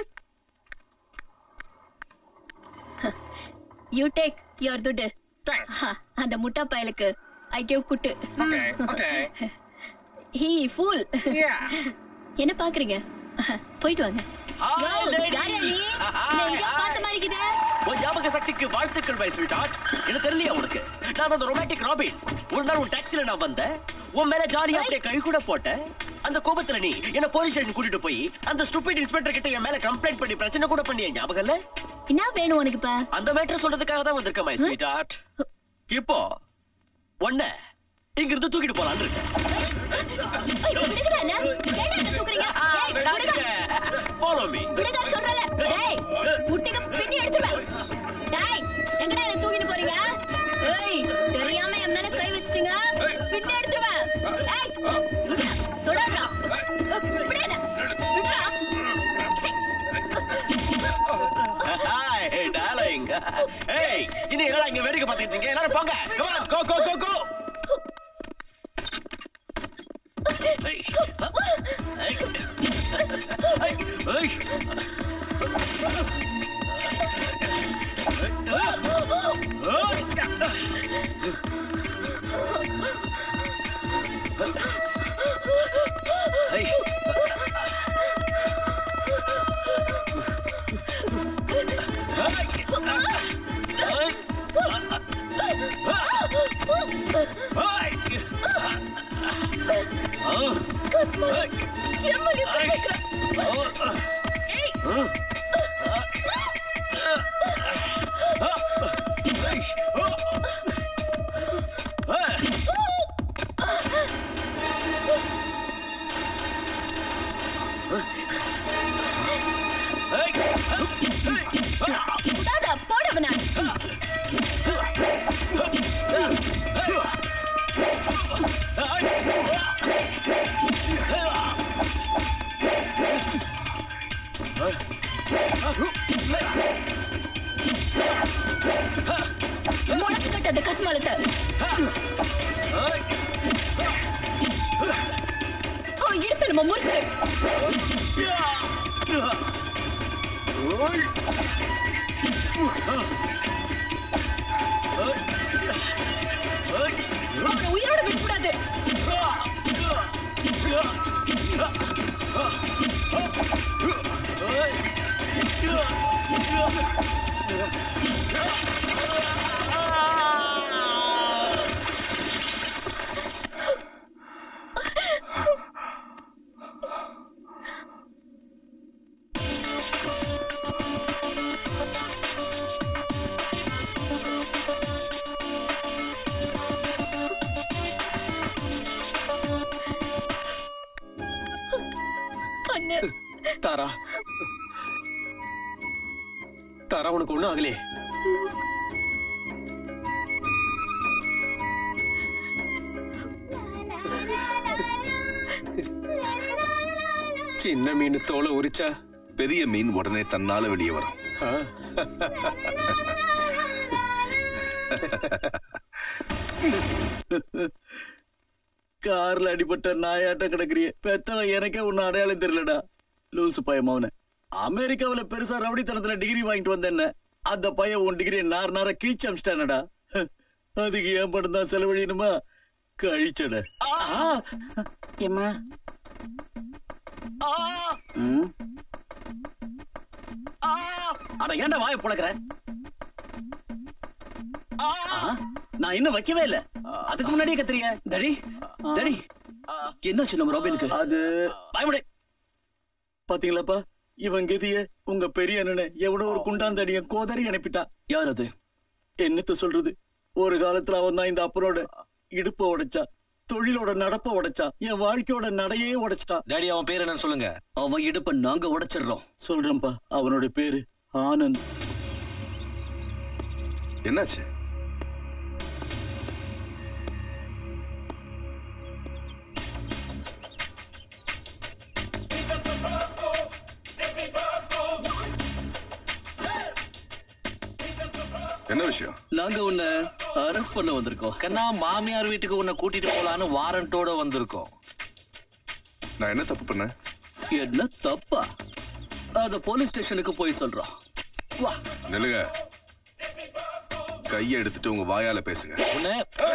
யூ டேக் யுவர் துட்டு ஹா, அந்த முட்டா பயலுக்கு I give kuttu he fool என்ன பாக்குறீங்க போயிட்டு வாங்க யோ, யாரையா நீ என்னை எங்கேயோ பார்த்த மாதிரி இருக்குதே. உன் ஞாபக சக்திக்கு வாழ்த்துக்கள் மை ஸ்வீட் என்ன தெரியலையா உனக்கு நான் அந்த ரொமான்டிக் ராபின் ஒரு நாள் உன் டாக்ஸில நான் வந்தேன் உன் மேல ஜாலியா அப்படியே கை கூட போட்டேன் அந்த கோபத்துல நீ என்ன போலீஸ் ஸ்டேஷன் கூட்டிட்டு போய் அந்த ஸ்டூபிட் இன்ஸ்பெக்டர் கிட்ட என் மேல கம்ப்ளைண்ட் பண்ணி பிரச்சனை கூட பண்ணிய ஞாபகம் இல்ல என்ன வேணும் உனக்கு இப்ப அந்த மேட்டர் சொல்றதுக்காக தான் வந்திருக்கேன் மை ஸ்வீட் ஹார்ட் இப்போ ஒன்ன இங்க இருந்து தூக்கிட்டு போலான்னு இருக்கேன் ஐயோ, விடுங்கடா என்ன? ஏன்டா என்ன தூக்குறீங்க? ஏய், விடுங்க. ஃபாலோ மீ விடுங்க சொல்றல. டேய், முட்டிக்கு பின்னி எடுத்துருவேன். டேய், எங்கடா என்ன தூக்கிட்டு போறீங்க? ஏய், தெரியாம என் மேல கை வச்சிட்டீங்க. பின்னி எடுத்துருவேன். ஏய், தொடாதடா. விடு என்ன. விடுடா. ஹாய் டார்லிங் ஏய் இன்னும் எல்லாம் இங்க வேடிக்கை பார்த்துட்டு இருக்கீங்க எல்லாரும் போங்க come on go go go go ஏய், ஏய், ஏய், ஏய். ஏய். கஸ்மா, என் மேல கை வைக்கிற. ஏய், விடாத, போடவன. முளைச்சு கட்டு அந்த கஸ்மாலத்தை. அவன் இடுப்பு நம்ம முறிச்சு அவனை உயிரோட விடக்கூடாது அண்ணன் தாரா தாரா உனக்கு ஒண்ணும் ஆகலையே சின்ன மீன் தோலை உரிச்சா பெரிய மீன் உடனே தன்னால வெளியே வரும் ஆ, கார்ல அடிபட்ட நாயாட்ட கிடக்குறிய பெத்தவன் எனக்கே ஒண்ணு அடையாளம் தெரியலடா லூசு பையன் மவன அமெரிக்காவுல பெருசா ரவுடித்தனத்துல டிகிரி வாங்கிட்டு வந்தேன்ன அந்த பையன் உன் டிகிரி நார் நார கிழிச்சு அமிச்சிட்டானடா அதுக்கு ஏன் படம் தான் செலவழியணுமா கழிச்சட ஏமா ம்? அட ஏன்டா வாயை புழக்கிற ஆ, நான் இன்னும் வைக்கவே இல்ல அதுக்கு முன்னாடியே கத்துறீங்க டடி டடி என்னாச்சு நம்ம ராபினுக்கு அது பயமுடை பாத்தீங்களாப்பா இவன் கதிய உங்க பெரிய அண்ணனை எவனோ ஒரு குண்டாந்தடிய கோதறி அனுப்பிட்டான் யார் அது என்னத்த சொல்றது ஒரு காலத்துல அவன் தான் இந்த அப்பனோட இடுப்ப உடைச்சா தொழிலோட நடப்ப உடைச்சா என் வாழ்க்கையோட நடையே உடைச்சிட்டான் டாடி அவன் பேர் என்னன்னு சொல்லுங்க அவன் இடுப்ப நாங்க உடைச்சிடுறோம் சொல்றேன்ப்பா அவனோட பேரு ஆனந்த் என்னாச்சு என்ன விஷயம் நாங்க உன்னை அரெஸ்ட் பண்ண வந்திருக்கோம் கண்ணா மாமியார் வீட்டுக்கு உன்னை கூட்டிட்டு போலான்னு வாரண்டோட வந்திருக்கோம் நான் என்ன தப்பு பண்ணேன் என்ன தப்பா அத போலீஸ் ஸ்டேஷனுக்கு போய் சொல்றோம் வா நில்லுங்க கையை எடுத்துட்டு உங்க வாயால பேசுங்க உன்னை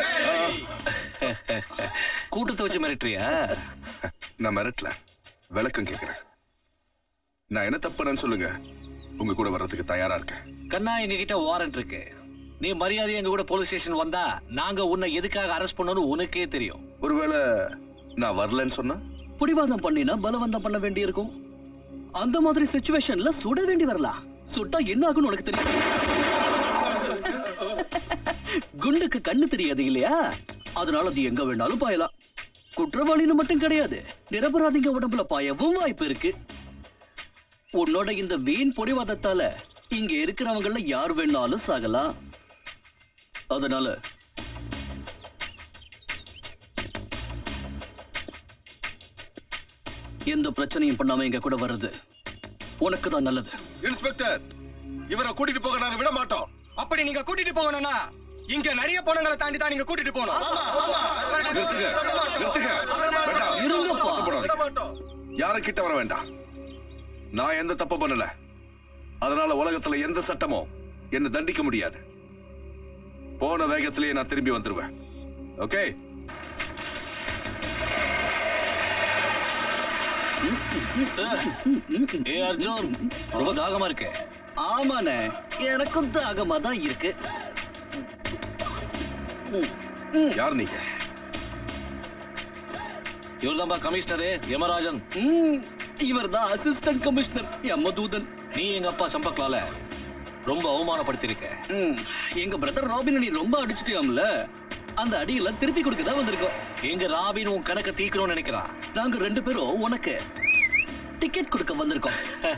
கூட்டத்தை வச்சு மிரட்டுறியா நான் மிரட்டல விளக்கம் கேக்குறேன் நான் என்ன தப்பு பண்ணேன்னு சொல்லுங்க உங்க கூட வர்றதுக்கு தயாரா இருக்கேன் கண்ணா எங்க கிட்ட வாரண்ட் இருக்கு நீ மரியாதை எங்க கூட போலீஸ் ஸ்டேஷன் வந்தா நாங்க உன்னை எதுக்காக அரெஸ்ட் பண்ணணும் உனக்கே தெரியும் ஒருவேளை நான் வரலன்னு சொன்னா பிடிவாதம் பண்ணினா பலவந்தம் பண்ண வேண்டியிருக்கும் அந்த மாதிரி சுச்சுவேஷன்ல சுட வேண்டி வரலாம் சுட்டா என்ன ஆகும்னு உனக்கு தெரியும் குண்டுக்கு கண்ணு தெரியாது இல்லையா அதனால அது எங்க வேணாலும் பாயலாம் குற்றவாளின்னு மட்டும் கிடையாது நிரபராதிங்க உடம்புல பாயவும் வாய்ப்பு இருக்கு உன்னோட இந்த வீண் பொடிவாதத்தால இங்க இருக்கிறவங்கள யார் வேணாலும் சாகலாம் அதனால எந்த பிரச்சனையும் பண்ணாம எங்க கூட வர்றது உனக்கு தான் நல்லது இன்ஸ்பெக்டர் இவரை கூட்டிட்டு போக நாங்க விட மாட்டோம் அப்படி நீங்க கூட்டிட்டு போகணும்னா இங்க நிறைய பொண்ணுங்களை தாண்டி தான் நீங்க கூட்டிட்டு போகணும் நிறுத்துங்க நிறுத்துங்க வேண்டாம். இருங்கப்பா. விட மாட்டோம். யாரும் கிட்ட வர வேண்டாம் நான் எந்த தப்பு பண்ணல அதனால உலகத்துல எந்த சட்டமும் என்ன தண்டிக்க முடியாது போன வேகத்திலேயே நான் திரும்பி வந்துருவேன் ஓகே ஏ அர்ஜுன் ரொம்ப தாகமா இருக்கு ஆமாண்ணே எனக்கும் தாகமா தான் இருக்கு யார் நீங்க இவர்தான்பா கமிஷனரு யமராஜன் இவர் தான் அசிஸ்டன்ட் கமிஷனர் யமதூதன் நீ எங்க அப்பா சம்பக்லால ரொம்ப அவமானப்படுத்திருக்க ம், எங்க பிரதர் ராபின் நீ ரொம்ப அடிச்சிட்டியாம்ல அந்த அடியெல்லாம் திருப்பி கொடுக்க தான் வந்திருக்கோம் எங்க ராபின் உன் கணக்க தீக்கணும்னு நினைக்கிறான் நாங்க ரெண்டு பேரும் உனக்கு டிக்கெட் கொடுக்க வந்திருக்கோம்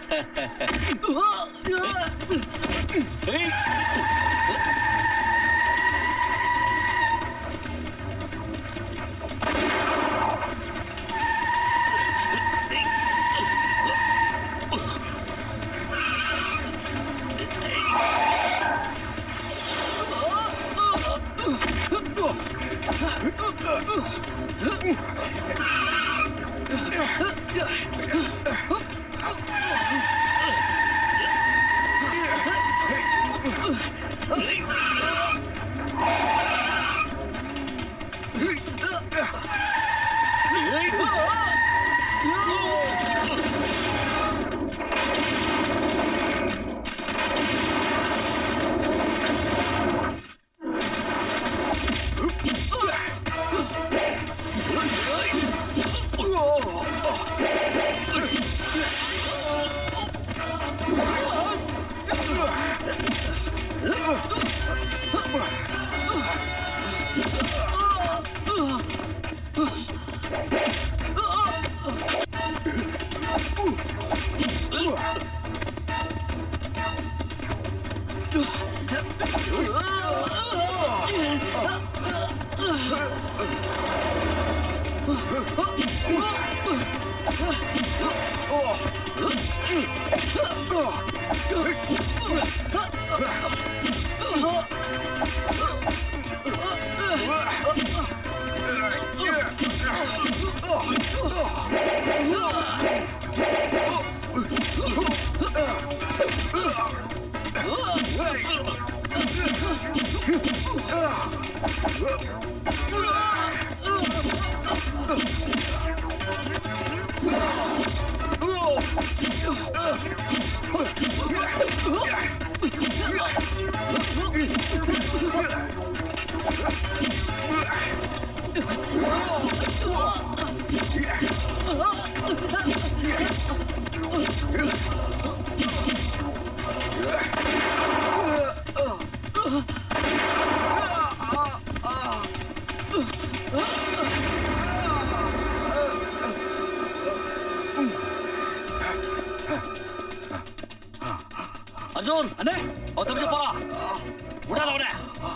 அர்ஜுன் அண்ணே அவன் தப்பிச்சு போறான் விடாத அவனை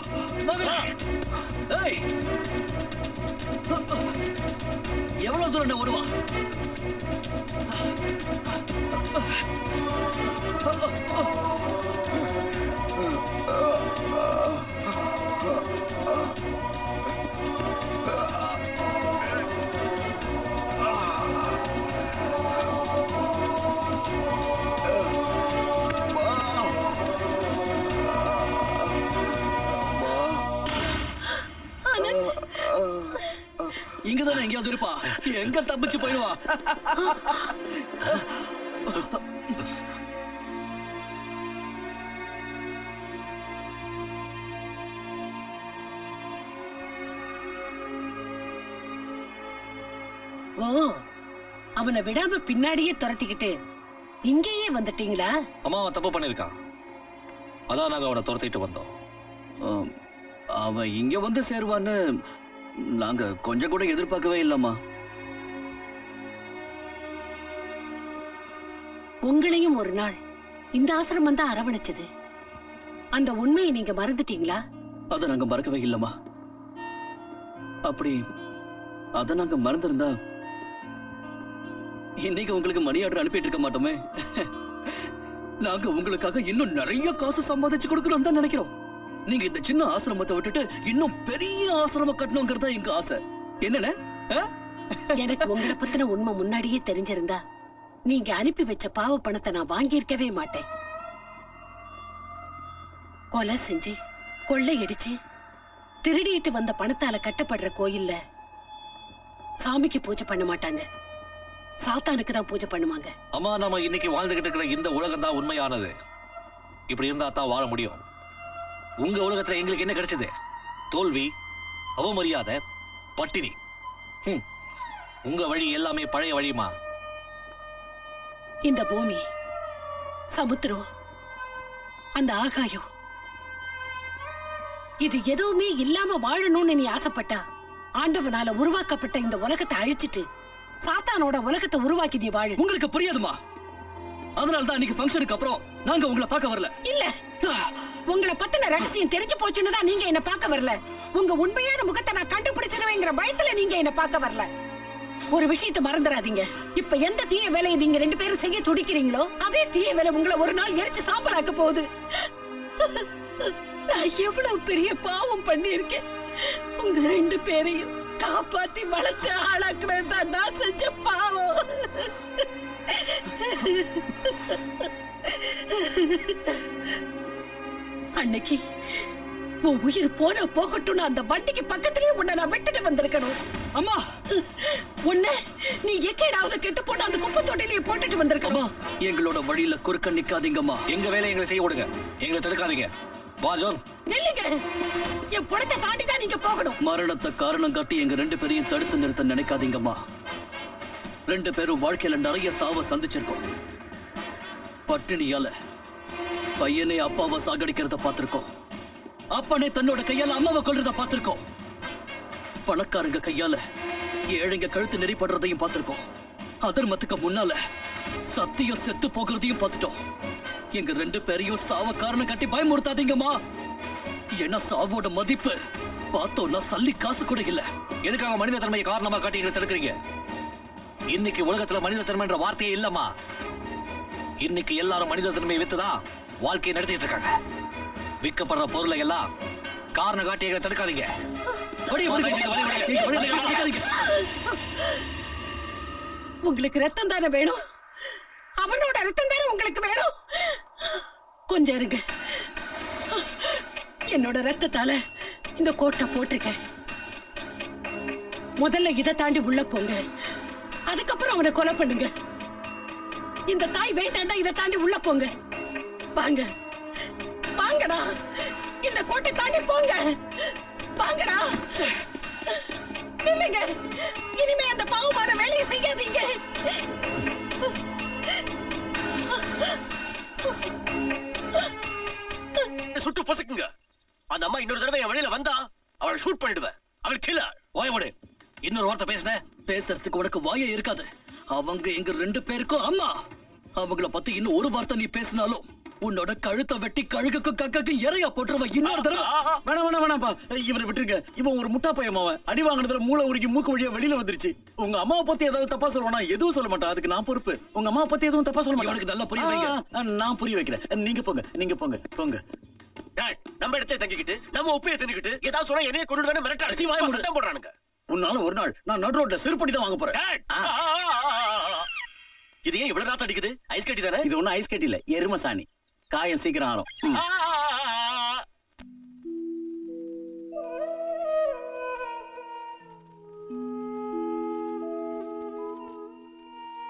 ஏய் எவ்வளவு தூரம் வருவான் இங்கதானே எங்கேயாவது இருப்பா எங்க தப்பிச்சு போயிடுவா ஓ அவனை விடாம பின்னாடியே துரத்திக்கிட்டு இங்கேயே வந்துட்டீங்களா அம்மா அவன் தப்பு பண்ணிருக்கான் அதான் நாங்க அவனை துரத்திட்டு வந்தோம் ஆம், அவன் இங்க வந்து சேருவான்னு நாங்க கொஞ்சம் கூட எதிர்பார்க்கவே இல்லம்மா உங்களையும் ஒரு நாள் இந்த ஆசிரமம் தான் அரவணைச்சது அந்த உண்மையை நீங்க மறந்துட்டீங்களா அதை நாங்க மறக்கவே இல்லம்மா அப்படி அதை நாங்க மறந்திருந்தா இன்னைக்கு உங்களுக்கு மணி ஆர்டர் அனுப்பிட்டு இருக்க மாட்டோமே நாங்க உங்களுக்காக இன்னும் நிறைய காசு சம்பாதிச்சு கொடுக்கணும் தான் நினைக்கிறோம் நீங்க இந்த சின்ன ஆசிரமத்தை விட்டுட்டு இன்னும் பெரிய ஆசிரமம் கட்டணுங்கிறது தான் எங்க ஆசை என்னண்ணே எனக்கு உங்களை பத்தின உண்மை முன்னாடியே தெரிஞ்சிருந்தா நீங்க அனுப்பி வச்ச பாவ பணத்தை நான் வாங்கியிருக்கவே மாட்டேன் கொலை செஞ்சு கொள்ளையடிச்சு திருடிட்டு வந்த பணத்தால கட்டப்படுற கோயில்ல சாமிக்கு பூஜை பண்ண மாட்டாங்க சாத்தானுக்கு தான் பூஜை பண்ணுவாங்க அம்மா நம்ம இன்னைக்கு வாழ்ந்துகிட்டு இருக்கிற இந்த உலகம் தான் உண்மையானது இப்படி இருந்தா தான் வாழ முடியும் உங்க உலகத்துல எங்களுக்கு என்ன கிடைச்சது தோல்வி அவமரியாதை பட்டினி ஹம். உங்க வழி எல்லாமே பழைய வழிமா இந்த பூமி சமுத்திரம் அந்த ஆகாயம் இது எதுவுமே இல்லாம வாழணும்னு நீ ஆசைப்பட்டா ஆண்டவனால உருவாக்கப்பட்ட இந்த உலகத்தை அழிச்சிட்டு சாத்தானோட உலகத்தை உருவாக்கி நீ வாழு உங்களுக்கு புரியாதுமா அதனால தான் இன்னைக்கு ஃபங்க்ஷனுக்கு அப்புறம் நாங்க உங்களை பார்க்க வரல இல்ல உங்களை பத்தின ரகசியம் தெரிஞ்சு போச்சுன்னு தான் நீங்க என்ன பார்க்க வரல உங்க உண்மையான முகத்தை நான் கண்டுபிடிச்சிருவேங்கிற பயத்துல நீங்க என்ன பார்க்க வரல ஒரு விஷயத்தை மறந்துடாதீங்க இப்ப எந்த தீய வேலையை நீங்க ரெண்டு பேரும் செய்ய துடிக்கிறீங்களோ அதே தீய வேலை உங்களை ஒரு நாள் எரிச்சு சாம்பலாக்க போகுது நான் எவ்வளவு பெரிய பாவம் பண்ணியிருக்கேன் உங்க ரெண்டு பேரையும் காப்பாத்தி வளர்த்து ஆளாக்குவேன் தான் நான் செஞ்ச பாவம் அன்னைக்கு உன் உயிர் போன போகட்டும் அந்த வண்டிக்கு பக்கத்துலயே உன்னை நான் விட்டுட்டு வந்திருக்கணும் அம்மா உன்னை நீ எக்கேடாவது கெட்டு போன அந்த குப்பை தொட்டிலேயே போட்டுட்டு வந்திருக்கணும் எங்களோட வழியில குறுக்க நிக்காதீங்கம்மா எங்க வேலையை எங்களை செய்ய விடுங்க எங்களை தடுக்காதீங்க வா ஜோன் நில்லுங்க என் புடத்தை தாண்டி தான் நீங்க போகணும் மரணத்தை காரணம் காட்டி எங்க ரெண்டு பேரையும் தடுத்து நிறுத்த நினைக்காதீங்கம்மா ரெண்டு பேரும் வாழ்க்கையில நிறைய சாவ சந்திச்சிருக்கோம் பட்டினியால பையனே அப்பாவை சாகடிக்கிறத பார்த்திருக்கோம் அப்பனே தன்னோட கையால அம்மாவை கொல்றத பார்த்திருக்கோம் பணக்காரங்க கையால ஏழைங்க கழுத்து நெறிப்படுறதையும் பார்த்திருக்கோம் அதர்மத்துக்கு முன்னால சத்தியம் செத்து போகிறதையும் பார்த்துட்டோம் எங்க ரெண்டு பேரையும் சாவ காரணம் காட்டி பயமுறுத்தாதீங்கம்மா ஏன்னா சாவோட மதிப்பு பார்த்தோம்னா சல்லி காசு கூட இல்ல எதுக்காக மனித தன்மையை காரணமா காட்டி எங்களை தடுக்கிறீங்க இன்னைக்கு உலகத்துல மனித தன்மைன்ற வார்த்தையே இல்லம்மா இன்னைக்கு எல்லாரும் மனித தன்மையை வித்துதான் வாழ்க்கையை நடத்திட்டு இருக்காங்க விற்கப்படுற பொருளை எல்லாம் காரணம் காட்டி எங்களை தடுக்காதீங்க ஓடி, ஓடி, ஓடி, ஓடி, ஓடி, ஓடி, ஓடி, ஓடி, ஓடி. உங்களுக்கு ரத்தம் தானே வேணும் அவனோட ரத்தம் தானே உங்களுக்கு வேணும் கொஞ்சம் இருங்க என்னோட ரத்தத்தால இந்த கோட்டை போட்டிருக்கேன் முதல்ல இதை தாண்டி உள்ள போங்க அதுக்கப்புறம் அவனை கொலை பண்ணுங்க இந்த தாய் வேண்டாண்டா இதை தாண்டி உள்ள போங்க வாங்க வாங்கடா இந்த கோட்டை தாண்டி போங்க வாங்கடா இல்லைங்க இனிமே அந்த பாவமான வேலையை செய்யாதீங்க சுட்டு பொசுக்குங்க அந்த அம்மா இன்னொரு தடவை என் வழியில வந்தா அவளை ஷூட் பண்ணிடுவேன் அவள் கில்லர் வாயப்படு இன்னொரு வார்த்தை பேசுன பேசுறதுக்கு உனக்கு வாயே இருக்காது அவங்க எங்க ரெண்டு பேருக்கும் அம்மா அவங்கள பத்தி இன்னும் ஒரு வார்த்தை நீ பேசினாலும் உன்னோட கழுத்தை வெட்டி கழுகுக்கு கக்கக்கு இறையா போட்டுருவ இன்னொரு தடவை வேணாம் வேணாம் வேணாம்ப்பா இவனை விட்டுருங்க இவன் ஒரு முட்டா பையன் அவன் அடி வாங்கினதுல மூளை உருக்கி மூக்கு வழியா வெளியில வந்துருச்சு உங்க அம்மாவை பத்தி ஏதாவது தப்பா சொல்லுவானா எதுவும் சொல்ல மாட்டான் அதுக்கு நான் பொறுப்பு உங்க அம்மாவை பத்தி எதுவும் தப்பா சொல்ல மாட்டான் இவனுக்கு நல்லா புரிய வைங்க. ஆ, ஆ, நான் புரிய வைக்கிறேன் நீங்க போங்க நீங்க போங்க போங்க டேட், நம்ம இடத்துல தங்கிக்கிட்டு நம்ம உப்பையை தின்னுக்கிட்டு ஏதாவது சொன்னா என்னைய கொண்டு வந்து மிரட்ட அடிச்சு வாய மூடு. சத்தம் போடுறானுங்க உன்னால ஒரு நாள் நான் நடு ரோட்ல செருப்படி தான் வாங்க போறேன் டேட், ஆ, ஆ, ஆ, ஆ, ஆ. இது ஏன் இவ்வளவு நாத்தம் அடிக்குது ஐஸ் கட்டி தானே இது ஒண்ணும் ஐஸ் கட்டி இல்ல எரும சாணி காயம் சீக்கிரம் ஆறும் ம். ஆ, ஆ, ஆ, ஆ.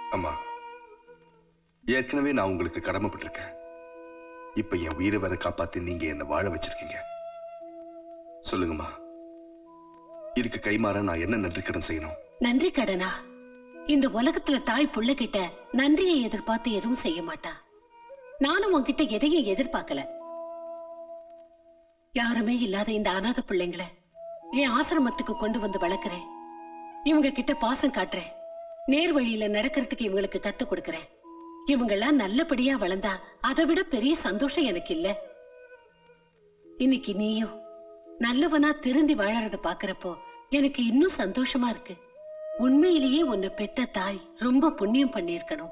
அம்மா ஏற்கனவே நான் உங்களுக்கு கடமைப்பட்டிருக்கேன் இப்ப என் உயிரை வர காப்பாத்தி நீங்க என்ன வாழ வச்சிருக்கீங்க சொல்லுங்கம்மா இதுக்கு கைமாற நான் என்ன நன்றி கடன் செய்யணும் நன்றி கடனா இந்த உலகத்துல தாய் புள்ள கிட்ட நன்றியை எதிர்பார்த்து எதுவும் செய்ய மாட்டா நானும் உன்கிட்ட எதையும் எதிர்பார்க்கல யாருமே இல்லாத இந்த அனாதை பிள்ளைங்களை என் ஆசிரமத்துக்கு கொண்டு வந்து வளர்க்கிறேன் இவங்க கிட்ட பாசம் காட்டுறேன் நேர் வழியில நடக்கிறதுக்கு இவங்களுக்கு கத்து கொடுக்கறேன் இவங்க எல்லாம் நல்லபடியா வளர்ந்தா அதை விட பெரிய சந்தோஷம் எனக்கு இல்ல இன்னைக்கு நீயும் நல்லவனா திருந்தி வாழறத பாக்குறப்போ எனக்கு இன்னும் சந்தோஷமா இருக்கு உண்மையிலேயே உன்னை பெத்த தாய் ரொம்ப புண்ணியம் பண்ணியிருக்கணும்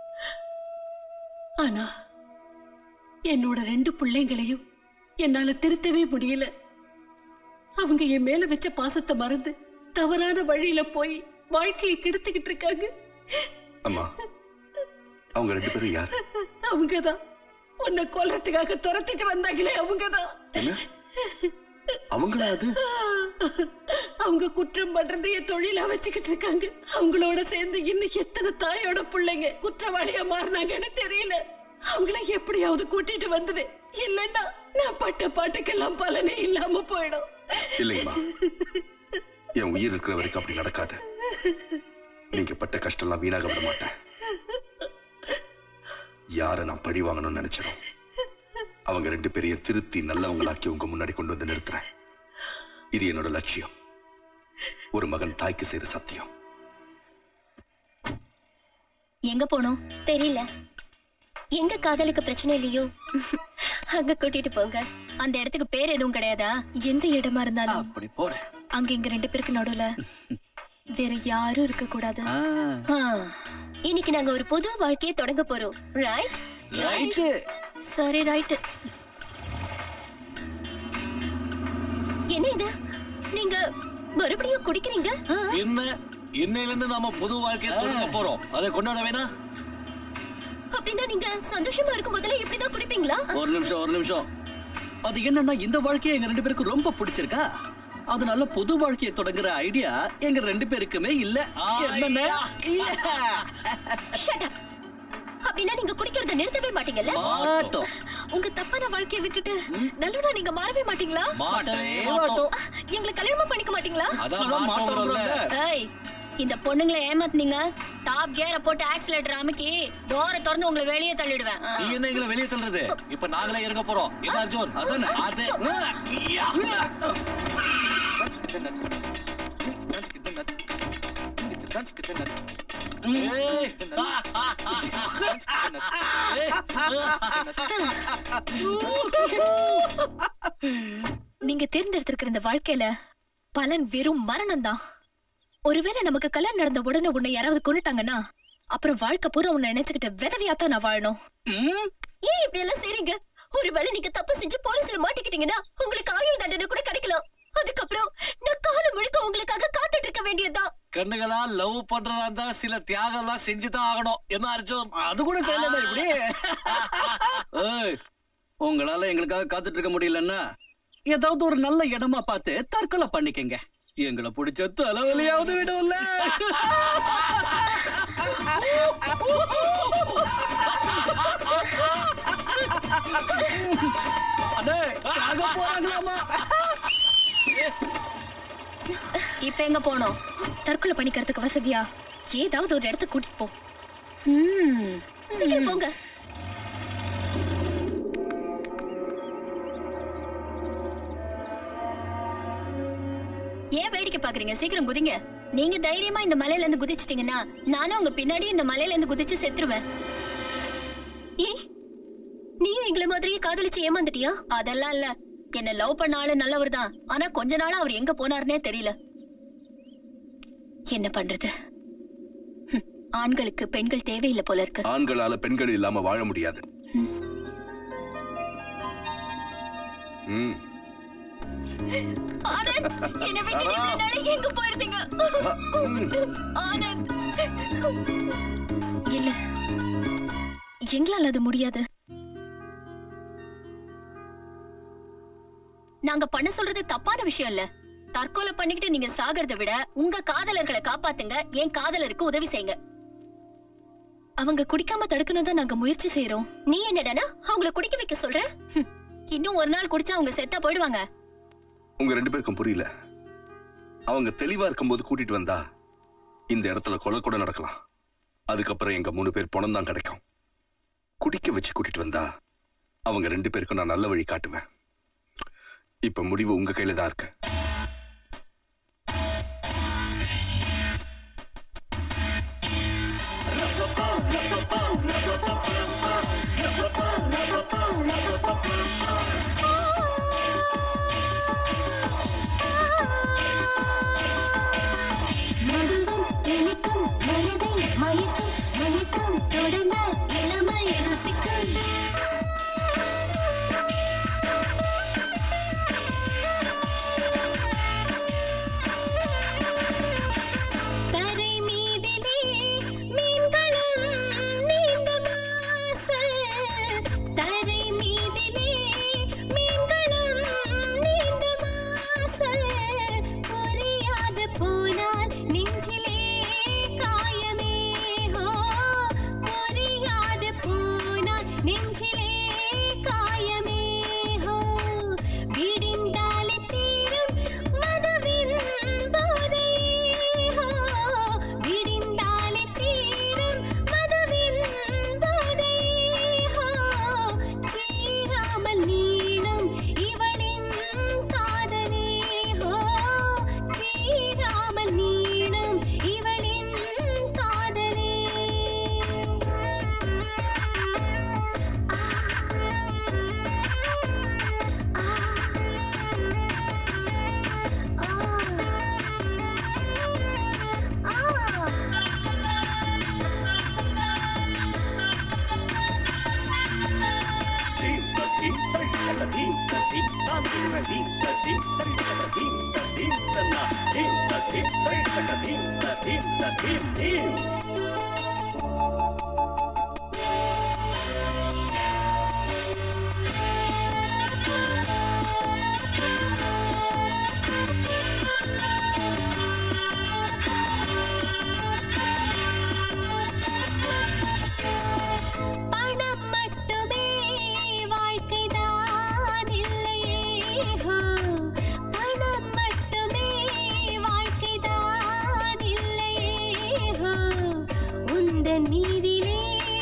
ஆனா என்னோட ரெண்டு பிள்ளைங்களையும் என்னால திருத்தவே முடியல அவங்க என் மேல வச்ச பாசத்தை மறந்து தவறான வழியில போய் வாழ்க்கையை கெடுத்துக்கிட்டு இருக்காங்க அம்மா அவங்க ரெண்டு பேரும் யார் அவங்கதான் உன்னை கொல்றதுக்காக துரத்திட்டு வந்தாங்களே அவங்கதான் என்ன அவங்களா அது அவங்க குற்றம் பண்றது என் தொழிலா வச்சுக்கிட்டு இருக்காங்க அவங்களோட சேர்ந்து இன்னும் எத்தனை தாயோட பிள்ளைங்க குற்றவாளியா மாறினாங்கன்னு தெரியல அவங்கள எப்படியாவது கூட்டிட்டு வந்துடு இல்லைன்னா நான் பட்ட பாட்டுக்கெல்லாம் பலனே இல்லாம போயிடும் இல்லைங்கம்மா என் உயிர் இருக்கிற வரைக்கும் அப்படி நடக்காது நீங்க பட்ட கஷ்டம்லாம் வீணாக விட மாட்டேன் யாரை நான் பழி வாங்கணும்னு நினைச்சேனோ அவங்க ரெண்டு பேரையும் திருத்தி நல்லவங்களாக்கி உங்க முன்னாடி கொண்டு வந்து நிறுத்துறேன் இது என்னோட லட்சியம் ஒரு மகன் தாய்க்கு செய்த சத்தியம் எங்க போனோம் தெரியல எங்க காதலுக்கு பிரச்சனை இல்லையோ அங்க கூட்டிட்டு போங்க அந்த இடத்துக்கு பேர் எதுவும் கிடையாதா எந்த இடமா இருந்தாலும் அப்படி போடு அங்க இங்க ரெண்டு பேருக்கு நடுவுல வேற யாரும் இருக்க கூடாது இன்னைக்கு நாங்க ஒரு புது வாழ்க்கையை தொடங்க போறோம் ரைட் Right. சரி ரைட் என்ன இது நீங்க மறுபடியும் குடிக்கிறீங்க ஆ. என்ன இன்னையில இருந்து நாம புது வாழ்க்கையை தொடங்க போறோம் அதை கொண்டாட வேணா அப்படின்னா நீங்க சந்தோஷமா இருக்கும் போதெல்லாம் இப்படிதான் குடிப்பீங்களா ஒரு நிமிஷம் ஒரு நிமிஷம் அது என்னன்னா இந்த வாழ்க்கையை எங்க ரெண்டு பேருக்கு ரொம்ப பிடிச்சிருக்கா அதனால புது வாழ்க்கையை தொடங்குற ஐடியா எங்க ரெண்டு பேருக்குமே இல்ல என்னன்னா Shut up. அப்படின்னா நீங்க குடிக்கிறத நிறுத்தவே மாட்டீங்கல்ல மாட்டோம். உங்க தப்பான வாழ்க்கையை விட்டுட்டு நல்லவனா நீங்க மாறவே மாட்டீங்களா மாட்டவே மாட்டோம். எங்களை கல்யாணம் பண்ணிக்க மாட்டீங்களா அதான் மாட்டோங்கிறோம்ல. ஏய் இந்த பொண்ணுங்களை ஏமாத்துனீங்க டாப் கியரை போட்டு ஆக்சிலேட்டர் அமுக்கி டோரை திறந்து உங்களை வெளியே தள்ளிடுவேன் ஆ. நீ என்ன எங்களை வெளியே தள்ளுறது இப்ப நாங்களே இறங்க போறோம் என்ன அர்ஜுன் அதானே அது ஏய். நீங்க தேர்ந்தெடுத்திருக்கிற இந்த வாழ்க்கையில பலன் வெறும் மரணம் தான் ஒருவேளை நமக்கு கல்யாணம் நடந்த உடனே உன்னை யாராவது கொண்டுட்டாங்கன்னா அப்புறம் வாழ்க்கை பூரா உன்னை நினைச்சுக்கிட்ட விதவியா தான் நான் வாழணும் ஏன் இப்படி எல்லாம் செய்றீங்க ஒருவேளை நீங்க தப்பு செஞ்சு போலீஸ்ல மாட்டிக்கிட்டீங்கன்னா உங்களுக்கு ஆயுள் தண்டனை கூட கிடைக்கலாம் அதுக்கப்புறம் நான் காலம் முழுக்க உங்களுக்காக காத்துட்டு இருக்க வேண்டியதுதான் கண்ணுகளா லவ் பண்றதா இருந்தா சில தியாகம் எல்லாம் செஞ்சுதான் ஆகணும் என்ன அர்ஜுன் அது கூட செய்யலடா இப்படி ஏய், உங்களால எங்களுக்காக காத்துட்டு இருக்க முடியலன்னா ஏதாவது ஒரு நல்ல இடமா பார்த்து தற்கொலை பண்ணிக்கங்க எங்களை பிடிச்ச தலைவலியாவது விடும்ல அடே சாக போறாங்களாமா இப்ப எங்க போனோம் தற்கொலை பண்ணிக்கிறதுக்கு வசதியா ஏதாவது ஒரு இடத்துக்கு கூட்டிட்டு போ ம், சீக்கிரம் போங்க ஏன் வேடிக்கை பாக்குறீங்க சீக்கிரம் குதிங்க நீங்க தைரியமா இந்த மலையில இருந்து குதிச்சிட்டீங்கன்னா நானும் உங்க பின்னாடி இந்த மலையில இருந்து குதிச்சு செத்துருவேன் ஏன் நீயும் எங்களை மாதிரியே காதலிச்சு ஏமாந்துட்டியா அதெல்லாம் இல்ல என்ன லவ் பண்ண ஆளு நல்லவர் தான் ஆனா கொஞ்ச நாளா அவர் எங்க போனாருன்னே தெரியல என்ன பண்றது ஹம், ஆண்களுக்கு பெண்கள் தேவையில்லை போல இருக்கு ஆண்களால பெண்கள் இல்லாம வாழ முடியாது ம் ஆனந்த் என்ன விட்டு இவ்வளவு நாளா எங்க போயிருந்தீங்க ஆனந்த் இல்ல எங்களால அது முடியாது நாங்க பண்ண சொல்றது தப்பான விஷயம் இல்ல தற்கொலை பண்ணிக்கிட்டு நீங்க சாகிறத விட உங்க காதலர்களை காப்பாத்துங்க என் காதலருக்கு உதவி செய்யுங்க அவங்க குடிக்காம தடுக்கணும் தான் நாங்க முயற்சி செய்யறோம் நீ என்னடானா அவங்கள குடிக்க வைக்க சொல்ற இன்னும் ஒரு நாள் குடிச்சா அவங்க செத்தா போயிடுவாங்க உங்க ரெண்டு பேருக்கும் புரியல அவங்க தெளிவா இருக்கும்போது கூட்டிட்டு வந்தா இந்த இடத்துல கொலை கூட நடக்கலாம் அதுக்கப்புறம் எங்க மூணு பேர் பணம் தான் கிடைக்கும் குடிக்க வச்சு கூட்டிட்டு வந்தா அவங்க ரெண்டு பேருக்கும் நான் நல்ல வழி காட்டுவேன் இப்ப முடிவு உங்க கையில தான் இருக்கு மதுவும் இனிக்கும் மனதை மயக்கும் மயக்கும் தொடர்ந்தால் இளமை ருசிக்கும் தரை மீதிலே மீன்களும் நீந்தும் ஆசை. தரை மீதிலே மீன்களும் நீந்தும் ஆசை. புரியாது போனால் நெஞ்சிலே காயமே ஹோ புரியாது போனால் நெஞ்சிலே காயமே ஹோ விடிந்தாலே தீரும் மதுவின் போதை ஹோ விடிந்தாலே தீரும் மதுவின் போதை ஹோ தீராமல் நீளும் இவளின் காதலே ஹோ தீராமல் நீளும் இவளின் காதலே பணம் மட்டுமே வாழ்க்கைதான் இல்லையே ஹோ பணம் மட்டுமே வாழ்க்கைதான் இல்லையே ஹோ உந்தன் மீதிலே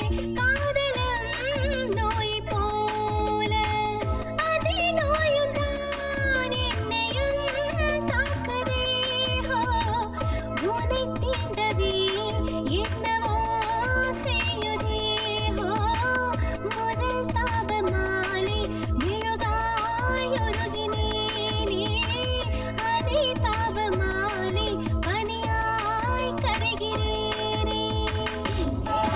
காதலும் நோய் போல அதே நோயும் தான் என்னையும் தாக்குதே ஹோ உனை தீண்டவே என்னவோ செய்யுதே ஹோ முதல் தாப மாலை மெழுகாய் உருகினேனே அதே தாப மாலை பனியாய் கரைகிறேனே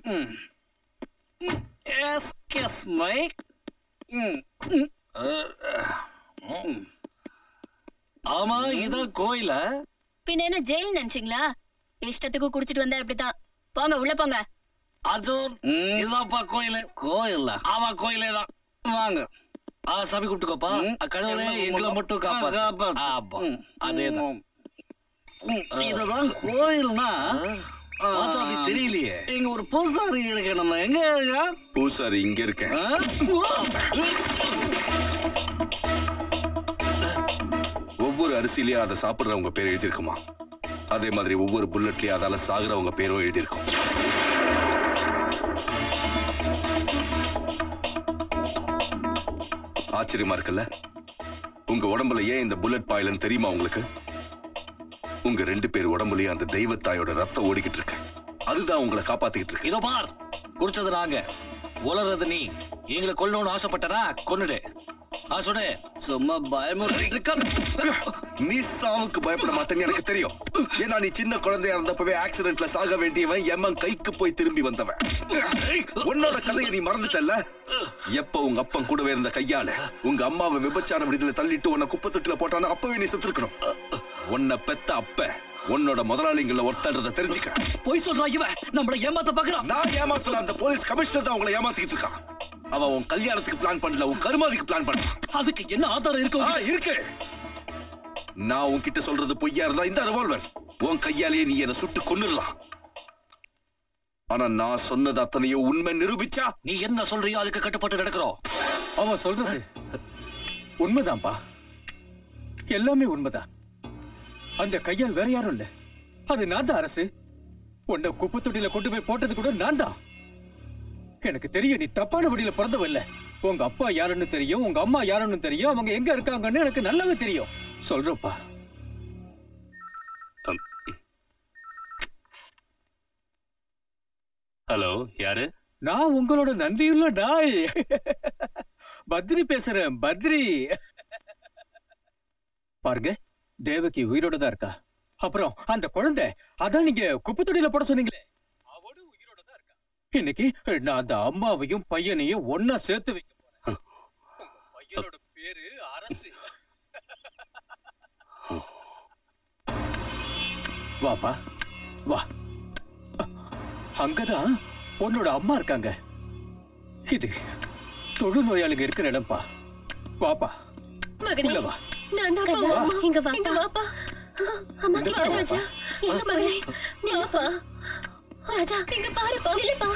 எஸ்கஸ் மை ஆமா இதான் கோயில பின்ன என்ன ஜெயில் நினைச்சீங்களா இஷ்டத்துக்கு குடிச்சிட்டு வந்தா இப்படித்தான் போங்க உள்ள போங்க அர்ஜுன் இதான்ப்பா கோயில் கோயில் ஆமா கோயிலே தான் வாங்க ஆ சாமி கூப்பிட்டுக்கோப்பா கடவுளே எங்களை மட்டும் காப்பாத்து ஆமா அதேதான் இதுதான் கோயில்னா பார்த்தா அப்படி தெரியலையே இங்க ஒரு பூசாரி இருக்கு நம்ம எங்க இருக்கா பூசாரி இங்க இருக்கேன் ஒவ்வொரு அரிசிலையும் அதை சாப்பிடுறவங்க பேர் எழுதியிருக்குமா அதே மாதிரி ஒவ்வொரு புல்லட்லயும் அதால சாகுறவங்க பேரும் எழுதியிருக்கும் ஆச்சரியமா இருக்குல்ல உங்க உடம்புல ஏன் இந்த புல்லட் பாயிலன்னு தெரியுமா உங்களுக்கு உங்க ரெண்டு பேர் உடம்புலயும் அந்த தெய்வத்தாயோட ரத்தம் ஓடிக்கிட்டு இருக்கு அதுதான் உங்களை காப்பாத்திக்கிட்டு இருக்கு இதோ பார் குடிச்சது நாங்க உலறது நீ எங்களை கொல்லணும்னு ஆசைப்பட்டனா கொன்னுடு ஆ சொல்லு சும்மா பயமுறுத்தி நீ சாவுக்கு பயப்பட மாட்டேன்னு எனக்கு தெரியும் ஏன்னா நீ சின்ன குழந்தையா இருந்தப்பவே ஆக்சிடென்ட்ல சாக வேண்டியவன் எம்மன் கைக்கு போய் திரும்பி வந்தவன் உன்னோட கதையை நீ மறந்துட்டல்ல எப்ப உங்க அப்பன் கூடவே இருந்த கையால உங்க அம்மாவை விபச்சார விடுதல தள்ளிட்டு உன்னை குப்பை தொட்டில போட்டானோ அப்பவே நீ செத்துருக்கணும் உன்னை பெத்த அப்ப உன்னோட முதலாளிங்கள ஒருத்தன்றத தெரிஞ்சுக்க பொய் சொல்றா இவன் நம்மள ஏமாத்த பாக்குறான் நான் ஏமாத்தல அந்த போலீஸ் கமிஷனர் தான் உங்களை ஏமாத்திட்டு இருக்கான் அவன் உன் கல்யாணத்துக்கு பிளான் பண்ணல உன் கருமாதிக்கு பிளான் பண்ணான் அதுக்கு என்ன ஆதாரம் இருக்கு ஆ, இருக்கு நான் உன்கிட்ட சொல்றது பொய்யா இருந்தா இந்த ரிவால்வர் உன் கையாலேயே நீ என்ன சுட்டு கொன்னுடலாம் ஆனா நான் சொன்னது அத்தனையும் உண்மை நிரூபிச்சா நீ என்ன சொல்றியோ அதுக்கு கட்டுப்பட்டு நடக்கிறோம் அவன் சொல்றது உண்மைதான்ப்பா எல்லாமே உண்மைதான் அந்த கையால் வேற யாரும் இல்ல அது நான் தான் அரசு உன்னை குப்பை தொட்டியில கொண்டு போய் போட்டது கூட நான் தான் எனக்கு தெரியும் நீ தப்பான வழியில பிறந்தவ இல்ல உங்க அப்பா யாருன்னு தெரியும் உங்க அம்மா யாருன்னு தெரியும் அவங்க எங்க இருக்காங்கன்னு எனக்கு நல்லாவே தெரியும் சொல்றப்பா ஹலோ யாரு நான் உங்களோட நன்றியுள்ள டாய் பத்ரி பேசுறேன் பத்ரி பாருங்க தேவகி உயிரோட தான் இருக்கா அப்புறம் அந்த குழந்தை அதான் நீங்க குப்பைத்தொடியில போட சொன்னீங்களே அவளும் உயிரோட தான் இருக்கா இன்னைக்கு நான் அந்த அம்மாவையும் பையனையும் ஒன்னா சேர்த்து வைக்க போறேன் உங்க பையனோட பேரு அரசு வாப்பா வா அங்கதான் உன்னோட அம்மா இருக்காங்க இது தொழுநோயாளிங்க இருக்கிற இடம்பா வாப்பா மகனே உள்ள வா நான் தான் கதா, அம்மா இங்க வாப்பா. இங்க வாப்பா அம்மா இந்த இங்க பக்கம் ராஜா இங்க மகனே நீ வாப்பா ராஜா இங்க பாருப்பா இல்லப்பா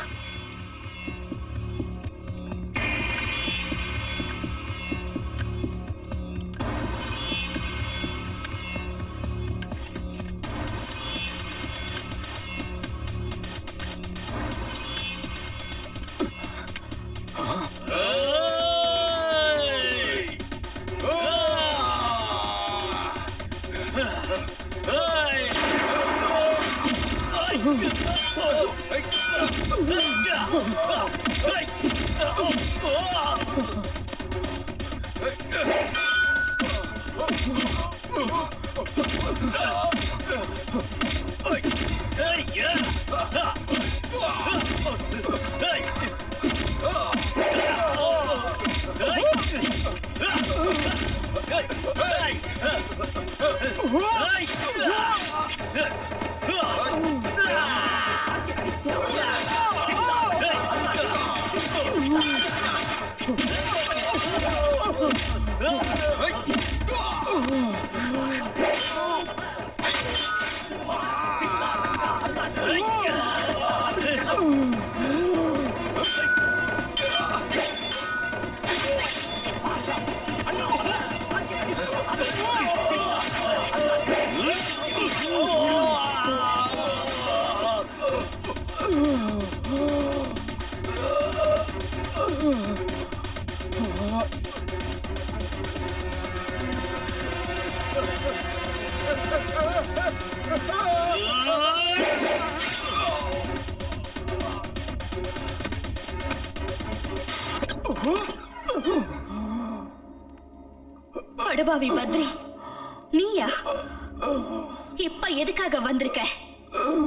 படுபாவி பத்ரி நீயா இப்ப எதுக்காக வந்திருக்க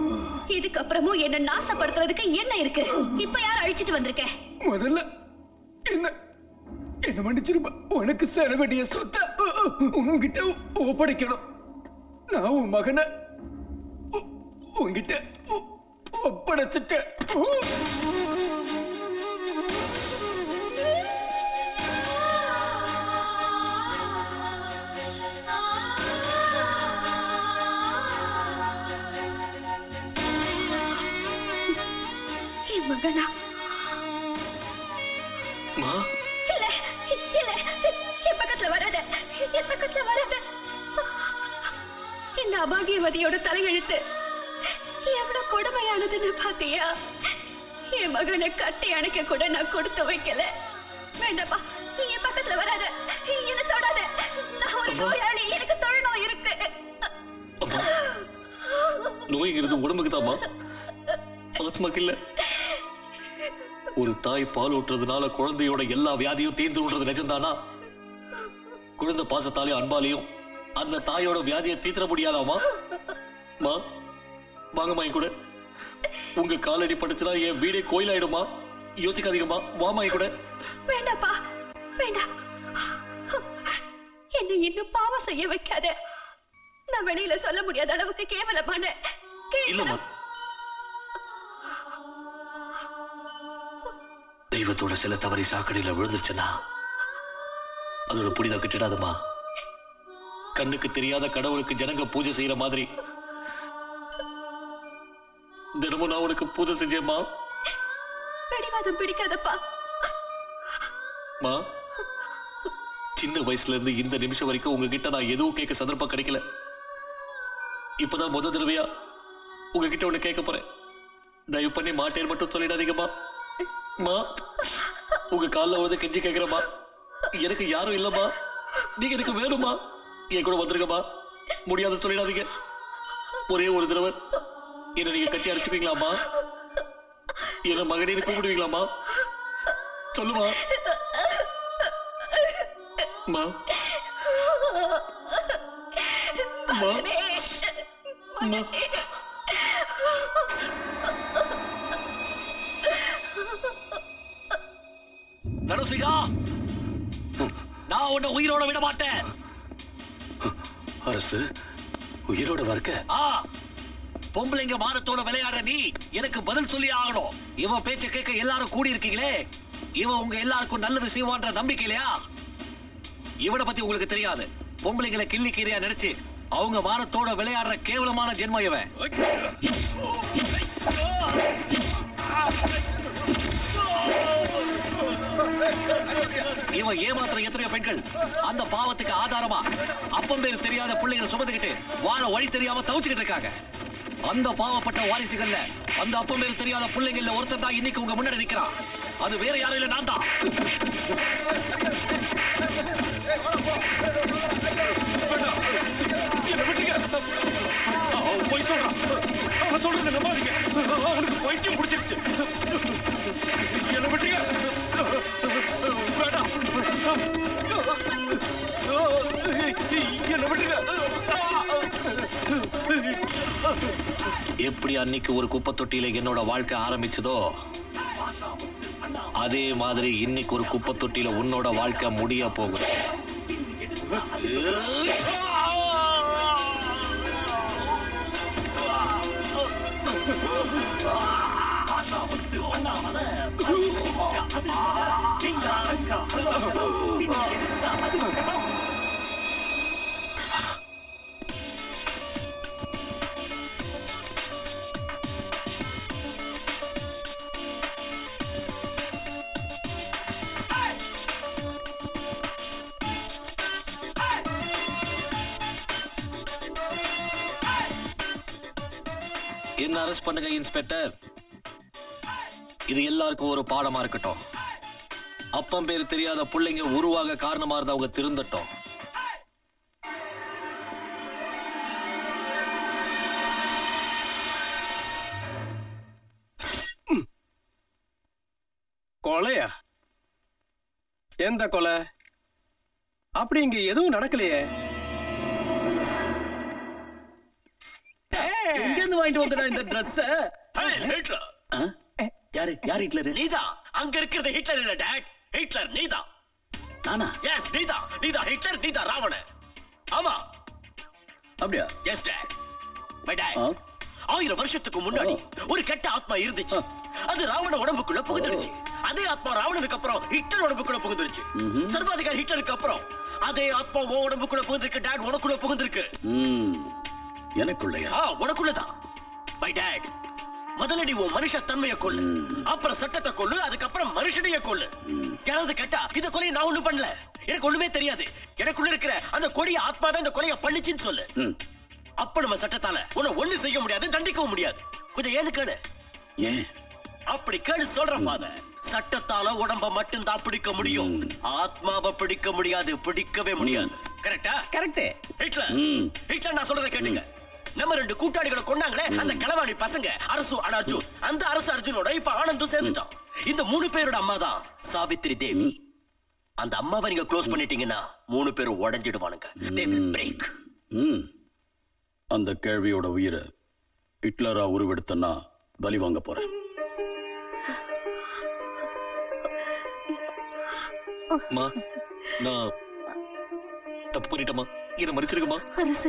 இதுக்கப்புறமும் என்ன நாசப்படுத்துறதுக்கு என்ன இருக்கு இப்ப யார் அழிச்சிட்டு வந்திருக்க முதல்ல என்ன என்ன மன்னிச்சிருப்பா உனக்கு சேர வேண்டிய சொத்தை உன்கிட்ட ஒப்படைக்கணும் நான் உன் மகனை உ- உன்கிட்ட ஒ- ஒப்படைச்சிட்டேன் என் மகனா மா இல்ல இல்ல என் பக்கத்துல வராத என் பக்கத்துல வராத இந்த அபாகியவதியோட தலையெழுத்து எவ்வளவு கொடுமையானதுன்னு பாத்தியா என் மகனை கட்டி அணைக்க கூட நான் கொடுத்து வைக்கல வேண்டாப்பா நீ என் பக்கத்துல வராத என்ன தொடாத நான் ஒரு நோயாளி எனக்கு தொழுநோய் இருக்கு நோய்ங்கிறது உடம்புக்கு தாமா ஆத்மாக்கு இல்ல ஒரு தாய் பால் ஊட்டுறதுனால குழந்தையோட எல்லா வியாதியும் தீர்ந்து விடுறது நிஜம்தானா குழந்தை பாசத்தாலையும் அன்பாலையும் அந்த தாயோட வியாதியை தீர்த்த முடியாதாமா மா வாங்கம்மா என் கூட உங்க காலடி படுத்துனா என் வீடே கோயிலாயிடுமா யோசிக்காதீங்கம்மா வாமா என் கூட வேண்டாப்பா வேண்டாம் என்னை இன்னும் பாவம் செய்ய வைக்காத நான் வெளியில சொல்ல முடியாத அளவுக்கு கேவலமான இல்லம்மா தெய்வத்தோட சில தவறி சாக்கடையில விழுந்துருச்சுன்னா அதோட புனிதம் கிட்டிடாதம்மா கண்ணுக்கு தெரியாத கடவுளுக்கு ஜனங்க பூஜை செய்யற மாதிரி தினமும் நான் உனக்கு பூஜை செஞ்சேம்மா பிடிவாதம் பிடிக்காதப்பா மா சின்ன வயசுல இருந்து இந்த நிமிஷம் வரைக்கும் உங்ககிட்ட நான் எதுவும் கேட்க சந்தர்ப்பம் கிடைக்கல இப்பதான் முத தடவையா உங்ககிட்ட ஒண்ணு கேட்க போறேன் தயவு பண்ணி மாட்டேன் மட்டும் சொல்லிடாதீங்கம்மா மா உங்க கால்ல வந்து கெஞ்சி கேக்குறமா எனக்கு யாரும் இல்லம்மா நீங்க எனக்கு வேணுமா என் கூட வந்துருங்கம்மா முடியாத சொல்லிடாதீங்க ஒரே ஒரு தடவை என்ன நீங்க கட்டி அடிச்சுப்பீங்களாமா என்ன மகனே கூப்பிடுவீங்களாமா சொல்லுமா மா மா மா நரசிங்கா நான் உன்னை உயிரோட விட மாட்டேன் அரசு உயிரோட வரக்க ஆ பொம்பளைங்க மானத்தோட விளையாடுற நீ எனக்கு பதில் சொல்லி ஆகணும் இவன் பேச்ச கேட்க எல்லாரும் கூடி இருக்கீங்களே இவன் உங்க எல்லாருக்கும் நல்லது செய்வான்ற நம்பிக்கை இல்லையா இவனை பத்தி உங்களுக்கு தெரியாது பொம்பளைங்களை கிள்ளி கீரையா நினைச்சு அவங்க மானத்தோட விளையாடுற கேவலமான ஜென்மம் இவன் இவன் ஏமாத்துற எத்தனையோ பெண்கள் அந்த பாவத்துக்கு ஆதாரமா அப்பம் பேர் தெரியாத பிள்ளைகளை சுமந்துக்கிட்டு வாழ வழி தெரியாம தவிச்சுக்கிட்டு இருக்காங்க அந்த பாவப்பட்ட வாரிசுகள்ல அந்த அப்பம் பேர் தெரியாத பிள்ளைங்கள்ல ஒருத்தன் தான் இன்னைக்கு உங்க முன்னாடி நிக்கிறான் அது வேற யாரும் இல்ல நான் தான் என்ன விட்டுங்க அவன் போய் சொல்றான் அவன் சொல்றத நம்பாதீங்க அவனுக்கு பைத்தியம் பிடிச்சிருச்சு என்ன விட்டுங்க வேண்டாம் என்ன விட்டுங்க எப்படி அன்னைக்கு ஒரு குப்பை தொட்டியில என்னோட வாழ்க்கை ஆரம்பிச்சதோ அதே மாதிரி இன்னைக்கு ஒரு குப்பை தொட்டியில உன்னோட வாழ்க்கை முடிய போகுது என்ன அரெஸ்ட் பண்ணுங்க இன்ஸ்பெக்டர் இது எல்லாருக்கும் ஒரு பாடமா இருக்கட்டும் அப்பம் பேர் தெரியாத பிள்ளைங்க உருவாக காரணமா இருந்தவங்க திருந்தட்டும் கொலையா எந்த கொலை அப்படி இங்க எதுவும் நடக்கலையே எங்க இருந்து வாங்கிட்டு வந்தடா இந்த Dress ஹிட்லர் யாரு யார் ஹிட்லர் நீதான் அங்க இருக்கிறது ஹிட்லர் இல்ல டாட் ஹிட்லர் நீதான் நானா எஸ் நீதான் நீதான் ஹிட்லர் நீதான் ராவணன் ஆமா அப்படியா எஸ் டாட் மை டாட் ஆ? ஆயிரம் வருஷத்துக்கு முன்னாடி ஒரு கெட்ட ஆத்மா இருந்துச்சு அது ராவண உடம்புக்குள்ள புகுந்துருச்சு அதே ஆத்மா ராவணனுக்கு அப்புறம் ஹிட்லர் உடம்புக்குள்ள புகுந்துருச்சு ம்ஹும். சர்வாதிகாரி ஹிட்லருக்கு அப்புறம் அதே ஆத்மா உன் உடம்புக்குள்ள புகுந்திருக்கு டாட் உனக்குள்ள புகுந்திருக்கு ம் எனக்குள்ளையா ஆ உனக்குள்ளதான் மை டாட் முதல்ல நீ உன் மனுஷ தன்மையை கொல்லு அப்புறம் சட்டத்தை கொல்லு அதுக்கப்புறம் மனுஷனைய கொல்லு யாராவது கேட்டா இந்த கொலையை நான் ஒண்ணும் பண்ணல எனக்கு ஒண்ணுமே தெரியாது எனக்குள்ள இருக்கிற அந்த கொடிய ஆத்மா தான் இந்த கொலையை பண்ணுச்சுன்னு சொல்லு அப்ப நம்ம சட்டத்தால உன்னை ஒண்ணு செய்ய முடியாது தண்டிக்கவும் முடியாது கொஞ்சம் ஏன்னு கேளு ஏன் அப்படி கேளு சொல்ற பாத சட்டத்தால உடம்ப மட்டும்தான் பிடிக்க முடியும் ஆத்மாவை பிடிக்க முடியாது பிடிக்கவே முடியாது கரெக்டா கரெக்ட் ஹிட்லர் ம். ஹிட்லர் நான் சொல்றதை கேட்டுங்க நம்ம ரெண்டு கூட்டாளிகளை கொண்டாங்களே அந்த களவாணி பசங்க அரசு அனாஜு அந்த அரசு அர்ஜுனோட இப்ப ஆனந்தும் சேர்ந்துட்டான் இந்த மூணு பேரோட அம்மா தான் சாவித்திரி தேவி அந்த அம்மாவை நீங்க க்ளோஸ் பண்ணிட்டீங்கன்னா மூணு பேரும் உடைஞ்சிடுவானுங்க They will break. ம் அந்த கேள்வியோட உயிரை ஹிட்லரா உருவெடுத்தனா பலி வாங்க போறேன் அம்மா நான் தப்பு பண்ணிட்டேம்மா என்ன மன்னிச்சிருக்கமா அரசு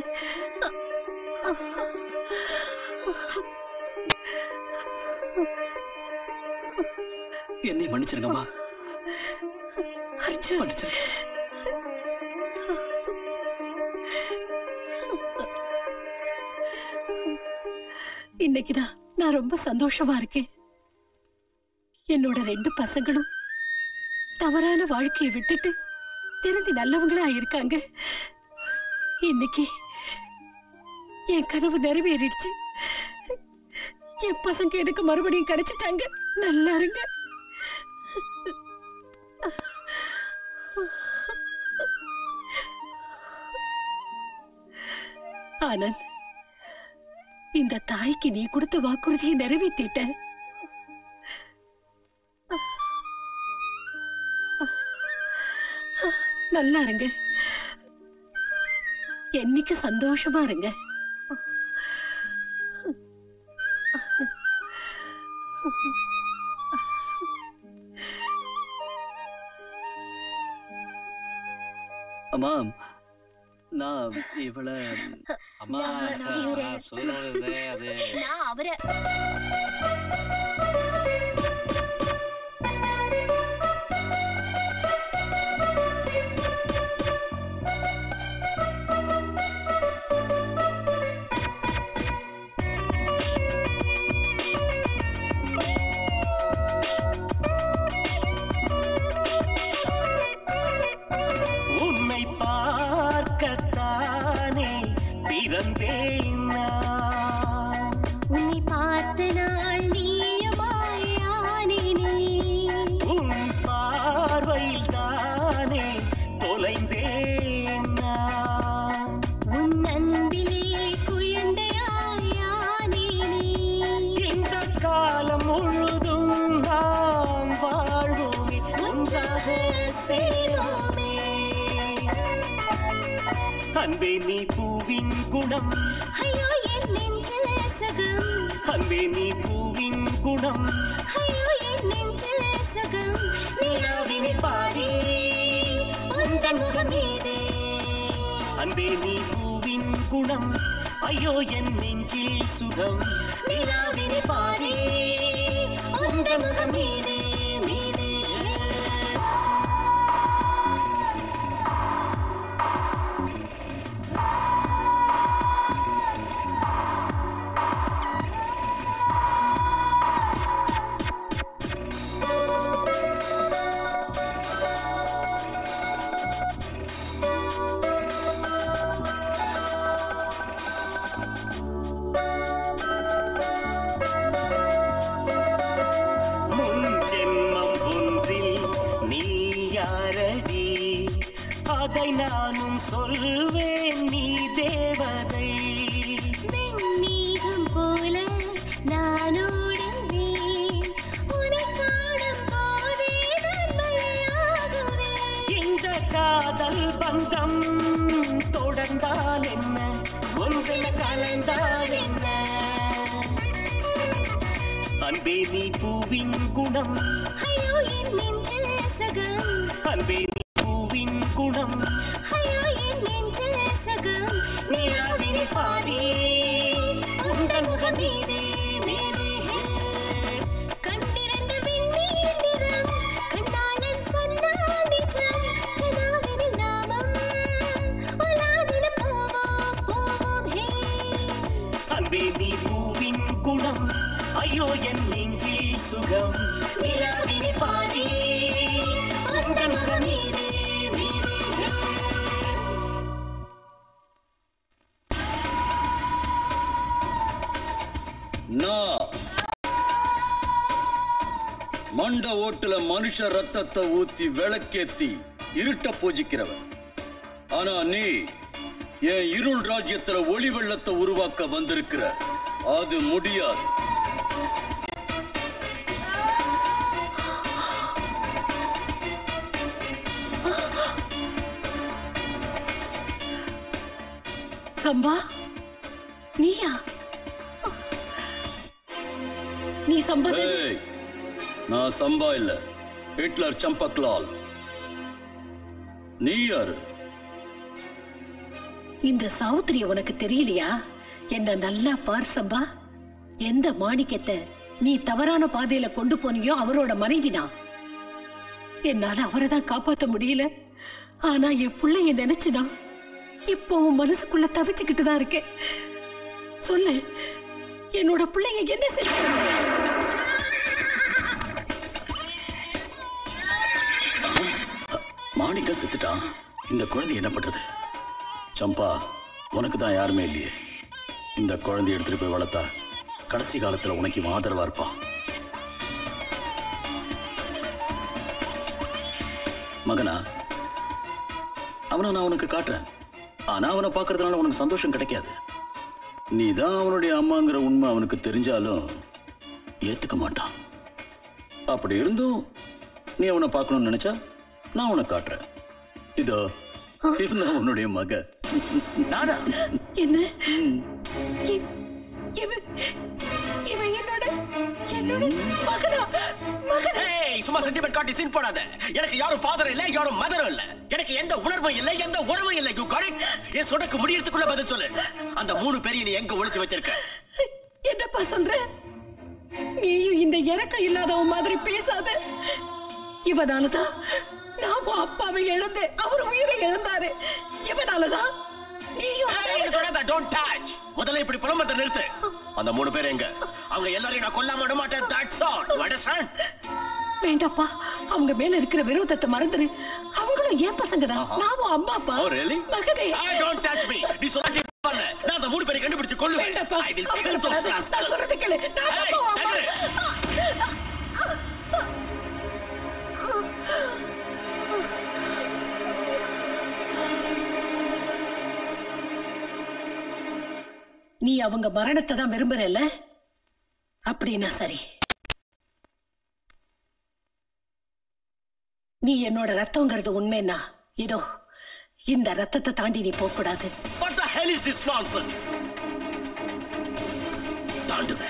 என்னை மன்னிச்சிருங்கம்மா அர்ஜுன் மன்னிச்சிருங்க இன்னைக்குதான் நான் ரொம்ப சந்தோஷமா இருக்கேன் என்னோட ரெண்டு பசங்களும் தவறான வாழ்க்கையை விட்டுட்டு திருந்தி நல்லவங்களா இருக்காங்க இன்னைக்கு என் கனவு நிறைவேறிடுச்சு என் பசங்க எனக்கு மறுபடியும் கிடைச்சிட்டாங்க நல்லா இருங்க ஆனந்த் இந்த தாய்க்கு நீ கொடுத்த வாக்குறுதியை நிறைவேற்றிட்ட நல்லா இருங்க என்னைக்கு சந்தோஷமா இருங்க அம்மா நான் இவள அம்மா நான் சொல்லுறது அது நான் அவரை உன்னை பார்க்கத்தானே பிறந்தேன் நான். உன்னை பார்த்த நாள் நீயமாயானேனே உன் பார்வையில் தானே தொலைந்தேன் நான். உன் அன்பிலே குழந்தையாயானேனே இந்த காலம் முழுதும் நாம் வாழ்வோமே ஒன்றாக சேரோமே அன்பே நீ பூவின் குணம் ஐயோ என் நெஞ்சில் சகம் அன்பே நீ பூவின் குணம் ஐயோ என் நெஞ்சில் சகம் நிலாவினை பாதி உந்தன் முகம் மீதே அன்பே நீ பூவின் குணம் ஐயோ என் நெஞ்சில் சுகம் நிலாவினை பாதி உந்தன் முகம் மீதே மீதே முன் ஜென்மம் ஒன்றில் நீ யாரடி அதை நானும் சொல்வேன் நீ தேவதை வெண்மேகம் போல நான் ஓடுவேன் உன்னை காணும் போதே நான் மழையாகுவேன் இந்த காதல் பந்தம் தொடர்ந்தால் என்ன ஒன்றென கலந்தால் என்ன அன்பே நீ பூவின் குணம் ஐயோ என் நெஞ்சில் சகம் அன்பே நீ பூவின் குணம் ஐயோ என் நெஞ்சில் சகம் நிலாவின் பாதி உந்தன் முகம் மீதே மேலே கண்டிருந்த விண்மீன் நிறம் கண்ணாளன் சொன்னால் நிஜம் கனாவினில் நாமம் உலாவின போவோம் போவோம் ஹே அன்பே நீ பூவின் குணம் ஐயோ என் நெஞ்சில் சுகம் நிலாவின் பாதி உந்தன் முகம் மீதே மேலே நான் மண்ட ஓட்டுல மனுஷ ரத்தத்தை ஊத்தி விளக்கேத்தி இருட்ட பூஜிக்கிறவன் ஆனா நீ என் இருள் ராஜ்யத்துல ஒளி வெள்ளத்தை உருவாக்க வந்திருக்கிற அது முடியாது சம்பா நீயா நீ சம்பா ஏய், நான் சம்பா இல்ல ஹிட்லர் சம்பக்லால் நீ யாரு இந்த சௌத்ரிய உனக்கு தெரியலையா என்ன நல்லா பார் சம்பா எந்த மாணிக்கத்தை நீ தவறான பாதையில கொண்டு போனியோ அவரோட மனைவி நான் என்னால அவரை தான் காப்பாத்த முடியல ஆனா என் பிள்ளைய நினைச்சுனா இப்போ உன் மனசுக்குள்ள தவிச்சுக்கிட்டு தான் இருக்கேன் சொல்லு என்னோட பிள்ளைங்க என்ன செஞ்சாங்க மாணிக்க செத்துட்டான் இந்த குழந்தை என்ன பண்றது சம்பா உனக்கு தான் யாருமே இல்லையே இந்த குழந்தை எடுத்துட்டு போய் வளர்த்தா கடைசி காலத்துல உனக்கு இவன் ஆதரவா இருப்பான் மகனா அவனை நான் உனக்கு காட்டுறேன் ஆனா அவனை பார்க்கறதுனால உனக்கு சந்தோஷம் கிடைக்காது நீ தான் அவனுடைய அம்மாங்கிற உண்மை அவனுக்கு தெரிஞ்சாலும் ஏத்துக்க மாட்டான் அப்படி இருந்தும் நீ அவனை பார்க்கணும்னு நினைச்சா நான் உனக்கு காட்டுறேன் இதோ இவன் உன்னுடைய மக நானா என்ன இ- இவன் இவன் என்னோட என்னோட மகனா மகனா ஏய் சும்மா சென்டிமெண்ட் காட்டி சீன் போடாத எனக்கு யாரும் ஃபாதர் இல்ல யாரும் மதரும் இல்ல எனக்கு எந்த உணர்வும் இல்ல எந்த உறவும் இல்ல யூ கரெக்ட் என் சொடக்கு முடியறதுக்குள்ள பதில் சொல்லு அந்த மூணு பேரையும் நீ எங்க ஒளிச்சு வச்சிருக்க என்னப்பா சொல்ற நீயும் இந்த இறக்கம் இல்லாதவன் மாதிரி பேசாத இவனாலதான் நாமும் அப்பாவை இழந்தேன் அவர் உயிரை இழந்தாரு இவனாலதான் நீயும் டோன்ட் டச் முதல்ல இப்படி புலம்பத்தை நிறுத்து அந்த மூணு பேர் எங்க அவங்க எல்லாரையும் நான் கொல்லாம விட மாட்டேன் தட்ஸ் ஆல் யூ அண்டர்ஸ்டாண்ட் வேண்டாப்பா அவங்க மேல இருக்கிற விரோதத்தை மறந்துரு அவங்களும் ஏன் பசங்க தான் நாமும் அம்மா அப்பா Oh, really? மகனே I don't touch me. நீ சொல்லாட்டி பரவாயில்ல. நான் அந்த மூணு பேரை கண்டுபிடிச்சு கொல்லுவேன். வேண்டாப்பா I will kill those rascals. நான் சொல்றது கேளு நான் Hey, அம்மா, அம்மா. நகரு. நீ அவங்க மரணத்தை தான் விரும்புறல்ல அப்படின்னா சரி நீ என்னோட ரத்தங்கிறது உண்மைன்னா இதோ இந்த ரத்தத்தை தாண்டி நீ போக கூடாது What the hell is this nonsense? தாண்டுவேன்.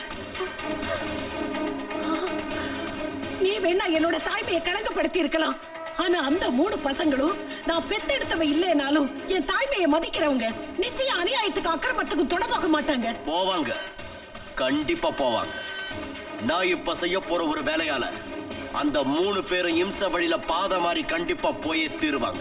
நீ வேணா என்னோட தாய்மையை கலங்கப்படுத்தி இருக்கலாம் ஆனா அந்த மூணு பசங்களும் நான் பெத்தெடுத்தவ இல்லைனாலும் என் தாய்மையை மதிக்கிறவங்க நிச்சயம் அநியாயத்துக்கு அக்கிரமத்துக்கு தொடர்பாக மாட்டாங்க போவாங்க கண்டிப்பா போவாங்க நான் இப்ப செய்ய போற ஒரு வேலையால அந்த மூணு பேரும் இம்ச வழியில பாத மாதிரி கண்டிப்பா போயே தீருவாங்க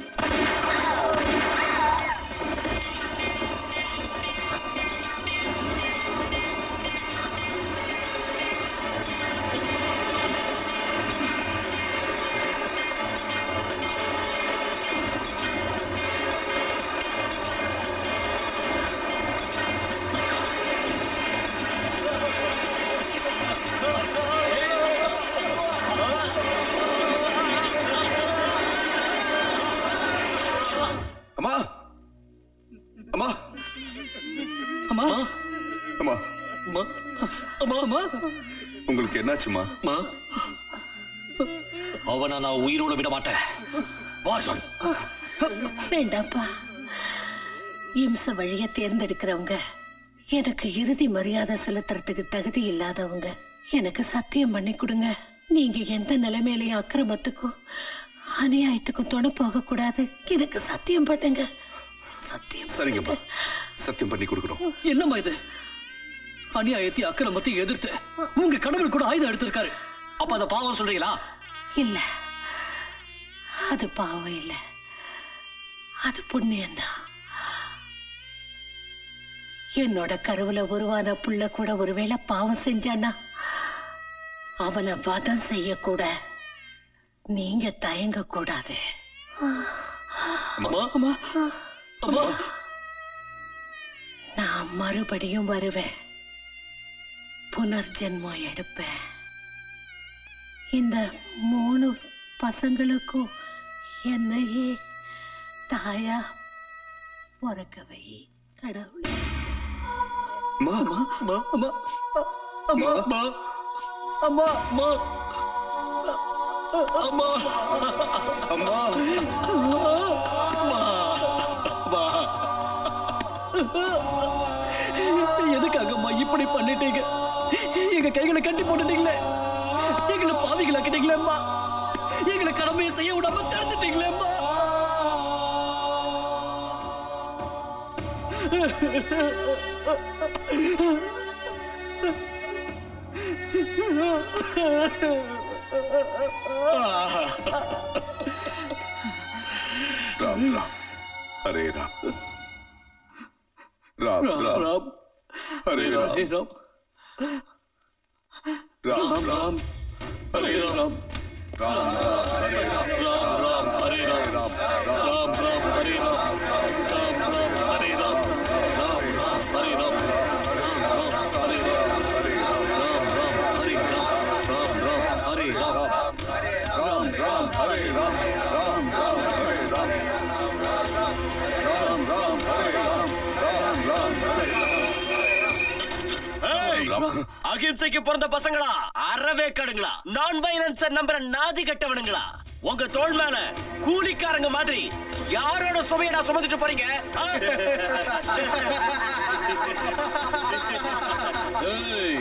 அம்மா அம்மா அம்மா அம்மா அம்மா அம்மா உங்களுக்கு என்னாச்சுமா அம்மா அவனை நான் உயிரோட விட மாட்டேன் வாசன் வேண்டாப்பா இம்ச வழிய தேர்ந்தெடுக்கிறவங்க எனக்கு இறுதி மரியாதை செலுத்துறதுக்கு தகுதி இல்லாதவங்க எனக்கு சத்தியம் பண்ணி கொடுங்க நீங்க எந்த நிலைமையிலையும் அக்கிரமத்துக்கும் அநியாயத்துக்கும் துணை போக கூடாது எனக்கு சத்தியம் பண்ணுங்க சரிங்கப்பா சத்தியம் பண்ணி கொடுக்குறோம் என்னம்மா இது அநியாயத்தை அக்கிரமத்தை எதிர்த்து உங்க கடவுள் கூட ஆயுதம் எடுத்திருக்காரு அப்ப அத பாவம் சொல்றீங்களா இல்ல அது பாவம் இல்ல அது புண்ணியம்தான் என்னோட கருவுல உருவான புள்ள கூட ஒருவேளை பாவம் செஞ்சானா அவனை வதம் செய்யக்கூட நீங்க தயங்க கூடாது அம்மா அம்மா அம்மா நான் மறுபடியும் வருவேன் புனர்ஜென்மம் எடுப்பேன் இந்த மூணு பசங்களுக்கும் என்னையே தாயா பிறக்கவை கடவுளே அம்மா அம்மா அம்மா அம்மா அம்மா அம்மா அம்மா அம்மா அம்மா எதுக்காக அம்மா இப்படி பண்ணிட்டீங்க எங்க கைகளை கட்டி போட்டுட்டீங்களே எங்களை பாவிகளாக்கிட்டீங்களே அம்மா எங்களை கடமையை செய்ய விடாம தடுத்துட்டீங்களே அம்மா ராம் ராம் ஹரே ராம் ராம் ராம் ராம் ஹரே ராம் ராம் ராம் ராம் ஹரே ராம் ராம் ராம் ஹரே ராம் ராம் ராம் ஹரே ராம் ராம் ராம் ஹரே ராம் ராம் ராம் ஹரே ராம் ராம் ராம் ஹரே ராம் ராம் ராம் ஹரே ராம் ராம் ராம் ஹரே ராம் ராம் ராம் ஹரே ராம் ராம் ராம் ஹரே ராம் ராம் ராம் ஹரே ராம் ராம் ராம் ஹரே ராம் ராம் ராம் ஹரே ஏய், அகிம்சைக்கு பிறந்த பசங்களா அறவே கடுங்களா நான் வைலன்ஸ் நம்புற நாதி கட்டவனுங்களா உங்க தோள் மேல கூலிக்காரங்க மாதிரி யாரோட சுமையை நான் சுமந்துட்டு போறீங்க ஆ? ஏய்,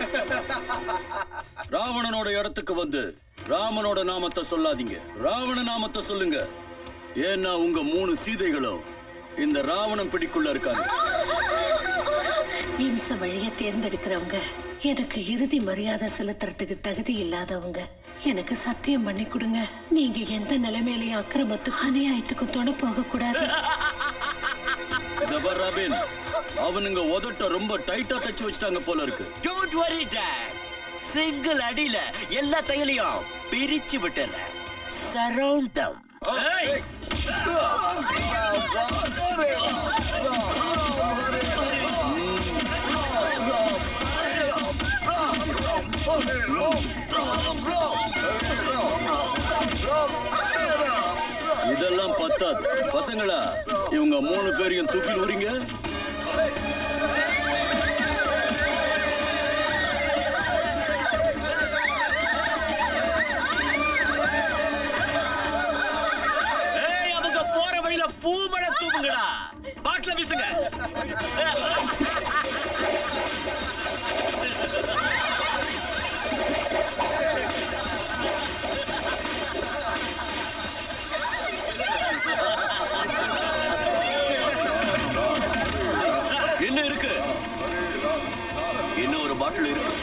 ராவணனோட இடத்துக்கு வந்து ராமனோட நாமத்தை சொல்லாதீங்க ராவண நாமத்தை சொல்லுங்க ஏன்னா உங்க மூணு சீதைகளும் இந்த ராவணன் பிடிக்குள்ள இருக்காங்க இம்ச வழிய தேர்ந்தெடுக்கிறவங்க எனக்கு இறுதி மரியாதை செலுத்துறதுக்கு தகுதி இல்லாதவங்க எனக்கு சத்தியம் பண்ணி கொடுங்க நீங்க எந்த நிலைமையிலையும் அக்கிரமத்துக்கும் அநியாயத்துக்கும் துணை போக கூடாது இந்த பார் ராபின் அவனுங்க உதட்ட ரொம்ப டைட்டா தச்சு வச்சுட்டாங்க போல இருக்கு Don't worry, Dad. சிங்கிள் அடியில எல்லா தையலையும் பிரிச்சு விட்டுறேன் சரௌண்ட் தம் இதெல்லாம் பத்தாது பசங்களா இவங்க மூணு பேரையும் தூக்கி உரிங்க ஏய் அவங்க போற வழியில பூமழை தூவுங்கடா பாட்டில வீசுங்க என்ன இருக்கு இன்னும் ஒரு பாட்டில் இருக்கு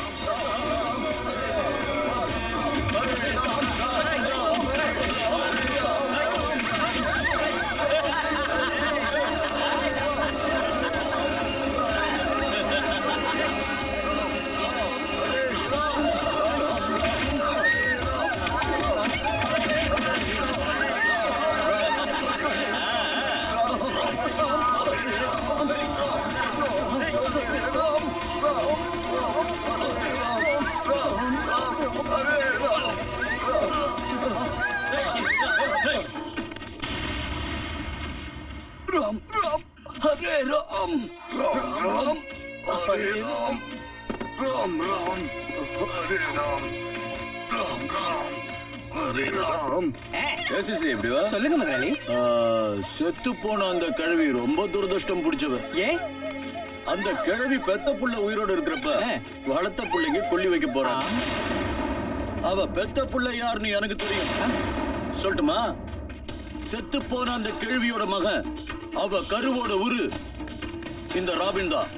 ராம் ராம் ஹரே ராம் ராம் ராம் ஹரே ராம் ராம் ராம் ஹரே ராம் ராம் ராம் ஹரே ராம் ஏசிசி எப்படி வா சொல்லுங்க முதலாளி செத்து போன அந்த கழுவி ரொம்ப துரதிருஷ்டம் பிடிச்சவ ஏன் அந்த கிழவி பெத்த புள்ள உயிரோட இருக்கிறப்ப வளர்த்த புள்ளைங்க கொல்லி வைக்க போறான் அவ பெத்த புள்ள யாருன்னு எனக்கு தெரியும் சொல்லட்டுமா செத்து போன அந்த கிழவியோட மகன் அவ கருவோட உரு இந்த ராபின் தான்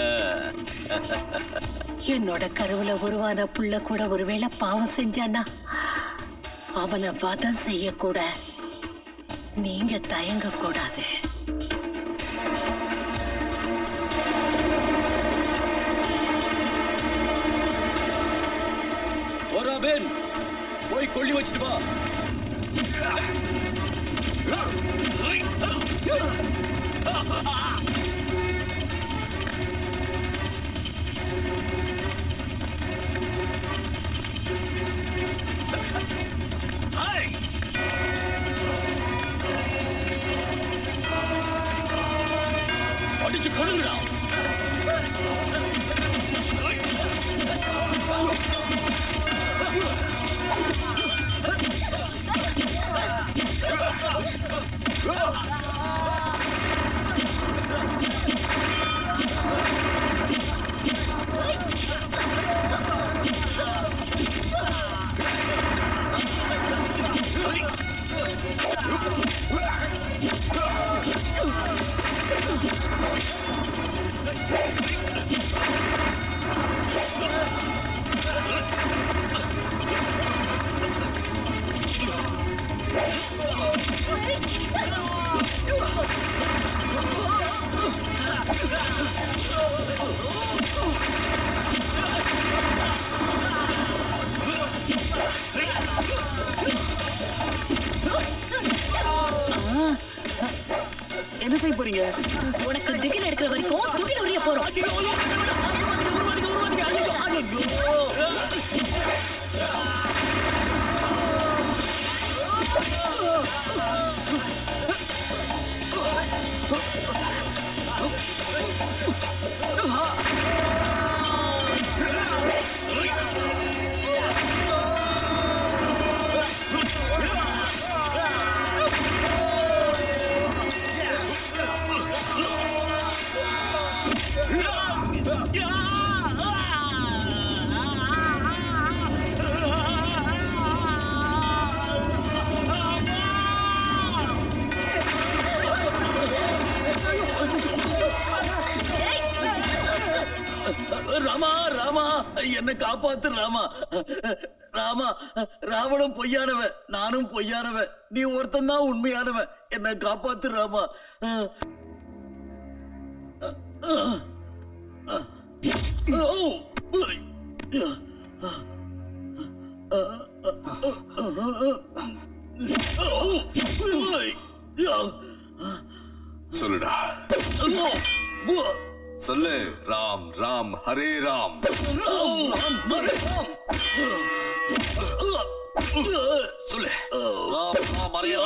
என்னோட கருவுல உருவான புள்ள கூட ஒருவேளை பாவம் செஞ்சானா அவனை வதம் செய்யக்கூட நீங்க தயங்க கூடாது ஓ ராபின் போய் கொல்லி வச்சுட்டு வா அடிச்சு கொள்ளுங்கடா என்ன செய்ய போறீங்க உனக்கு திகில் எடுக்கிற வரைக்கும் துகில் உரிய போறோம் ராமா ராமா என்ன காப்பாத்து ராமா ராமா ராவணன் பொய்யானவன் நானும் பொய்யானவன் நீ ஒருத்தன் தான் உண்மையானவன் என்ன காப்பாத்து ராமா சொல்லுடா சொல்லு ராம் ராம் ஹரே ராம் சொல்லு ராம் ராம் ஹரே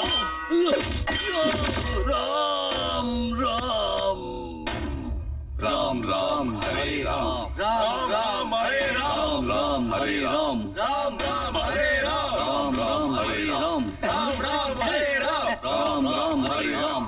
ராம் ராம் ராம் ராம் ஹரே ராம் ராம் ராம் ஹரே ராம் ராம் ஹரே ராம் ராம் ராம் ஹரே ராம் ராம் ராம் ஹரே ராம் ராம் ராம் ஹரே ராம் ராம் ராம் ஹரே ராம்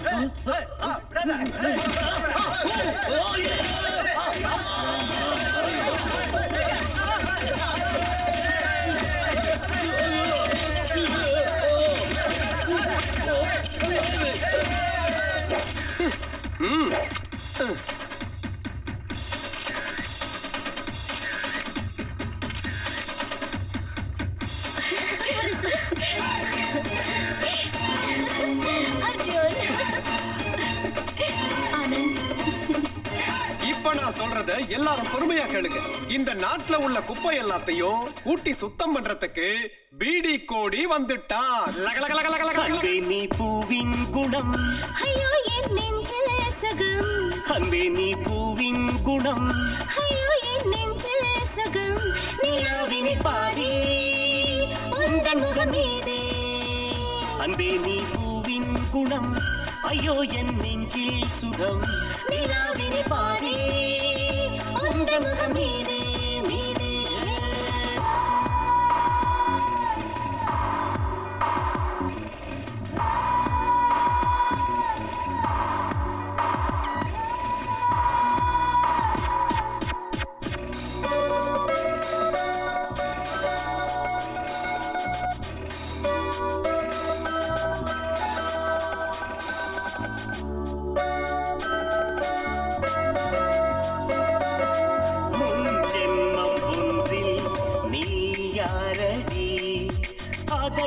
இப்ப நான் சொல்றத எல்லாரும் பொறுமையா கேளுங்க இந்த நாட்டுல உள்ள குப்பை எல்லாத்தையும் கூட்டி சுத்தம் பண்றதுக்கு பீடி கோடி வந்துட்டான் லக லக லக லக லக லக. அன்பே நீ பூவின் குணம் ஐயோ என் நெஞ்சில் சகம் அன்பே நீ பூவின் குணம் ஐயோ என் நெஞ்சில் சகம் நிலாவினை பாடி உந்தன் முகம் மீதே அன்பே நீ பூவின் குணம் ஐயோ என் நெஞ்சில் சுகம் நிலாவினை பாடி உந்தன் முகம் மீதே மீதே ஆ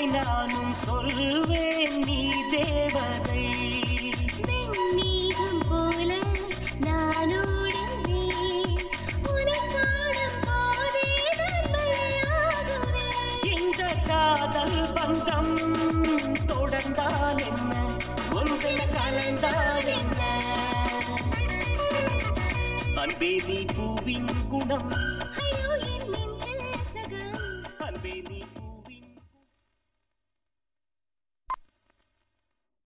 உண்மை நானும் சொல்வேன் நீ தேவதை வெண்ணீகம் போல நான் ஓடுவேன் உன்னை காணும் போதே நான் மழையாகுவேன் இந்த காதல் பந்தம் தொடர்ந்தால் என்ன ஒன்றில் கலந்தால் என்ன அன்பே நீ பூவின் குணம்